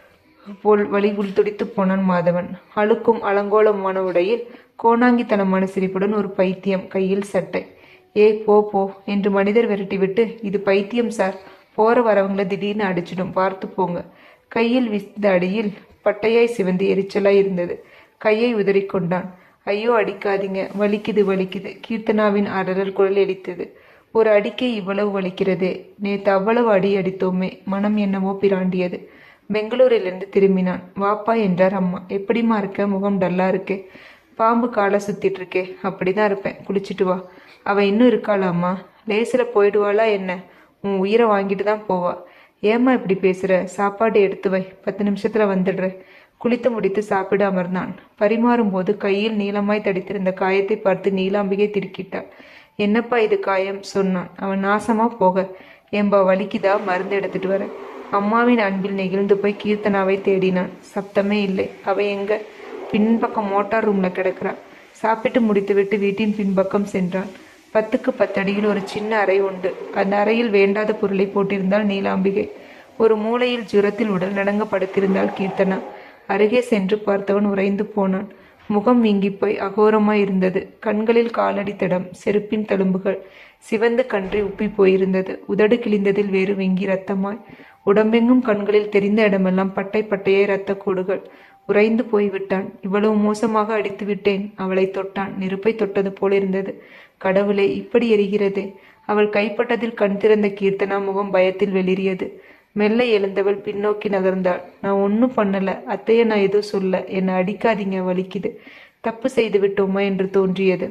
போல் வழிகுள் துடித்து போனான் மாதவன் அழுக்கும் அலங்கோலமான உடையில் கோணாங்கித்தனமான சிரிப்புடன் ஒரு பைத்தியம் கையில் சட்டை ஏ போ போ என்று மனிதர் விரட்டிவிட்டு இது பைத்தியம் சார் போற வரவங்களை திடீர்னு அடிச்சிடும் பார்த்து போங்க கையில் விசிந்த அடியில் பட்டையாய் சிவந்து எரிச்சலாய் இருந்தது கையை உதறிக்கொண்டான் ஐயோ அடிக்காதீங்க வலிக்குது வலிக்குது கீர்த்தனாவின் அலறல் குரல் எடித்தது ஒரு அடிக்கே இவ்வளவு வலிக்கிறதே நேத்து அவ்வளவு அடி அடித்தோமே மனம் என்னவோ பிராண்டியது பெங்களூரிலிருந்து திரும்பினான் வாப்பா என்றார் அம்மா எப்படிம்மா இருக்க முகம் டல்லா இருக்கே பாம்பு காலை சுத்திட்டு இருக்கே அப்படிதான் இருப்பேன் குளிச்சுட்டு வா அவ இன்னும் இருக்காளா அம்மா லேசில் போயிடுவாளா என்ன உன் உயிரை வாங்கிட்டு தான் போவா ஏம்மா இப்படி பேசுற சாப்பாடு எடுத்து வை பத்து நிமிஷத்துல வந்துடுறேன் குளித்து முடித்து சாப்பிட அமர்ந்தான் பரிமாறும் போது கையில் நீளமாய் தடித்திருந்த காயத்தை பார்த்து நீலாம்பிகை திருக்கிட்டாள் என்னப்பா இது காயம் சொன்னான் அவன் நாசமா போக ஏம்பா வலிக்குதா மருந்து எடுத்துட்டு வர அம்மாவின் அன்பில் நெகிழ்ந்து போய் கீர்த்தனாவை தேடினான் சப்தமே இல்லை அவ எங்க பின்பக்கம் மோட்டார் ரூம்ல கிடக்கிறா சாப்பிட்டு முடித்துவிட்டு வீட்டின் பின்பக்கம் சென்றான் பத்துக்கு பத்தடியில் ஒரு சின்ன அறை உண்டு அந்த அறையில் வேண்டாத பொருளை போட்டிருந்தாள் நீலாம்பிகை ஒரு மூலையில் ஜுரத்தில் உடல் நடுங்க படுத்திருந்தாள் கீர்த்தனா அருகே சென்று பார்த்தவன் உறைந்து போனான் முகம் வீங்கி போய் அகோரமாய் இருந்தது கண்களில் காலடி தடம் செருப்பின் தழும்புகள் சிவந்து கன்றி உப்பி போயிருந்தது உதடு கிழிந்ததில் வேறு வீங்கி ரத்தமாய் உடம்பெங்கும் கண்களில் தெரிந்த இடமெல்லாம் பட்டை பட்டையே இரத்த கூடுகள் உறைந்து போய்விட்டான் இவ்வளவு மோசமாக அடித்து விட்டேன் அவளை தொட்டான் நெருப்பை தொட்டது போல இருந்தது கடவுளே இப்படி எரிகிறதே அவள் கைப்பட்டதில் கண் திறந்த கீர்த்தனா முகம் பயத்தில் வெளிரியது மெல்ல எழுந்தவள் பின்னோக்கி நகர்ந்தாள் நான் ஒன்றும் பண்ணல அத்தைய நான் எதுவும் சொல்ல என்னை அடிக்காதீங்க வலிக்குது தப்பு செய்து விட்டோமா என்று தோன்றியது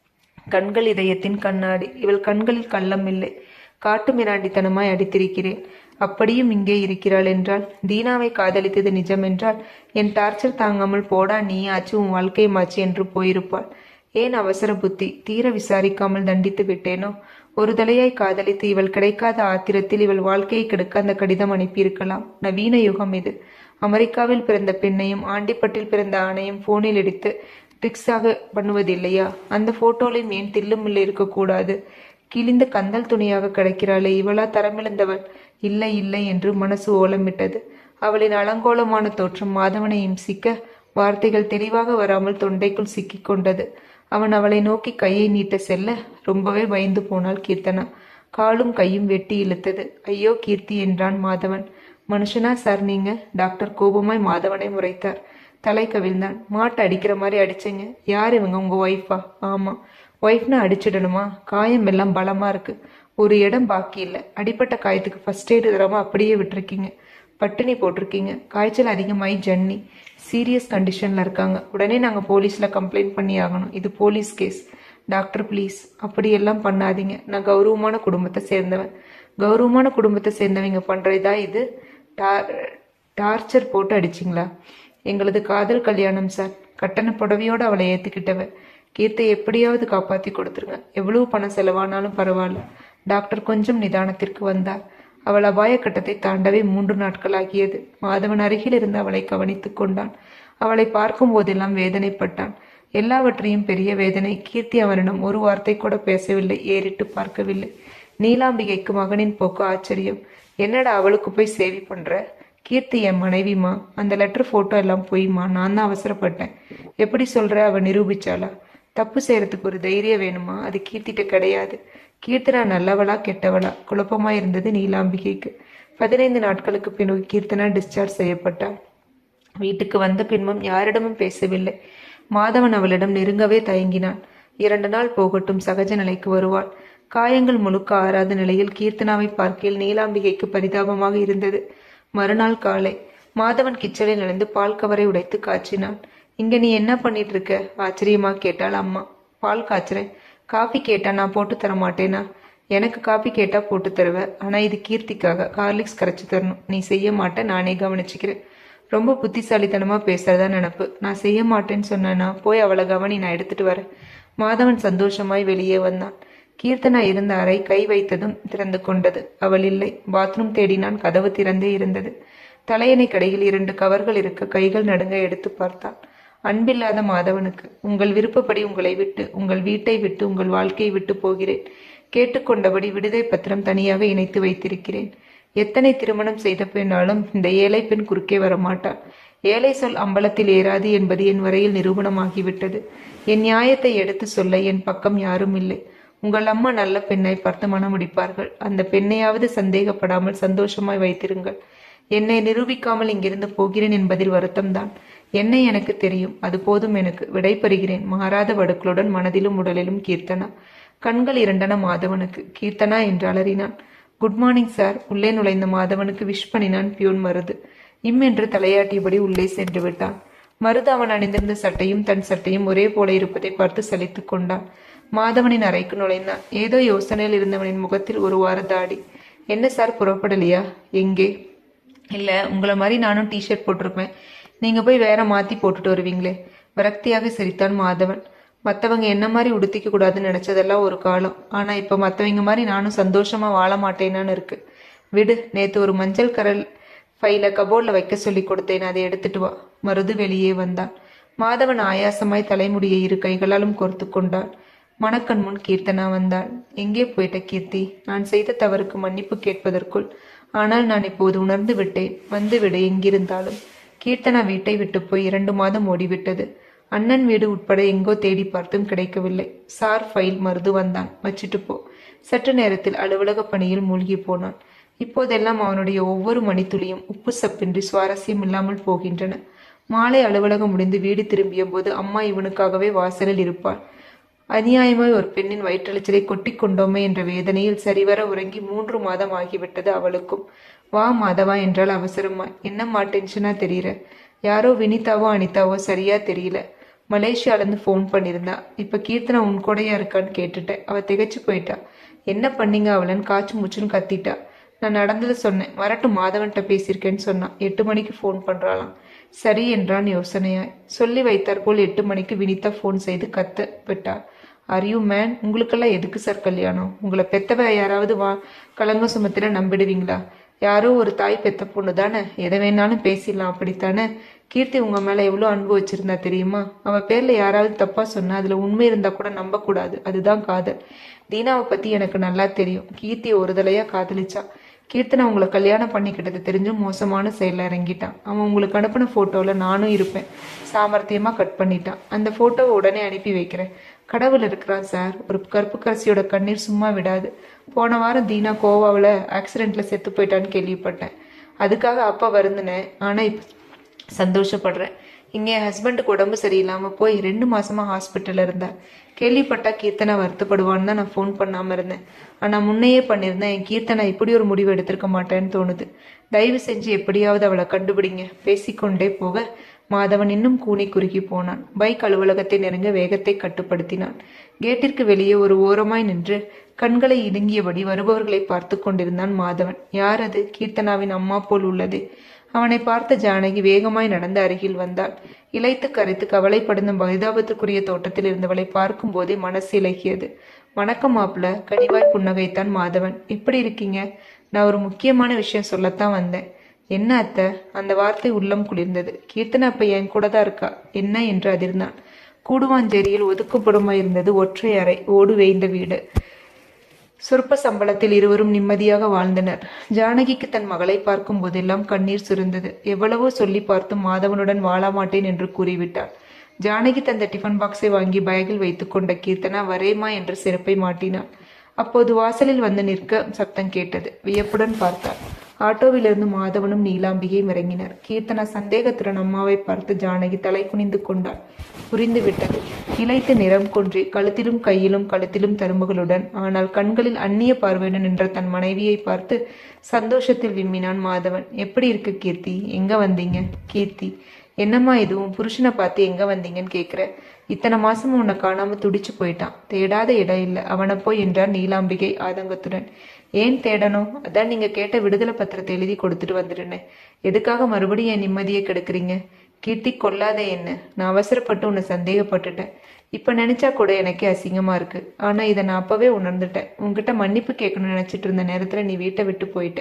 கண்கள் இதயத்தின் கண்ணாடி இவள் கண்களில் கள்ளம் இல்லை காட்டு மிராண்டித்தனமாய் அடித்திருக்கிறேன் அப்படியும் இங்கே இருக்கிறாள் என்றால் தீனாவை காதலித்தது நிஜம் என்றால் என் டார்ச்சர் தாங்காமல் போடா நீயாச்சு உன் வாழ்க்கையுமாச்சு என்று போயிருப்பாள் ஏன் அவசர புத்தி தீர விசாரிக்காமல் தண்டித்து விட்டேனோ ஒரு தலையாய் காதலித்து இவள் கிடைக்காத ஆத்திரத்தில் இவள் வாழ்க்கையை கெடுக்க அந்த கடிதம் அனுப்பியிருக்கலாம் நவீன யுகம் இது அமெரிக்காவில் பிறந்த பெண்ணையும் ஆண்டிப்பட்டில் பிறந்த ஆணையும் போனில் எடுத்து ட்ரிக்ஸாக பண்ணுவதில்லையா அந்த போட்டோலையும் ஏன் தில்லுமில்லை இருக்கக்கூடாது கிழிந்த கந்தல் துணியாக கிடக்கிறாளே இவளா தரமிழந்தவள் இல்லை இல்லை என்று மனசு ஓலமிட்டது அவளின் அலங்கோலமான தோற்றம் மாதவனை இம்சிக்க வார்த்தைகள் தெளிவாக வராமல் தொண்டைக்குள் சிக்கிக் கொண்டது அவன் அவளை நோக்கி கையை நீட்ட செல்ல ரொம்பவே பயந்து போனாள் கீர்த்தனா காலும் கையும் வெட்டி இழுத்தது ஐயோ கீர்த்தி என்றான் மாதவன் மனுஷனா சார் நீங்க டாக்டர் கோபமாய் மாதவனை முறைத்தார் தலை கவிழ்ந்தான் மாட்டை அடிக்கிற மாதிரி அடிச்சீங்க யார் இவங்க உங்க ஒய்ஃபா ஆமா ஒய்ஃப்னா அடிச்சிடணுமா காயம் எல்லாம் பலமா இருக்கு ஒரு இடம் பாக்கி இல்லை அடிப்பட்ட காயத்துக்கு ஃபர்ஸ்ட் எய்டு தராம அப்படியே விட்டுருக்கீங்க பட்டினி போட்டிருக்கீங்க காய்ச்சல் அதிகமாகி ஜன்னி சீரியஸ் கண்டிஷனில் இருக்காங்க உடனே நாங்கள் போலீஸில் கம்ப்ளைண்ட் பண்ணி ஆகணும் இது போலீஸ் கேஸ் டாக்டர் ப்ளீஸ் அப்படியெல்லாம் பண்ணாதீங்க நான் கௌரவமான குடும்பத்தை சேர்ந்தவன் கௌரவமான குடும்பத்தை சேர்ந்தவங்க பண்ணுறதா இது டார் டார்ச்சர் போட்டு அடிச்சிங்களா எங்களது காதல் கல்யாணம் சார் கட்டண புடவையோடு அவளை ஏற்றுக்கிட்டவ கீர்த்தை எப்படியாவது காப்பாற்றி கொடுத்துருங்க எவ்வளவு பணம் செலவானாலும் பரவாயில்ல டாக்டர் கொஞ்சம் நிதானத்திற்கு வந்தார் அவள் அபாய கட்டத்தை தாண்டவே மூன்று நாட்கள் ஆகியது மாதவன் அருகில் இருந்து அவளை கவனித்துக் கொண்டான் அவளை பார்க்கும் போதெல்லாம் வேதனைப்பட்டான் எல்லாவற்றையும் பெரிய வேதனை கீர்த்தி அவனிடம் ஒரு வார்த்தை கூட பேசவில்லை ஏறிட்டு பார்க்கவில்லை நீலாம்பிகைக்கு மகனின் போக்கு ஆச்சரியம் என்னடா அவளுக்கு போய் சேவி பண்ற கீர்த்தி என் மனைவிமா அந்த லெட்டர் போட்டோ எல்லாம் போய்மா நான் தான் அவசரப்பட்டேன் எப்படி சொல்ற அவ நிரூபிச்சாளா தப்பு செய்யறதுக்கு ஒரு தைரியம் வேணுமா அது கீர்த்திட்ட கிடையாது கீர்த்தனா நல்லவளா கெட்டவளா குழப்பமா இருந்தது நீலாம்பிகைக்கு பதினைந்து நாட்களுக்கு பின்பு கீர்த்தனா டிஸ்சார்ஜ் செய்யப்பட்டாள் வீட்டுக்கு வந்த பின்பும் யாரிடமும் பேசவில்லை மாதவன் அவளிடம் நெருங்கவே தயங்கினான் இரண்டு நாள் போகட்டும் சகஜ நிலைக்கு வருவாள் காயங்கள் முழுக்க ஆறாத நிலையில் கீர்த்தனாவை பார்க்கையில் நீலாம்பிகைக்கு பரிதாபமாக இருந்தது மறுநாள் காலை மாதவன் கிச்சனில் நடந்து பால் கவரை உடைத்து காய்ச்சினான் இங்க நீ என்ன பண்ணிட்டு இருக்க ஆச்சரியமா கேட்டாள் அம்மா பால் காய்ச்சுறேன் காஃபி கேட்டா நான் போட்டு தர மாட்டேனா எனக்கு காபி கேட்டா போட்டு தருவ ஆனா இது கீர்த்திக்காக ஹார்லிக்ஸ் கரைச்சு தரணும் நீ செய்ய மாட்ட நானே கவனிச்சுக்கிறேன் ரொம்ப புத்திசாலித்தனமா பேசுறதா நினப்பு நான் செய்ய மாட்டேன்னு சொன்னேன்னா போய் அவளை கவனி நான் எடுத்துட்டு வரேன் மாதவன் சந்தோஷமாய் வெளியே வந்தான் கீர்த்தனா இருந்த அறை கை வைத்ததும் திறந்து கொண்டது அவள் இல்லை பாத்ரூம் தேடினான் கதவு திறந்தே இருந்தது தலையணை கடையில் இரண்டு கவர்கள் இருக்க கைகள் நடுங்க எடுத்து பார்த்தான் அன்பில்லாத மாதவனுக்கு உங்கள் விருப்பப்படி உங்களை விட்டு உங்கள் வீட்டை விட்டு உங்கள் வாழ்க்கையை விட்டு போகிறேன் கேட்டுக்கொண்டபடி விடுதலை பத்திரம் தனியாக இணைத்து வைத்திருக்கிறேன் எத்தனை திருமணம் செய்த பெண்ணாலும் இந்த ஏழை பெண் குறுக்கே வரமாட்டாள் ஏழை சொல் அம்பலத்தில் ஏறாது என்பது என் வரையில் நிரூபணமாகிவிட்டது என் நியாயத்தை எடுத்து சொல்ல என் பக்கம் யாரும் இல்லை உங்கள் அம்மா நல்ல பெண்ணை பார்த்து மனம் முடிப்பார்கள் அந்த பெண்ணையாவது சந்தேகப்படாமல் சந்தோஷமாய் வைத்திருங்கள் என்னை நிரூபிக்காமல் இங்கிருந்து போகிறேன் என்பதில் வருத்தம்தான் என்னை எனக்கு தெரியும் அது போதும் எனக்கு விடைபெறுகிறேன் மாறாத வடுக்களுடன் மனதிலும் உடலிலும் கீர்த்தனா கண்கள் இரண்டன மாதவனுக்கு கீர்த்தனா என்று அலறினான் குட் மார்னிங் சார் உள்ளே நுழைந்த மாதவனுக்கு விஷ் பண்ணினான் பியூன் மருது இம்மென்று தலையாட்டியபடி உள்ளே சென்று விட்டான் மருது அவன் அணிந்திருந்த சட்டையும் தன் சட்டையும் ஒரே போல இருப்பதை பார்த்து சலித்துக் கொண்டான் மாதவனின் அறைக்கு நுழைந்தான் ஏதோ யோசனையில் இருந்தவனின் முகத்தில் ஒரு வார தாடி என்ன சார் புறப்படலையா எங்கே இல்ல உங்களை மாதிரி நானும் டிஷர்ட் போட்டிருப்பேன் நீங்க போய் வேற மாத்தி போட்டுட்டு வருவீங்களே விரக்தியாக சிரித்தான் மாதவன் மத்தவங்க என்ன மாதிரி உடுத்திக்க கூடாதுன்னு நினைச்சதெல்லாம் ஒரு காலம் ஆனா இப்ப மத்தவங்க மாதிரி நானும் சந்தோஷமா வாழ மாட்டேனான்னு இருக்கு விடு நேத்து ஒரு மஞ்சள் கரல் ஃபைல கபோர்ட்ல வைக்க சொல்லி கொடுத்தேன் அதை எடுத்துட்டு வா மருது வெளியே வந்தான் மாதவன் ஆயாசமாய் தலைமுடியை இரு கைகளாலும் கோர்த்து கொண்டான் மணக்கண் முன் கீர்த்தனா வந்தாள் எங்கே போயிட்ட கீர்த்தி நான் செய்த தவறுக்கு மன்னிப்பு கேட்பதற்குள் ஆனால் நான் இப்போது உணர்ந்து விட்டேன் வந்து விடு எங்கிருந்தாலும் கீர்த்தனா வீட்டை விட்டு போய் இரண்டு மாதம் ஓடிவிட்டது அண்ணன் வீடு உட்பட எங்கோ தேடி பார்த்தும் கிடைக்கவில்லை சார் ஃபைல் மருது வந்தான் வச்சிட்டு போ சற்று நேரத்தில் அலுவலக பணியில் மூழ்கி போனான் இப்போதெல்லாம் அவனுடைய ஒவ்வொரு மணித்துளியும் உப்பு சப்பின்றி சுவாரஸ்யம் இல்லாமல் போகின்றன மாலை அலுவலகம் முடிந்து வீடு திரும்பிய போது அம்மா இவனுக்காகவே வாசலில் இருப்பாள் அநியாயமாய் ஒரு பெண்ணின் வயிற்றெழுச்சலை கொட்டி கொண்டோமே என்ற வேதனையில் சரிவர உறங்கி மூன்று மாதம் ஆகிவிட்டது அவளுக்கும் வா மாதவா என்றால் அவசரமா என்னம்மா டென்ஷனா தெரியற யாரோ வினிதாவோ அனிதாவோ சரியா தெரியல மலேசியாலேருந்து ஃபோன் பண்ணியிருந்தா இப்போ கீர்த்தனா உன் கூடயா இருக்கான்னு கேட்டுட்டேன் அவள் திகைச்சு போயிட்டா என்ன பண்ணீங்க அவளன்னு காய்ச்சி முச்சுன்னு கத்திட்டா நான் நடந்ததை சொன்னேன் வரட்டும் மாதவன்கிட்ட பேசியிருக்கேன்னு சொன்னான் எட்டு மணிக்கு ஃபோன் பண்ணுறாளாம் சரி என்றான் யோசனையாய் சொல்லி வைத்தார் போல் எட்டு மணிக்கு வினிதா ஃபோன் செய்து கத்த விட்டார் அரியூ மேன் உங்களுக்கெல்லாம் எதுக்கு சார் கல்யாணம் உங்களை பெத்தவ யாராவது வா கலங்க சுமத்தில நம்பிடுவீங்களா யாரோ ஒரு தாய் பெத்த பொண்ணு தானே எதை வேணாலும் பேசிடலாம் அப்படித்தானே கீர்த்தி உங்க மேல எவ்வளோ அன்பு வச்சிருந்தா தெரியுமா அவ பேர்ல யாராவது தப்பா சொன்னா அதுல உண்மை இருந்தா கூட நம்ப கூடாது அதுதான் காதல் தீனாவை பத்தி எனக்கு நல்லா தெரியும் கீர்த்தியை ஒரு தலையா காதலிச்சா கீர்த்தனை உங்களை கல்யாணம் பண்ணிக்கிட்டது தெரிஞ்சும் மோசமான செயலில் இறங்கிட்டான் அவன் உங்களுக்கு அனுப்பின ஃபோட்டோவில் நானும் இருப்பேன் சாமர்த்தியமாக கட் பண்ணிட்டான் அந்த ஃபோட்டோவை உடனே அனுப்பி வைக்கிறேன் கடவுள் இருக்கிறான் சார் ஒரு கருப்பு கரசியோட கண்ணீர் சும்மா விடாது போன வாரம் தீனா கோவாவில் ஆக்சிடெண்ட்டில் செத்து போயிட்டான்னு கேள்விப்பட்டேன் அதுக்காக அப்பா வருந்தினேன் ஆனால் இப்போ சந்தோஷப்படுறேன் இங்கே என் ஹஸ்பண்டுக்கு உடம்பு சரியில்லாமல் போய் ரெண்டு மாசமா ஹாஸ்பிட்டலில் இருந்தார் கேள்விப்பட்டா கீர்த்தனா வருத்தப்படுவான்னு தான் நான் ஃபோன் பண்ணாமல் இருந்தேன் ஆனால் முன்னையே பண்ணியிருந்தேன் என் கீர்த்தனா இப்படி ஒரு முடிவு எடுத்திருக்க மாட்டேன்னு தோணுது தயவு செஞ்சு எப்படியாவது அவளை கண்டுபிடிங்க பேசிக்கொண்டே போக மாதவன் இன்னும் கூனி குறுகி போனான் பைக் அலுவலகத்தை நெருங்க வேகத்தை கட்டுப்படுத்தினான் கேட்டிற்கு வெளியே ஒரு ஓரமாய் நின்று கண்களை இடுங்கியபடி வருபவர்களை பார்த்து கொண்டிருந்தான் மாதவன் யார் அது கீர்த்தனாவின் அம்மா போல் உள்ளதே அவனை பார்த்த ஜானகி வேகமாய் நடந்து அருகில் வந்தாள் இலைத்து கரைத்து கவலைப்படுத்தும் பரிதாபத்துக்குரிய தோட்டத்தில் இருந்தவளை பார்க்கும் போதே மனசு இலகியது வணக்கம் மாப்பிள்ள கனிவாய் புன்னகைத்தான் மாதவன் எப்படி இருக்கீங்க நான் ஒரு முக்கியமான விஷயம் சொல்லத்தான் வந்தேன் என்ன அத்தை அந்த வார்த்தை உள்ளம் குளிர்ந்தது கீர்த்தனா அப்ப என் கூட தான் இருக்கா என்ன என்று அதிர்ந்தான் கூடுவாஞ்சேரியில் ஒதுக்குப்புறமாய் இருந்தது ஒற்றை அறை ஓடு வேய்ந்த வீடு சொற்ப சம்பளத்தில் இருவரும் நிம்மதியாக வாழ்ந்தனர் ஜானகிக்கு தன் மகளை பார்க்கும் போதெல்லாம் கண்ணீர் சுருந்தது எவ்வளவோ சொல்லி பார்த்தும் மாதவனுடன் வாழ மாட்டேன் என்று கூறிவிட்டாள் ஜானகி தந்த டிஃபன் பாக்ஸை வாங்கி பேக்கில் வைத்துக்கொண்ட கீர்த்தனா வரேமா என்ற சிறப்பை மாட்டினாள் அப்போது வாசலில் வந்து நிற்க சத்தம் கேட்டது வியப்புடன் பார்த்தாள் ஆட்டோவிலிருந்து மாதவனும் நீலாம்பிகையும் இறங்கினர் கீர்த்தனா சந்தேகத்துடன் அம்மாவை பார்த்து ஜானகி தலை குனிந்து கொண்டாள் புரிந்து விட்டது இலைத்து நிறம் கொன்றி கழுத்திலும் கையிலும் கழுத்திலும் தரும்புகளுடன் ஆனால் கண்களில் அந்நிய பார்வையுடன் நின்ற தன் மனைவியை பார்த்து சந்தோஷத்தில் விம்மினான் மாதவன் எப்படி இருக்கு கீர்த்தி எங்க வந்தீங்க கீர்த்தி என்னம்மா இதுவும் புருஷனை பார்த்து எங்க வந்தீங்கன்னு கேக்குற இத்தனை மாசம் உன்னை காணாம துடிச்சு போயிட்டான் தேடாத இடம் இல்லை அவனை போய் என்றார் நீலாம்பிகை ஆதங்கத்துடன் ஏன் தேடணும் அதான் நீங்க கேட்ட விடுதலை பத்திரத்தை எழுதி கொடுத்துட்டு வந்துடுனேன் எதுக்காக மறுபடியும் என் நிம்மதியை கெடுக்குறீங்க கீர்த்தி கொல்லாத என்ன நான் அவசரப்பட்டு உன்னை சந்தேகப்பட்டுட்டேன் இப்ப நினைச்சா கூட எனக்கே அசிங்கமா இருக்கு ஆனா இதை நான் அப்பவே உணர்ந்துட்டேன் உன்கிட்ட மன்னிப்பு கேட்கணும்னு நினைச்சிட்டு இருந்த நேரத்துல நீ வீட்டை விட்டு போயிட்ட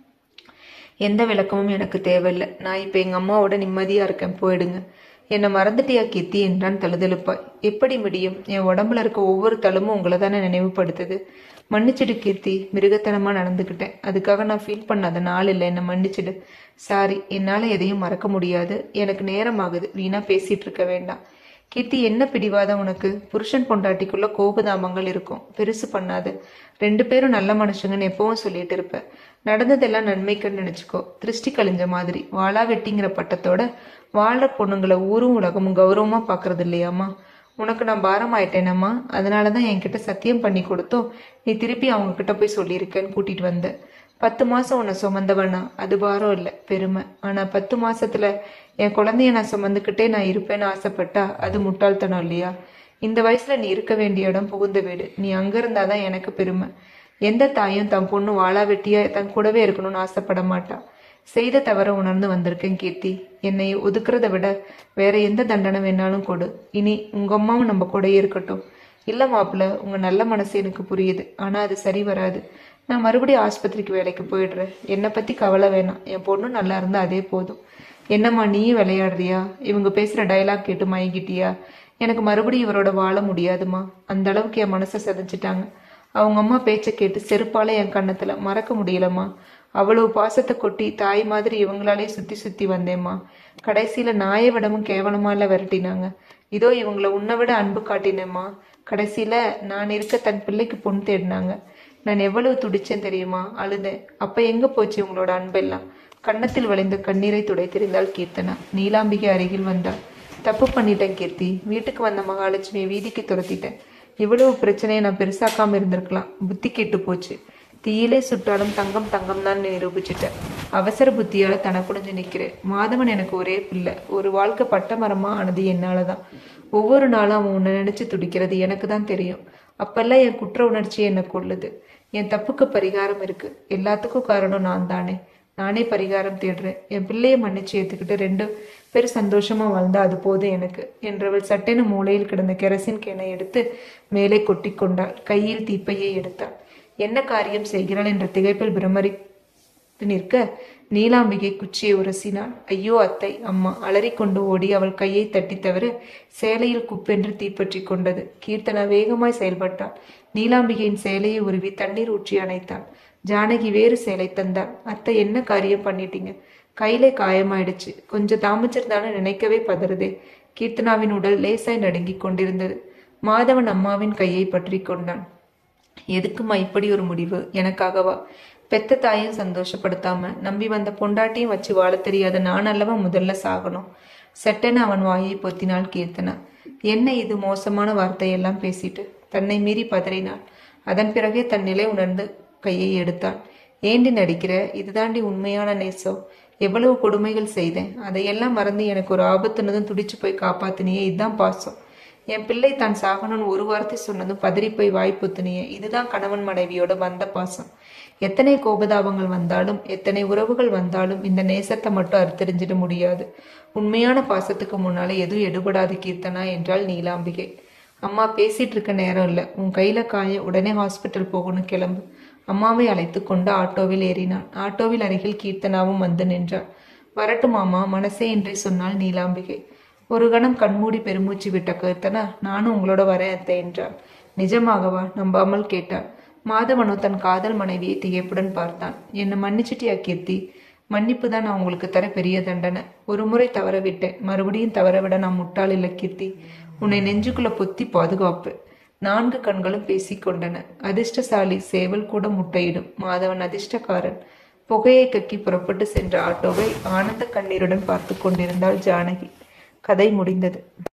எந்த விளக்கமும் எனக்கு தேவையில்லை நான் இப்ப எங்க அம்மாவோட நிம்மதியா இருக்கேன் போயிடுங்க என்னை மறந்துட்டியா கீர்த்தி என்றான் தழுதழுப்பாய் எப்படி முடியும் என் உடம்புல இருக்க ஒவ்வொரு தழும்பும் உங்களை தானே நினைவுபடுத்துது மன்னிச்சிடு கீர்த்தி மிருகத்தனமா நடந்துக்கிட்டேன் அதுக்காக நான் ஃபீல் பண்ணாத நாள் இல்லை என்னை மன்னிச்சிடு சாரி என்னால எதையும் மறக்க முடியாது எனக்கு நேரம் ஆகுது வீணா பேசிட்டு இருக்க வேண்டாம் கீர்த்தி என்ன பிடிவாதம் உனக்கு புருஷன் பொண்டாட்டிக்குள்ள கோபதாமங்கள் இருக்கும் பெருசு பண்ணாது ரெண்டு பேரும் நல்ல மனுஷங்கன்னு எப்பவும் சொல்லிட்டு இருப்ப நடந்ததெல்லாம் நன்மைக்குன்னு நினைச்சுக்கோ திருஷ்டி கழிஞ்ச மாதிரி வாளா வெட்டிங்கிற பட்டத்தோட வாழ்ற பொண்ணுங்களை ஊரும் உலகமும் கௌரவமா பாக்குறது இல்லையாம்மா உனக்கு நான் பாரம் ஆயிட்டேனம்மா அதனாலதான் என்கிட்ட சத்தியம் பண்ணி கொடுத்தோம் நீ திருப்பி அவங்க கிட்ட போய் சொல்லியிருக்கேன்னு கூட்டிட்டு வந்த பத்து மாசம் உன்னை சுமந்தவனா அது பாரம் இல்லை பெருமை ஆனா பத்து மாசத்துல என் குழந்தைய நான் சுமந்துக்கிட்டே நான் இருப்பேன்னு ஆசைப்பட்டா அது முட்டாள்தனம் இல்லையா இந்த வயசுல நீ இருக்க வேண்டிய இடம் புகுந்த வீடு நீ அங்க இருந்தாதான் எனக்கு பெருமை எந்த தாயும் தன் பொண்ணு வாழா வெட்டியா தன் கூடவே இருக்கணும்னு ஆசைப்பட மாட்டா செய்த தவற உணர்ந்து வந்திருக்கேன் கீர்த்தி என்னை ஒதுக்குறத விட வேற எந்த தண்டனை வேணாலும் கொடு இனி உங்க அம்மாவும் நம்ம கூடயே இருக்கட்டும் இல்ல மாப்பிள்ள உங்க நல்ல மனசு எனக்கு புரியுது ஆனா அது சரி வராது நான் மறுபடியும் ஆஸ்பத்திரிக்கு வேலைக்கு போயிடுறேன் என்னை பத்தி கவலை வேணாம் என் பொண்ணு நல்லா இருந்தா அதே போதும் என்னம்மா நீயும் விளையாடுறியா இவங்க பேசுற டயலாக் கேட்டு மயங்கிட்டியா எனக்கு மறுபடியும் இவரோட வாழ முடியாதுமா அந்த அளவுக்கு என் மனசை செதைச்சிட்டாங்க அவங்க அம்மா பேச்சை கேட்டு செருப்பால என் கண்ணத்துல மறக்க முடியலம்மா அவ்வளவு பாசத்தை கொட்டி தாய் மாதிரி இவங்களாலே சுத்தி சுத்தி வந்தேம்மா கடைசியில நாயை விடவும் கேவலமா இல்ல விரட்டினாங்க இதோ இவங்கள உன்னை விட அன்பு காட்டினேம்மா கடைசியில நான் இருக்க தன் பிள்ளைக்கு பொண்ணு தேடினாங்க நான் எவ்வளவு துடிச்சேன் தெரியுமா அழுதேன் அப்ப எங்க போச்சு உங்களோட அன்பெல்லாம் கன்னத்தில் வளைந்த கண்ணீரை துடைத்திருந்தாள் கீர்த்தனா நீலாம்பிகை அருகில் வந்தாள் தப்பு பண்ணிட்டேன் கீர்த்தி வீட்டுக்கு வந்த மகாலட்சுமியை வீதிக்கு துரத்திட்டேன் இவ்வளவு பிரச்சனையை நான் பெருசாக்காம இருந்திருக்கலாம் புத்தி கெட்டு போச்சு தீயிலே சுட்டாலும் தங்கம் தங்கம் தான் நிரூபிச்சிட்டேன் அவசர புத்தியால தனக்குடிஞ்சு நிக்கிறேன் மாதவன் எனக்கு ஒரே பிள்ளை ஒரு வாழ்க்கை பட்ட மரமா ஆனது என்னாலதான் ஒவ்வொரு நாளும் அவன் உன்னை நினைச்சு துடிக்கிறது எனக்கு தான் தெரியும் அப்பெல்லாம் என் குற்ற உணர்ச்சி என்னை கொள்ளுது என் தப்புக்கு பரிகாரம் இருக்கு எல்லாத்துக்கும் காரணம் நான் தானே நானே பரிகாரம் தேடுறேன் என் பிள்ளையை மன்னிச்சு ஏத்துக்கிட்டு ரெண்டு பேரும் சந்தோஷமா வாழ்ந்தா அது போதும் எனக்கு என்றவள் சட்டென மூலையில் கிடந்த கெரசின் கேனை எடுத்து மேலே கொட்டி கொண்டாள் கையில் தீப்பையை எடுத்தாள் என்ன காரியம் செய்கிறாள் என்ற திகைப்பில் பிரமரித்து நிற்க நீலாம்பிகை குச்சியை உரசினாள் ஐயோ அத்தை அம்மா அலறிக்கொண்டு ஓடி அவள் கையை தட்டி தவிர சேலையில் குப்பென்று தீப்பற்றி கொண்டது கீர்த்தனா வேகமாய் செயல்பட்டாள் நீலாம்பிகையின் சேலையை உருவி தண்ணீர் ஊற்றி அணைத்தாள் ஜானகி வேறு சேலை தந்தாள் அத்தை என்ன காரியம் பண்ணிட்டீங்க கையில காயமாயிடுச்சு கொஞ்சம் தாமச்சிருந்தானு நினைக்கவே பதறுதே கீர்த்தனாவின் உடல் லேசாய் நடுங்கிக் கொண்டிருந்தது மாதவன் அம்மாவின் கையை பற்றி கொண்டான் எதுக்குமா இப்படி ஒரு முடிவு எனக்காகவா பெத்த தாயும் சந்தோஷப்படுத்தாம நம்பி வந்த பொண்டாட்டியும் வச்சு வாழ தெரியாத நான் அல்லவா முதல்ல சாகணும் செட்டென அவன் வாயை பொத்தினாள் கீர்த்தனா என்ன இது மோசமான வார்த்தையெல்லாம் பேசிட்டு தன்னை மீறி பதறினாள் அதன் பிறகே தன் நிலை உணர்ந்து கையை எடுத்தாள் ஏண்டி நடிக்கிற இதுதாண்டி உண்மையான நேசம் எவ்வளவு கொடுமைகள் செய்தேன் அதையெல்லாம் மறந்து எனக்கு ஒரு ஆபத்துனதும் துடிச்சு போய் காப்பாத்தினியே இதுதான் பாசம் என் பிள்ளை தான் சாகணும்னு ஒரு வார்த்தை சொன்னதும் பதறி போய் வாய் பொத்துனியே இதுதான் கணவன் மனைவியோட வந்த பாசம் எத்தனை கோபதாபங்கள் வந்தாலும் எத்தனை உறவுகள் வந்தாலும் இந்த நேசத்தை மட்டும் அறுத்தெறிஞ்சிட முடியாது உண்மையான பாசத்துக்கு முன்னால எதுவும் எடுபடாது கீர்த்தனா என்றாள் நீலாம்பிகை அம்மா பேசிட்டு இருக்க நேரம் இல்லை உன் கையில காய உடனே ஹாஸ்பிட்டல் போகணும் கிளம்பு அம்மாவை அழைத்து கொண்டு ஆட்டோவில் ஏறினான் ஆட்டோவில் அருகில் கீர்த்தனாவும் வந்து நின்றாள் வரட்டும் மாமா மனசே இன்றி சொன்னாள் நீலாம்பிகை ஒரு கணம் கண்மூடி பெருமூச்சு விட்ட கீர்த்தனா நானும் உங்களோட வரேன் அத்தை என்றாள் நிஜமாகவா நம்பாமல் கேட்டாள் மாதவனோ தன் காதல் மனைவியை திகைப்புடன் பார்த்தான் என்னை மன்னிச்சிட்டியா கீர்த்தி மன்னிப்பு தான் நான் உங்களுக்கு தர பெரிய தண்டனை ஒரு முறை தவற விட்டேன் மறுபடியும் தவற விட நான் முட்டாள் இல்லை கீர்த்தி உன்னை நெஞ்சுக்குள்ள பொத்தி பாதுகாப்பு நான்கு கண்களும் பேசிக்கொண்டன அதிர்ஷ்டசாலி சேவல் கூட முட்டையிடும் மாதவன் அதிர்ஷ்டக்காரன் புகையை கக்கி புறப்பட்டு சென்ற ஆட்டோவை ஆனந்த கண்ணீருடன் பார்த்து கொண்டிருந்தாள் ஜானகி கதை முடிந்தது